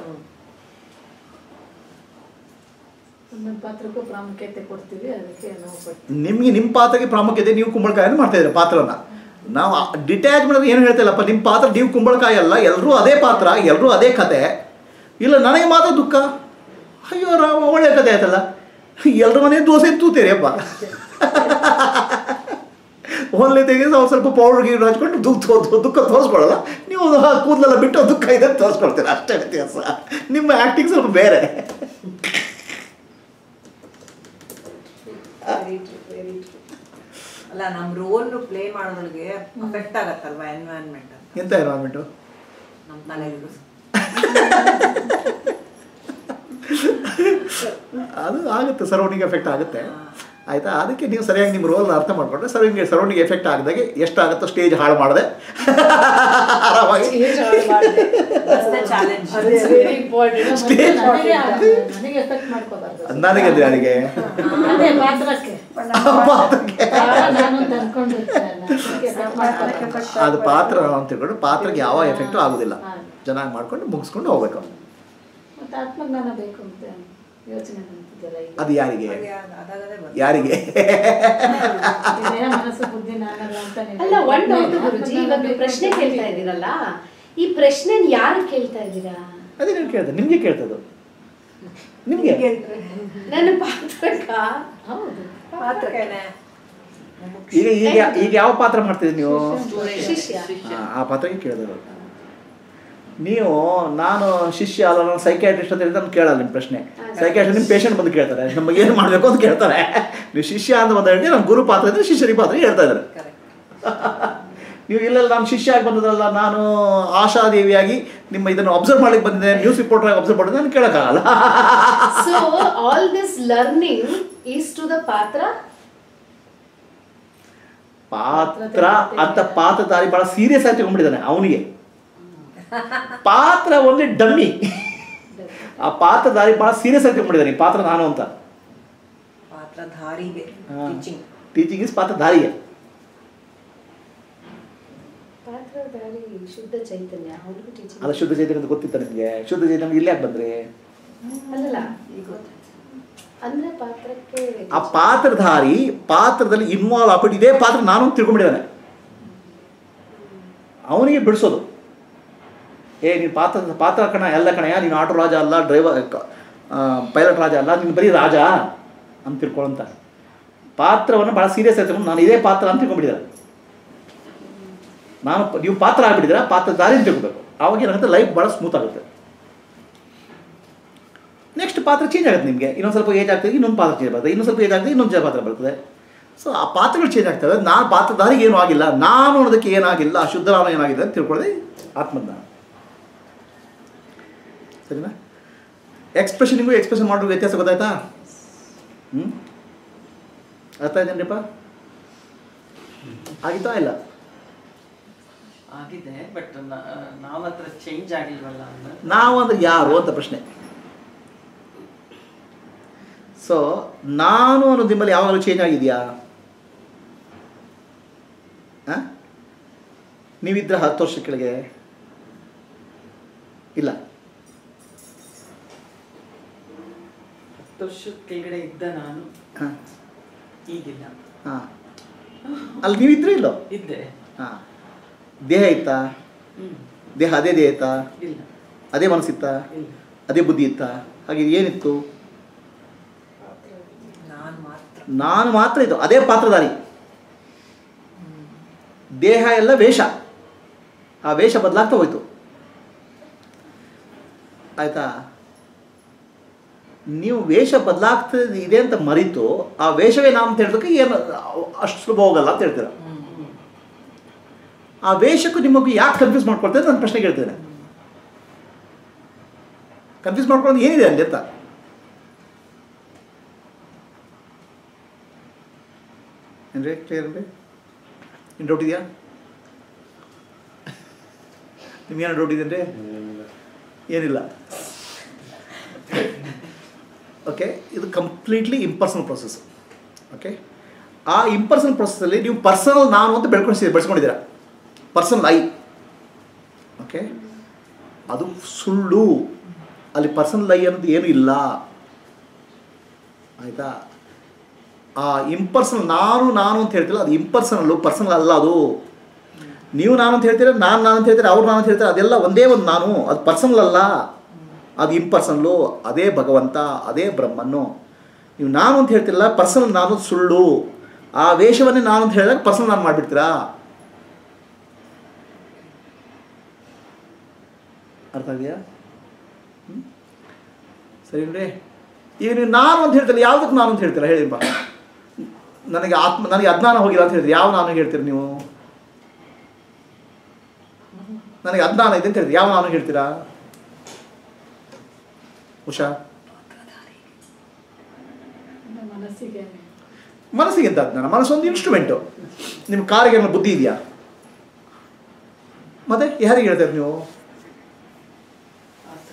Speaker 5: ಒಂದೊಂದು ಪಾತ್ರಕ್ಕೂ ಪ್ರಾಮುಖ್ಯತೆ ಕೊಡ್ತೀವಿ ಅದಕ್ಕೆ ನಾವು ಕೊಡ್ತೀವಿ
Speaker 1: ನಿಮಗೆ ನಿಮ್ಮ ಪಾತ್ರಕ್ಕೆ ಪ್ರಾಮುಖ್ಯತೆ ನೀವು ಕುಂಬಳಕಾಯನ್ನು ಮಾಡ್ತಾ ಇದ್ದೀರಾ ಪಾತ್ರನ ನಾವು ಡಿಟ್ಯಾಚ್ ಮಾಡೋದು ಏನು ಹೇಳ್ತಾ ಇಲ್ಲಪ್ಪ ನಿಮ್ಮ ಪಾತ್ರ ನೀವು ಕುಂಬಳಕಾಯಿ ಅಲ್ಲ ಎಲ್ಲರೂ ಅದೇ ಪಾತ್ರ ಎಲ್ಲರೂ ಅದೇ ಕತೆ ಇಲ್ಲ ನನಗೆ ಮಾತ್ರ ದುಃಖ ಅಯ್ಯೋ ರಾಮ ಒಳ್ಳೆ ಕತೆ ಆಯ್ತಲ್ಲ ಎಲ್ಲರ ಮನೆ ದೋಸೆ ತೂತೀರಿ ಅಪ್ಪ ಓನ್ಲಿ ತೆಗೆದು ಅವ್ರು ಸ್ವಲ್ಪ ಪೌಡರ್ ಗೀರ್ ಹಚ್ಕೊಂಡು ದುಃಖ ತೋ- ದುಃಖ ತೋರಿಸ್ಕೊಳ್ಳಲ್ಲ ನೀವು ಆ ಕೂದಲೆಲ್ಲ ಬಿಟ್ಟು ದುಃಖ ಇದೆ ಅಂತ ತೋರಿಸ್ಕೊಳ್ತೀರ ಅಷ್ಟೇ ವ್ಯತ್ಯಾಸ ನಿಮ್ಮ ಆ್ಯಕ್ಟಿಂಗ್ ಸ್ವಲ್ಪ ಬೇರೆ
Speaker 2: ವೆರಿ ಟ್ರೂ ವೆರಿ ಟ್ರೂ
Speaker 3: ಅಲ್ಲ ನಮ್ ರೋಲ್ ಪ್ಲೇ ಮಾಡೋದ್ರಿಗೆ ಅಫೆಕ್ಟ್ ಆಗತ್ತಲ್ವಾ ಎನ್ವೈರನ್ಮೆಂಟ್ ಅಂತ
Speaker 1: ಎಂತ ಎನ್ವೈರ್ಮೆಂಟು
Speaker 3: ನಮ್ ತಲೆಗೆ
Speaker 1: ಅದು ಆಗುತ್ತೆ ಸರೌಂಡಿಂಗ್ ಎಫೆಕ್ಟ್ ಆಗುತ್ತೆ ಆಯ್ತಾ ಅದಕ್ಕೆ ನೀವು ಸರಿಯಾಗಿ ನಿಮ್ಮ ರೋಲ್ನ ಅರ್ಥ ಮಾಡ್ಕೊಂಡ್ರೆ ಸರೌಂಡಿಂಗ್ ಸರೌಂಡಿಂಗ್ ಎಫೆಕ್ಟ್ ಆಗದಾಗೆ ಎಷ್ಟಾಗುತ್ತೋ ಸ್ಟೇಜ್ ಹಾಳು ಮಾಡದೆ ಆರಾಮಾಗಿ
Speaker 3: ಅಷ್ಟೇ ಚಾಲೆಂಜ್
Speaker 2: ವೆರಿ ಇಂಪಾರ್ಟೆಂಟ್
Speaker 1: Stage
Speaker 5: ನನಗೆ ಆ- ನನಗೆ ಎಫೆಕ್ಟ್ ಮಾಡ್ಕೋಬಾರ್ದು
Speaker 1: ನನಗೆ ಅಂದ್ರೆ ಯಾರಿಗೆ
Speaker 5: ಅದೇ ಪಾತ್ರಕ್ಕೆ
Speaker 1: ಪಾತ್ರಕ್ಕೆ
Speaker 5: ನಾನು ಅಂತ ಅನ್ಕೊಂಡಿರ್ತೀನಲ್ಲ ಅದಕ್ಕೆ effect ಮಾಡ್ಕೋಬಾರ್ದು.
Speaker 1: ಅದು ಪಾತ್ರ ನಾವು ತಿಳ್ಕೊಂಡು ಪಾತ್ರಕ್ಕೆ ಯಾವ ಎಫೆಕ್ಟು ಆಗೋದಿಲ್ಲ
Speaker 5: ಹಾ.
Speaker 1: ಚೆನ್ನಾಗಿ ಮಾಡ್ಕೊಂಡು ಮುಗಿಸ್ಕೊಂಡು ಹೋಗ್ಬೇಕು
Speaker 5: ಮತ್ತೆ ಆತ್ಮಜ್ಞಾನ ಬೇಕು ಅಂತ ಯೋಚನೆ ಮಾಡ್ತಿದ್ದಲ್ಲ ಈಗ
Speaker 1: ಅದು ಯಾರಿಗೆ
Speaker 3: ಅದಾಗದೇ ಬರ್ತದೆ
Speaker 1: ಯಾರಿಗೆ
Speaker 5: ಇದೇನೋ ಮನಸ್ಸು ಬುದ್ಧಿ ನಾನಲ್ಲ ಅಂತ ನೀವು
Speaker 2: ಅಲ್ಲ ಒನ್ ಡೌಟ್
Speaker 5: ಆತ್ಮಜ್ಞಾನ
Speaker 2: ಗುರುಜಿ ಇವಾಗ ನೀವು
Speaker 5: ಬೇಕು
Speaker 2: ಪ್ರಶ್ನೆ
Speaker 5: ಅಂತ
Speaker 2: ಕೇಳ್ತಾ ಇದ್ದೀರಲ್ಲ ಈ ಪ್ರಶ್ನೆನ ಯಾರು ಕೇಳ್ತಾ ಇದ್ದೀರಾ
Speaker 1: ಅದೇ ನೀವು ಕೇಳ್ತದೆ ನಿಮಗೆ ಕೇಳ್ತದ್ದು ನಿಮಗೆ
Speaker 2: ನನ್ನ ಪಾತ್ರಕ್ಕ
Speaker 5: ಹೌದು
Speaker 3: ಪಾತ್ರಕ್ಕೇನೆ
Speaker 1: ಈಗ ಈಗ ಈಗ ಯಾವ ಪಾತ್ರ ಮಾಡ್ತಿದ್ದೀರಿ ನೀವು
Speaker 2: ಶಿಷ್ಯ
Speaker 1: ಆ, ಆ ಪಾತ್ರಕ್ಕೆ ಕೇಳಿದ್ರು ನೀವು ನಾನು ಶಿಷ್ಯ ಅಲ್ಲ ನಾನು ಸೈಕ್ಯಾಟ್ರಿಸ್ಟ್ ಅಂತ ಹೇಳಿದ್ರೆ ನಾನು ಕೇಳಲ್ಲ ನಿಮ್ಮ ಪ್ರಶ್ನೆ ಸೈಕ್ಯಾಟ್ರಿಸ್ಟ್ ನಿಮ್ಮ ಪೇಷಂಟ್ ಬಂದು ಕೇಳ್ತಾರೆ ನಮಗೆ ಏನು ಮಾಡಬೇಕು ಅಂತ ಕೇಳ್ತಾರೆ ನೀವು ಶಿಷ್ಯ ಅಂತ ಬಂದ ಹೇಳಿ ನಾನು ಗುರು ಪಾತ್ರ ಇದ್ರೆ ಶಿಷ್ಯರಿ ಪಾತ್ರ ಹೇಳ್ತಾ ಇದ್ದಾರೆ ನೀವು ಇಲ್ಲೆಲ್ಲ ನಾನು ಶಿಷ್ಯ ಆಗಿ ಬಂದದಲ್ಲ ನಾನು ಆಶಾದೇವಿಯಾಗಿ ನಿಮ್ಮ ಇದನ್ನು ಅಬ್ಸರ್ವ್ ಮಾಡ್ಲಿಕ್ಕೆ ಬಂದಿದ್ದೆ ನ್ಯೂಸ್ ರಿಪೋರ್ಟರ್ ಆಗಿ ಅಬ್ಸರ್ವ್ ಮಾಡಿದ್ರೆ ನಾನು ಕೇಳೋಕ್ಕಾಗಲ್ಲ
Speaker 2: so all this learning is to the ಪಾತ್ರ
Speaker 1: ಪಾತ್ರ ಅಂತ ಪಾತ್ರಧಾರಿ ಬಹಳ ಸೀರಿಯಸ್ ಆಗಿ ತಗೊಂಡ್ಬಿಟ್ಟಿದ್ದಾನೆ ಅವನಿಗೆ ಪಾತ್ರ ಒಂದೇ ಡಮ್ಮಿ ಆ ಪಾತ್ರಧಾರಿ ಬಹಳ ಸೀರಿಯಸ್ ಆಗಿ ತಗೊಂಡ್ಬಿಟ್ಟಿದ್ದಾನೆ ಈ ಪಾತ್ರ ನಾನು ಅಂತ
Speaker 3: ಪಾತ್ರಧಾರಿಗೆ
Speaker 1: ಹಾ.
Speaker 3: ಟೀಚಿಂಗ್
Speaker 1: ಟೀಚಿಂಗ್ ಇಸ್ ಪಾತ್ರಧಾರಿಗೆ
Speaker 2: ಪಾತ್ರಧಾರಿ ಶುದ್ಧ ಚೈತನ್ಯ ಅವ್ರಿಗೂ ಟೀಚಿಂಗ್
Speaker 1: ಅಲ್ಲ ಶುದ್ಧ ಚೈತನ್ಯ ಅಂತ ಗೊತ್ತಿತ್ತ ನಿಮಗೆ ಶುದ್ಧ ಚೈತನ್ಯ ಇಲ್ಲಿ ಯಾಕೆ ಬಂದ್ರಿ
Speaker 2: ಅಲ್ಲಲ್ಲ ಅಂದ್ರೆ ಪಾತ್ರಕ್ಕೆ
Speaker 1: ಆ ಪಾತ್ರಧಾರಿ ಪಾತ್ರದಲ್ಲಿ ಇನ್ವಾಲ್ವ್ ಆಗ್ಬಿಟ್ಟು ಇದೇ ಪಾತ್ರ ನಾನು ಅಂತ ತಿಳ್ಕೊಂಡ್ಬಿಟ್ಟಿದ್ದಾನೆ ಅವನಿಗೆ ಬಿಡಿಸೋದು ಏ ನೀನು ಪಾತ್ರ ಪಾತ್ರ ಕಣ ಎಲ್ಲ ಕಣಯ್ಯ ನೀನು ಆಟೋ ರಾಜ ಅಲ್ಲ ಡ್ರೈವರ್ ಪೈಲಟ್ ರಾಜ ಅಲ್ಲ ನೀನು ಬರೀ ರಾಜ ಅಂತ ತಿಳ್ಕೊಳ್ಳಂತ ಪಾತ್ರವನ್ನು ಭಾಳ ಸೀರಿಯಸ್ ಆಗಿ ತಗೊಂಡು ನಾನು ಇದೇ ಪಾತ್ರ ಅಂತ ತಿಳ್ಕೊಂಡ್ಬಿಟ್ಟಿದ್ದಾರೆ ನಾನು ಪ- ನೀವು ಪಾತ್ರ ಆಗ್ಬಿಟ್ಟಿದ್ದೀರಾ ಪಾತ್ರಧಾರಿ ಅಂತ ತಿಳ್ಕೊಬೇಕು ಅವಾಗ ಏನಾಗುತ್ತೆ ಲೈಫ್ ಭಾಳ ಸ್ಮೂತ್ ಆಗುತ್ತೆ ನೆಕ್ಸ್ಟ್ ಪಾತ್ರ ಚೇಂಜ್ ಆಗುತ್ತೆ ನಿಮಗೆ ಇನ್ನೊಂದು ಸ್ವಲ್ಪ ಏಜ್ ಆಗ್ತದೆ ಇನ್ನೊಂದು ಪಾತ್ರ ಚೇಂಜ್ ಬರ್ತದೆ ಇನ್ನೊಂದು ಸ್ವಲ್ಪ ಏಜ್ ಆಗ್ತದೆ ಇನ್ನೊಂದು ಪಾತ್ರ ಬರ್ತದೆ ಸೊ ಆ ಪಾತ್ರಗಳು ಚೇಂಜ್ ಆಗ್ತವೆ ನಾನು ಪಾತ್ರಧಾರಿಗೆ ಏನೂ ಆಗಿಲ್ಲ ನಾನು ಅನ್ನೋದಕ್ಕೆ ಏನಾಗಿಲ್ಲ ಆ ಶುದ್ಧ ನಾನು ಏನಾಗಿದೆ ಅಂತ ತಿಳ್ಕೊಳ್ಳೋದೇ ಆತ್ಮಜ್ಞಾನ ಸರಿನಾ ಎಕ್ಸ್ಪ್ರೆಷನಿಗೂ ಎಕ್ಸ್ಪ್ರೆಷನ್ ಮಾಡೋ ವ್ಯತ್ಯಾಸ ಗೊತ್ತಾಯ್ತಾ ಹ್ಞೂ ಅರ್ಥ ಆಯ್ತೇನ್ರಿಪ್ಪ ಆಗಿತ್ತಾ ಇಲ್ಲ
Speaker 4: ಆಗಿದೆ ಬಟ್ ನಾವು ಹತ್ರ ಚೇಂಜ್ ಆಗಿಲ್ವಲ್ಲ ಅಂದ್ರೆ
Speaker 1: ನಾವು ಅಂದ್ರೆ ಯಾರು ಅಂತ ಪ್ರಶ್ನೆ ಸೊ ನಾನು ಅನ್ನೋದು ನಿಮ್ಮಲ್ಲಿ ಯಾವಾಗಲೂ ಚೇಂಜ್ ಆಗಿದೆಯಾ ಆ? ನೀವಿದ್ರ ಹತ್ತು ವರ್ಷ ಕೆಳಗೆ ಇಲ್ಲ
Speaker 4: ಹತ್ತು ವರ್ಷದ ಕೆಳಗಡೆ ಇದ್ದ ನಾನು
Speaker 1: ಹಾಂ
Speaker 4: ಈಗಿಲ್ಲ
Speaker 1: ಹಾಂ ಅಲ್ಲಿ ನೀವಿದ್ರೆ ಇಲ್ಲೋ
Speaker 4: ಇದ್ದೆ
Speaker 1: ಹಾಂ ದೇಹ ಇತ್ತಾ
Speaker 4: ಹ್ಮ್
Speaker 1: ದೇಹ ಅದೇ ದೇಹ ಇತ್ತಾ
Speaker 4: ಇಲ್ಲ
Speaker 1: ಅದೇ ಮನಸ್ಸಿತ್ತಾ
Speaker 4: ಇಲ್ಲ
Speaker 1: ಅದೇ ಬುದ್ಧಿ ಇತ್ತಾ ಹಾಗೆ ಏನಿತ್ತು
Speaker 3: ನಾನು ಮಾತ್ರ
Speaker 1: ನಾನು ಮಾತ್ರ ಇದು ಅದೇ ಪಾತ್ರಧಾರಿ ದೇಹ ಎಲ್ಲ ವೇಷ ಆ ವೇಷ ಬದಲಾಗ್ತಾ ಹೋಯ್ತು ಆಯ್ತಾ ನೀವು ವೇಷ ಬದಲಾಗ್ತಾ ಇದೆ ಅಂತ ಮರಿತು ಆ ವೇಷವೇ ನಾನು ಅಂತ ಹೇಳೋದಕ್ಕೆ ಏನು ಅಷ್ಟು ಸುಲಭ ಹೋಗಲ್ಲ ಅಂತ ಹೇಳ್ತೀರ
Speaker 4: ಹ್ಮ್ ಹ್ಮ್
Speaker 1: ಆ ವೇಷಕ್ಕೂ ನಿಮಗೆ ಯಾಕೆ ಕನ್ಫ್ಯೂಸ್ ಮಾಡ್ಕೊಳ್ತಾರೆ ನಾನು ಪ್ರಶ್ನೆ ಕೇಳ್ತೇನೆ ಕನ್ಫ್ಯೂಸ್ ಮಾಡ್ಕೊಳ್ಳೋದು ಏನಿದೆ ಅಲ್ಲಿ ಅಂತ ಏನ್ರಿ ಕ್ಲಿಯರ್ ಏನ್ರಿ ಏನು ಡೌಟ್ ಇದೆಯಾ ನಿಮ್ಗೇನು ಡೌಟ್ ಇದೆ ಏನಿಲ್ಲ ಓಕೆ ಇದು ಕಂಪ್ಲೀಟ್ಲಿ ಇಂಪರ್ಸನಲ್ ಪ್ರೊಸೆಸ್ ಓಕೆ ಆ ಇಂಪರ್ಸನಲ್ ಪ್ರೊಸೆಸ್ಸಲ್ಲಿ ನೀವು ಪರ್ಸನಲ್ ನಾನು ಅಂತ ಬೆಳ್ಕೊಂಡು ಬೆಳೆಸ್ಕೊಂಡಿದ್ದೀರಾ ಪರ್ಸನಲ್ ಐ ಓಕೆ ಅದು ಸುಳ್ಳು ಅಲ್ಲಿ ಪರ್ಸನಲ್ ಐ ಅನ್ನೋದು ಏನೂ ಇಲ್ಲ ಆಯಿತಾ ಆ ಇಂಪರ್ಸನಲ್ ನಾನು ನಾನು ಅಂತ ಹೇಳ್ತಿಲ್ಲ ಅದು ಇಂಪರ್ಸನಲ್ಲು ಪರ್ಸನಲ್ ಅಲ್ಲ ಅದು ನೀವು ನಾನು ಅಂತ ಹೇಳ್ತೀರ ನಾನು ನಾನು ಅಂತ ಹೇಳ್ತೀರ ಅವ್ರು ನಾನು ಅಂತ ಹೇಳ್ತಾರೆ ಅದೆಲ್ಲ ಒಂದೇ ಒಂದು ನಾನು ಅದು ಪರ್ಸನಲ್ ಅಲ್ಲ ಅದು ಇಂಪರ್ಸನಲ್ಲು ಅದೇ ಭಗವಂತ ಅದೇ ಬ್ರಹ್ಮನ್ನು ನೀವು ನಾನು ಅಂತ ಹೇಳ್ತಿರಲ್ಲ ಪರ್ಸನಲ್ ನಾನು ಸುಳ್ಳು ಆ ವೇಷವನ್ನೇ ನಾನು ಅಂತ ಹೇಳಿದಾಗ ಪರ್ಸನಲ್ ನಾನು ಮಾಡಿಬಿಡ್ತೀರಾ ಅರ್ಥ ಇದೆಯಾ ಹ್ಮ್? ಸರಿನ್ರಿ ಈಗ ನೀವು ನಾನು ಅಂತ ಹೇಳ್ತೀರ ಯಾವುದಕ್ಕೆ ನಾನು ಅಂತ ಹೇಳ್ತೀರಾ ಹೇಳಿ ಬಾ ನನಗೆ ಆತ್ಮ ನನಗೆ ಅಜ್ಞಾನ ಹೋಗಿಲ್ಲ ಅಂತ ಹೇಳ್ತೀರಿ ಯಾವ ನಾನು ಹೇಳ್ತೀರಿ ನೀವು ನನಗೆ ಅಜ್ಞಾನ ಇದೆ ಅಂತ ಹೇಳ್ತೀರಿ ಯಾವ ನಾನು ಹೇಳ್ತೀರಾ ಉಷಾ
Speaker 5: ಮನಸ್ಸಿಗೆ
Speaker 1: ಮನಸ್ಸಿಗೆ ಎಂತ ಅಜ್ಞಾನ ಮನಸ್ಸು ಒಂದು ಇನ್ಸ್ಟ್ರೂಮೆಂಟು ನಿಮ್ಮ ಕಾರಿಗೆ ಏನೋ ಬುದ್ಧಿ ಇದೆಯಾ ಮತ್ತೆ ಯಾರಿಗೆ ಹೇಳ್ತಾರೆ ನೀವು
Speaker 4: ಆ ಥರ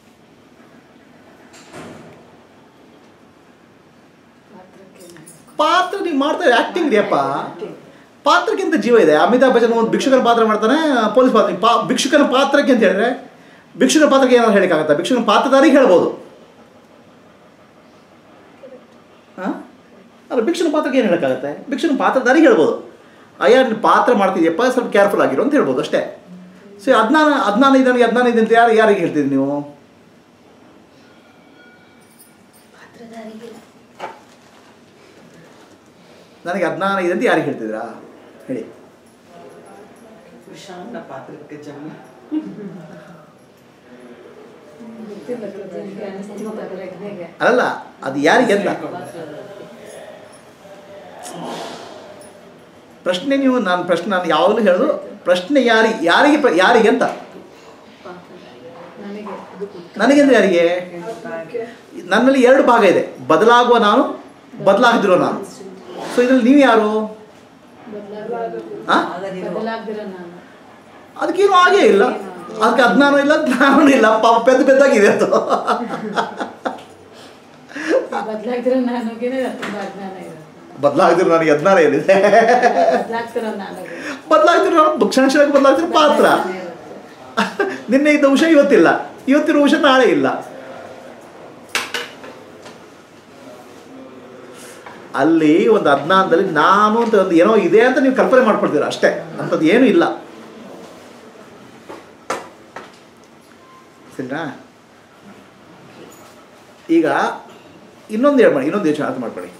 Speaker 5: ಪಾತ್ರಕ್ಕೆ
Speaker 1: ಪಾತ್ರ ನೀವು ಮಾಡ್ತಾರೆ ಆ್ಯಕ್ಟಿಂಗ್ ಇದೆಯಪ್ಪ ಪಾತ್ರಕ್ಕಿಂತ ಜೀವ ಇದೆ ಅಮಿತಾಬ್ ಬಚ್ಚನ್ ಒಂದು ಭಿಕ್ಷುಕನ ಪಾತ್ರ ಮಾಡ್ತಾನೆ ಪೊಲೀಸ್ ಪಾತ್ರ ಪಾ ಭಿಕ್ಷುಕನ ಪಾತ್ರಕ್ಕೆ ಅಂತ ಹೇಳಿದ್ರೆ ಭಿಕ್ಷುಕನ ಪಾತ್ರಕ್ಕೆ ಏನಾದ್ರು ಹೇಳಿಕ್ಕಾಗತ್ತಾ ಭಿಕ್ಷುಕನ ಪಾತ್ರಧಾರಿಗೆ ಹೇಳ್ಬೋದು ಹಾಂ ಅಲ್ಲ ಭಿಕ್ಷುಕನ ಪಾತ್ರಕ್ಕೆ ಏನು ಹೇಳೋಕ್ಕಾಗತ್ತೆ ಭಿಕ್ಷುಕನ ಪಾತ್ರಧಾರಿಗೆ ಹೇಳ್ಬೋದು ಅಯ್ಯ ನೀನು ಪಾತ್ರ ಮಾಡ್ತಿದ್ಯಪ್ಪ ಸ್ವಲ್ಪ ಕೇರ್ಫುಲ್ ಆಗಿರು ಅಂತ ಹೇಳ್ಬೋದು ಅಷ್ಟೇ ಸೊ ಅಜ್ಞಾನ ಅಜ್ಞಾನ ಇದೆ ನನಗೆ ಅಜ್ಞಾನ ಇದೆ ಅಂತ ಯಾರು ಯಾರಿಗೆ ಹೇಳ್ತೀರಿ ನೀವು
Speaker 2: ಪಾತ್ರಧಾರಿಗಿಲ್ಲ
Speaker 1: ನನಗೆ ಅಜ್ಞಾನ ಇದೆ ಅಂತ ಯಾರಿಗೆ ಹೇಳ್ತಿದ್ದೀರಾ ಹೇಳಿ
Speaker 4: ವಿಷಾಂತ ಪಾತ್ರಕ್ಕೆ ಜನ್ಮ
Speaker 5: ಗೊತ್ತಿಲ್ಲ ಪ್ರತಿಯೊಂದು ಅನಿಸ್ತಿರೋ ಪ್ರಜ್ಞೆಗೆ
Speaker 1: ಅಲ್ಲ ಅದು ಯಾರಿಗೆ ಅಂತ ಪ್ರಶ್ನೆ ನೀವು ನಾನು ಪ್ರಶ್ನೆ ನಾನು ಯಾವಾಗಲೂ ಹೇಳೋದು ಪ್ರಶ್ನೆ ಯಾರಿ ಯಾರಿಗೆ ಪ್ರ- ಯಾರಿಗೆ ಅಂತ
Speaker 5: ನನಗೆ
Speaker 1: ನನಗೆ ಅಂದ್ರೆ ಯಾರಿಗೆ ನನ್ನಲ್ಲಿ ಎರಡು ಭಾಗ ಇದೆ ಬದಲಾಗುವ ನಾನು ಬದಲಾಗದಿರೋ ನಾನು ಸೊ ಇದರಲ್ಲಿ ನೀವು ಯಾರು ಹಾಂ
Speaker 3: ಆಗದಿರುವ
Speaker 5: ಬದಲಾಗ್ದಿರೋ ನಾನು
Speaker 1: ಅದಕ್ಕೇನು ಆಗೇ ಇಲ್ಲ ಅದಕ್ಕೆ ಅಜ್ಞಾನ ಇಲ್ಲ ಜ್ಞಾನ ಇಲ್ಲ ಪಾಪ ಪೆದ್ದ ಪೆದ್ದಾಗಿದೆ ಅದು
Speaker 5: ಬದಲಾಗ್ದಿರೋ ನನಗೇನೆ ತುಂಬಾ ಅಜ್ಞಾನ ಇರುತ್ತೆ
Speaker 1: ಬದಲಾಗದಿರೋ ನನಗೆ ಅಜ್ಞಾನ ಏನಿದೆ
Speaker 5: ಬದಲಾಗ್ತಿರೋ ನನಗೆ
Speaker 1: ಬದಲಾಗ್ತಿರೋ ನಾನು ಕ್ಷಣಕ್ಷಣಕ್ಕೆ ಬದಲಾಗ್ತಿರೋ ಪಾತ್ರ
Speaker 5: ಅಜ್ಞಾನ ಇರುತ್ತೆ.
Speaker 1: ನಿನ್ನೆ ಇದ್ದ ಉಷ ಇವತ್ತಿಲ್ಲ ಇವತ್ತಿರೋ ಉಷ ನಾಳೆ ಇಲ್ಲ ಅಲ್ಲಿ ಒಂದು ಅಜ್ಞಾನದಲ್ಲಿ ನಾನು ಅಂತ ಒಂದು ಏನೋ ಇದೆ ಅಂತ ನೀವು ಕಲ್ಪನೆ ಮಾಡ್ಕೊಳ್ತೀರ ಅಷ್ಟೇ ಅಂಥದ್ದು ಏನೂ ಇಲ್ಲ ಸರಿನಾ ಈಗ ಇನ್ನೊಂದು ಹೇಳ್ಬೇಡಿ ಇನ್ನೊಂದು ಯೋಚನೆ ಅರ್ಥ ಮಾಡ್ಕೊಳ್ಳಿ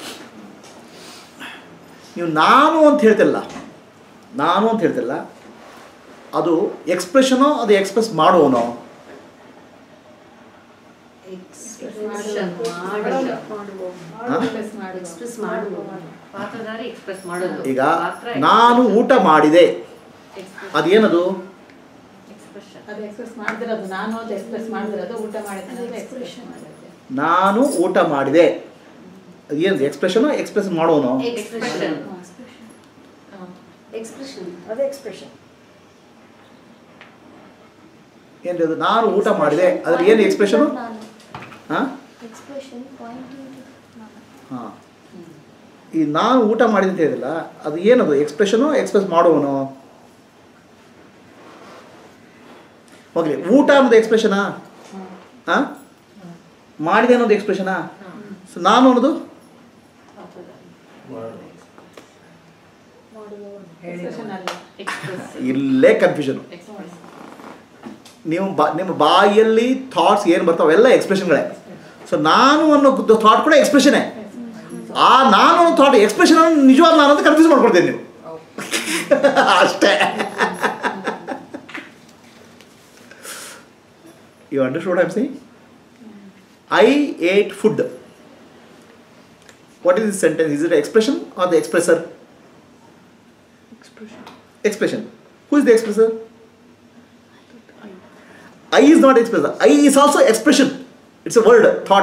Speaker 1: ನೀವು ನಾನು ಅಂತ ಹೇಳ್ತಿಲ್ಲ ನಾನು ಅಂತ ಹೇಳ್ತಿಲ್ಲ ಅದು ಎಕ್ಸ್ಪ್ರೆಷನೋ ಅದು ಎಕ್ಸ್ಪ್ರೆಸ್ ಮಾಡುವನೋ
Speaker 2: ಎಕ್ಸ್ಪ್ರೆಷನ್ ಮಾಡೋದು
Speaker 5: Express ಮಾಡು.
Speaker 2: ಎಕ್ಸ್ಪ್ರೆಸ್ ಮಾಡುವ
Speaker 8: ಪಾತ್ರಧಾರಿ ಎಕ್ಸ್ಪ್ರೆಸ್ ಮಾಡೋದು
Speaker 1: ಈಗ
Speaker 8: ಪಾತ್ರ
Speaker 1: ನಾನು ಊಟ ಮಾಡಿದೆ ಅದೇನದು
Speaker 8: ಎಕ್ಸ್ಪ್ರೆಷನ್
Speaker 5: ಅದು ಎಕ್ಸ್ಪ್ರೆಸ್ ಮಾಡಿದಿರೋದು ನಾನು ಅದು ಎಕ್ಸ್ಪ್ರೆಸ್ ಮಾಡಿದಿರೋದು ಊಟ ಮಾಡಿದ್ರೆ ಎಕ್ಸ್ಪ್ರೆಷನ್ ಮಾಡಿದ್ದೆ
Speaker 1: ನಾನು ಊಟ ಮಾಡಿದೆ ಏನು ಎಕ್ಸ್ಪ್ರೆಷನ್ ಎಕ್ಸ್ಪ್ರೆಸ್ ಮಾಡೋನು
Speaker 2: ಎಕ್ಸ್ಪ್ರೆಷನ್
Speaker 8: ಹ್ಮ್.
Speaker 2: ಎಕ್ಸ್ಪ್ರೆಷನ್
Speaker 6: ಅದೇ ಎಕ್ಸ್ಪ್ರೆಷನ್
Speaker 1: ಏನ್ರಿ ಅದು ನಾನು ಊಟ ಮಾಡಿದೆ ಅದ್ರಲ್ಲಿ ಏನು ಎಕ್ಸ್ಪ್ರೆಷನು ಹಾಂ
Speaker 9: ಎಕ್ಸ್ಪ್ರೆಷನ್ ಪಾಯಿಂಟಿಂಗ್
Speaker 1: ಹಾಂ ಈ ನಾನು ಊಟ ಮಾಡಿದೆ ಅಂತ ಹೇಳಿದಿಲ್ಲ ಅದು ಏನದು ಎಕ್ಸ್ಪ್ರೆಷನು ಎಕ್ಸ್ಪ್ರೆಸ್ ಮಾಡುವನು ಹೋಗ್ಲಿ ಊಟ ಅನ್ನೋದು ಎಕ್ಸ್ಪ್ರೆಷನಾ ಹಾಂ ಮಾಡಿದೆ ಅನ್ನೋದು ಎಕ್ಸ್ಪ್ರೆಷನಾ ಸೊ ನಾನು ಅನ್ನೋದು
Speaker 5: ಎಕ್ಸ್ಪ್ರೆಷನ್ ಅಲ್ಲ
Speaker 8: ಎಕ್ಸ್ಪ್ರೆಸ್
Speaker 1: ಇಲ್ಲೇ ಕನ್ಫ್ಯೂಷನ್
Speaker 8: ಎಕ್ಸ್ಪ್ರೆಸ್
Speaker 1: ನೀವು ಬಾ ನಿಮ್ಮ ಬಾಯಲ್ಲಿ ಥಾಟ್ಸ್ ಏನು ಬರ್ತಾವೆ ಎಲ್ಲ ಎಕ್ಸ್ಪ್ರೆಷನ್ಗಳೇ ಸೊ ನಾನು ಅನ್ನೋ ಥಾಟ್ ಕೂಡ ಎಕ್ಸ್ಪ್ರೆಷನೇ ಆ ನಾನು ಅನ್ನೋ ಥಾಟ್ ಎಕ್ಸ್ಪ್ರೆಷನ್ ನಿಜವಾದ ನಾನು ಅಂತ ಕನ್ಫ್ಯೂಸ್ ಮಾಡ್ಕೊಳ್ತೀನಿ ನೀವು ಅಷ್ಟೇ you understood I'm saying I ate food what is this sentence is it expression are the expresser expression who is the expresser I is not expressor. I is also expression. It's a word, thought.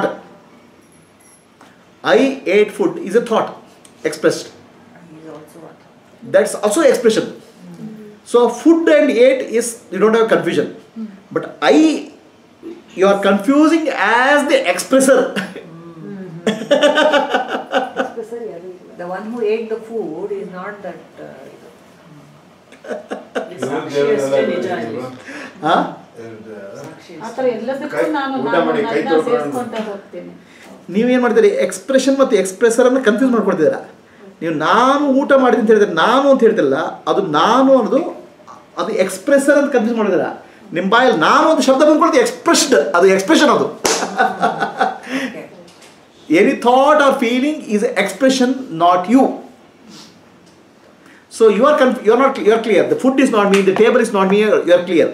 Speaker 1: I ate food is a thought expressed.
Speaker 3: He's also a
Speaker 1: That's also expression. So food and ate is you don't have confusion. But I you are confusing as the expressor.
Speaker 6: ಸರಿ ಅದು ಇಲ್ಲ
Speaker 3: The one who ate the food is not that. Uh,
Speaker 4: ಸಾಕ್ಷಿ ಅಷ್ಟೇ ನಿಜ ಇಲ್ಲಿ.
Speaker 1: huh?
Speaker 4: ಸಾಕ್ಷಿ
Speaker 5: ಆ ಥರ ಎಲ್ಲದಕ್ಕೂ
Speaker 7: ಕೈ-
Speaker 5: ನಾನು
Speaker 7: ಊಟ
Speaker 5: ನಾನು
Speaker 7: ಮಾಡಿ ಕೈ
Speaker 5: ನನ್ನ
Speaker 7: ತೊಳ್ಕೊಂಡು.
Speaker 5: ಸೇರಿಸ್ಕೊಂತ ಹೋಗ್ತೀನಿ
Speaker 1: ನೀವೇನು ಮಾಡ್ತೀರಿ ಎಕ್ಸ್ಪ್ರೆಷನ್ ಮತ್ತು ಎಕ್ಸ್ಪ್ರೆಸರ್ ಅನ್ನು ಕನ್ಫ್ಯೂಸ್ ಮಾಡ್ಕೊಳ್ತಿದ್ದೀರಾ ನೀವು ನಾನು ಊಟ ಮಾಡಿದೆ ಅಂತ ಹೇಳಿದ್ರೆ ನಾನು ಅಂತ ಹೇಳ್ತಿಲ್ಲ ಅದು ನಾನು ಅನ್ನೋದು ಅದು ಎಕ್ಸ್ಪ್ರೆಸರ್ ಅಂತ ಕನ್ಫ್ಯೂಸ್ ಮಾಡಿದಿರ ನಿಮ್ಮ ಬಾಯಲ್ಲಿ ನಾನು ಅಂತ ಶಬ್ದ ಬಂದ್ಕೊಳ್ತೀವಿ ಎಕ್ಸ್ಪ್ರೆಸ್ಡ್ ಅದು ಎಕ್ಸ್ಪ್ರೆಷನ್ ಅದು
Speaker 3: okay.
Speaker 1: Any thought or feeling is expression not you so you are ಕನ್ಫ್ you are not you are clear the food is not me the table is not me you are clear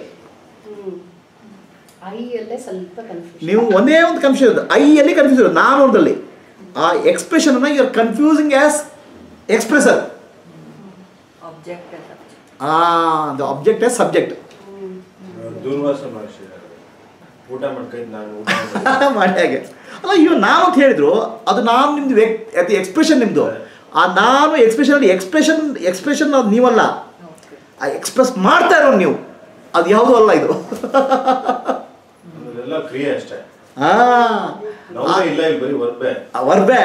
Speaker 2: ಐಯಲ್ಲೇ ಸ್ವಲ್ಪ ಕನ್ಫ್ಯೂಷನ್
Speaker 1: ನೀವು ಒಂದೇ ಒಂದು ಕನ್ಫ್ಯೂಸ್ ಐಯಲ್ಲಿ ಕನ್ಫ್ಯೂಸ್ ಇರೋದು ನಾನು ಒಂದಲ್ಲಿ ಆ ಎಕ್ಸ್ಪ್ರೆಷನ್ ಅನ್ನ you are confusing as expresser
Speaker 3: Object and subject.
Speaker 1: ಆ the object as subject
Speaker 7: Durvasa Maharshi ಊಟ ಮಾಡ್ಕೈತ್ ನಾನು ಊಟ ಮಾಡ್ಕೈತ್.
Speaker 1: ಮಾಡಿ ಹಾಗೆ ಅಲ್ಲ ಇವ್ ನಾನು ಅಂತ ಹೇಳಿದ್ರು ಅದು ನಾನು ನಿಮ್ದು ವ್ಯಕ್ತಿ ಅದು ಎಕ್ಸ್ಪ್ರೆಷನ್ ನಿಮ್ಮದು ಆ ನಾನು ಎಕ್ಸ್ಪ್ರೆಷನ್ ಎಕ್ಸ್ಪ್ರೆಷನ್ ಎಕ್ಸ್ಪ್ರೆಷನ್ ಅದು ನೀವಲ್ಲ
Speaker 3: Okay.
Speaker 1: ಆ ಎಕ್ಸ್ಪ್ರೆಸ್ ಮಾಡ್ತಾ ಇರೋ ನೀವು ಅದು ಯಾವುದೂ ಅಲ್ಲ ಇದು
Speaker 7: ಅದೆಲ್ಲ ಕ್ರಿಯೆ ಅಷ್ಟೇ
Speaker 1: ಆ
Speaker 7: ನೌನೇ ಇಲ್ಲ ಇಲ್ಲಿ ಬರೀ ವರ್ಬೆ
Speaker 1: ವರ್ಬೆ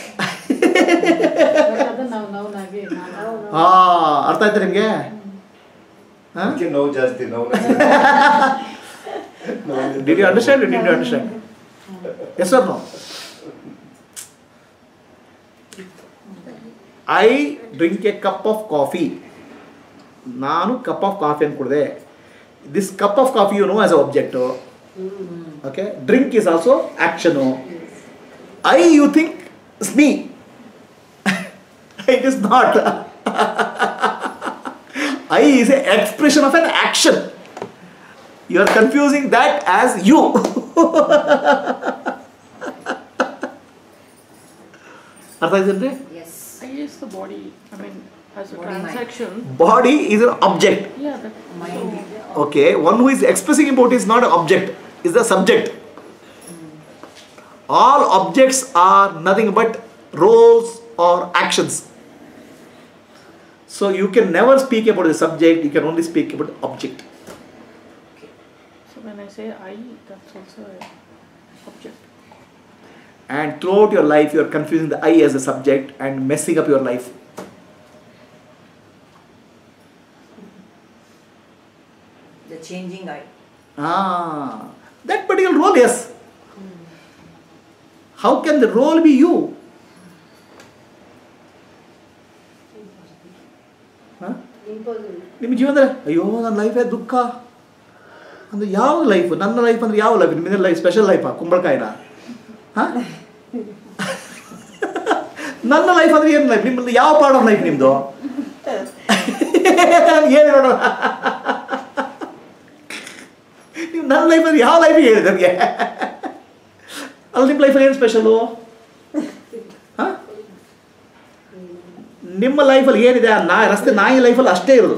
Speaker 5: ಅದು ನಾವು ನೋವಾಗಿ ನಾನು
Speaker 1: ಆ ಅರ್ಥ ಆಯ್ತಾ ನಿಮಗೆ ಹಾಂ
Speaker 7: ಅದಕ್ಕೆ ನೋವು ಜಾಸ್ತಿ ನೋವು
Speaker 1: did you understand did you understand yes or no I drink a cup of coffee ನಾನು ಕಪ್ ಆಫ್ ಕಾಫಿ ಅಂತ ಕುಡಿದೆ this cup of coffee you know as a object okay drink is also action I you think ಸ್ಮೀ it is not I is a expression of an action you are confusing that as you ಅರ್ಥ ಆಯ್ತೇನ್ರಿ
Speaker 2: yes
Speaker 8: I use the body, I mean, as a
Speaker 3: Body mind.
Speaker 8: transaction.
Speaker 1: Body is an object
Speaker 8: Yeah, that
Speaker 3: Mind.
Speaker 1: okay one who is expressing about is not an object is the subject all objects are nothing but roles or actions so you can never speak about the subject you can only speak about object
Speaker 8: So when I say I, that's also a object.
Speaker 1: and throughout your life you are confusing the I as a subject and messing up your life
Speaker 3: The changing eye.
Speaker 1: ah that particular role yes how can the role be you huh?
Speaker 2: Impossible
Speaker 1: ನಿಮ್ಮ ಜೀವನದಲ್ಲಿ ಅಯ್ಯೋ ನನ್ನ ಲೈಫೇ ದುಃಖ ಅಂದ್ರೆ ಯಾವ ಲೈಫ್ ನನ್ನ ಲೈಫ್ ಅಂದ್ರೆ ಯಾವ ಲೈಫ್ ನಿಮ್ಮಿಂದ ಲೈಫ್ ಸ್ಪೆಷಲ್ ಲೈಫಾ ಕುಂಬಳಕಾಯಿನ ಹಾಂ ನನ್ನ ಲೈಫ್ ಅಂದ್ರೆ ಏನು ಲೈಫ್ ನಿಮ್ಮದು ಯಾವ ಪಾರ್ಟ್ ಆಫ್ ಲೈಫ್ ನಿಮ್ಮದು ಏನು ನೋಡೋಣ ನೀವು ನನ್ನ ಲೈಫ್ ಅಂದ್ರೆ ಯಾವ ಲೈಫಿಗೆ ಹೇಳಿದೆ ನನಗೆ ಅಲ್ಲಿ ನಿಮ್ಮ ಲೈಫಲ್ಲಿ ಏನು ಸ್ಪೆಷಲು ಹಾಂ ನಿಮ್ಮ ಲೈಫಲ್ಲಿ ಏನಿದೆ ಆ ನಾ ರಸ್ತೆ ನಾಯಿ ಲೈಫಲ್ಲಿ ಅಷ್ಟೇ ಇರೋದು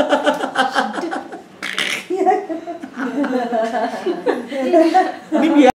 Speaker 1: ನಿಮ್ಗೆ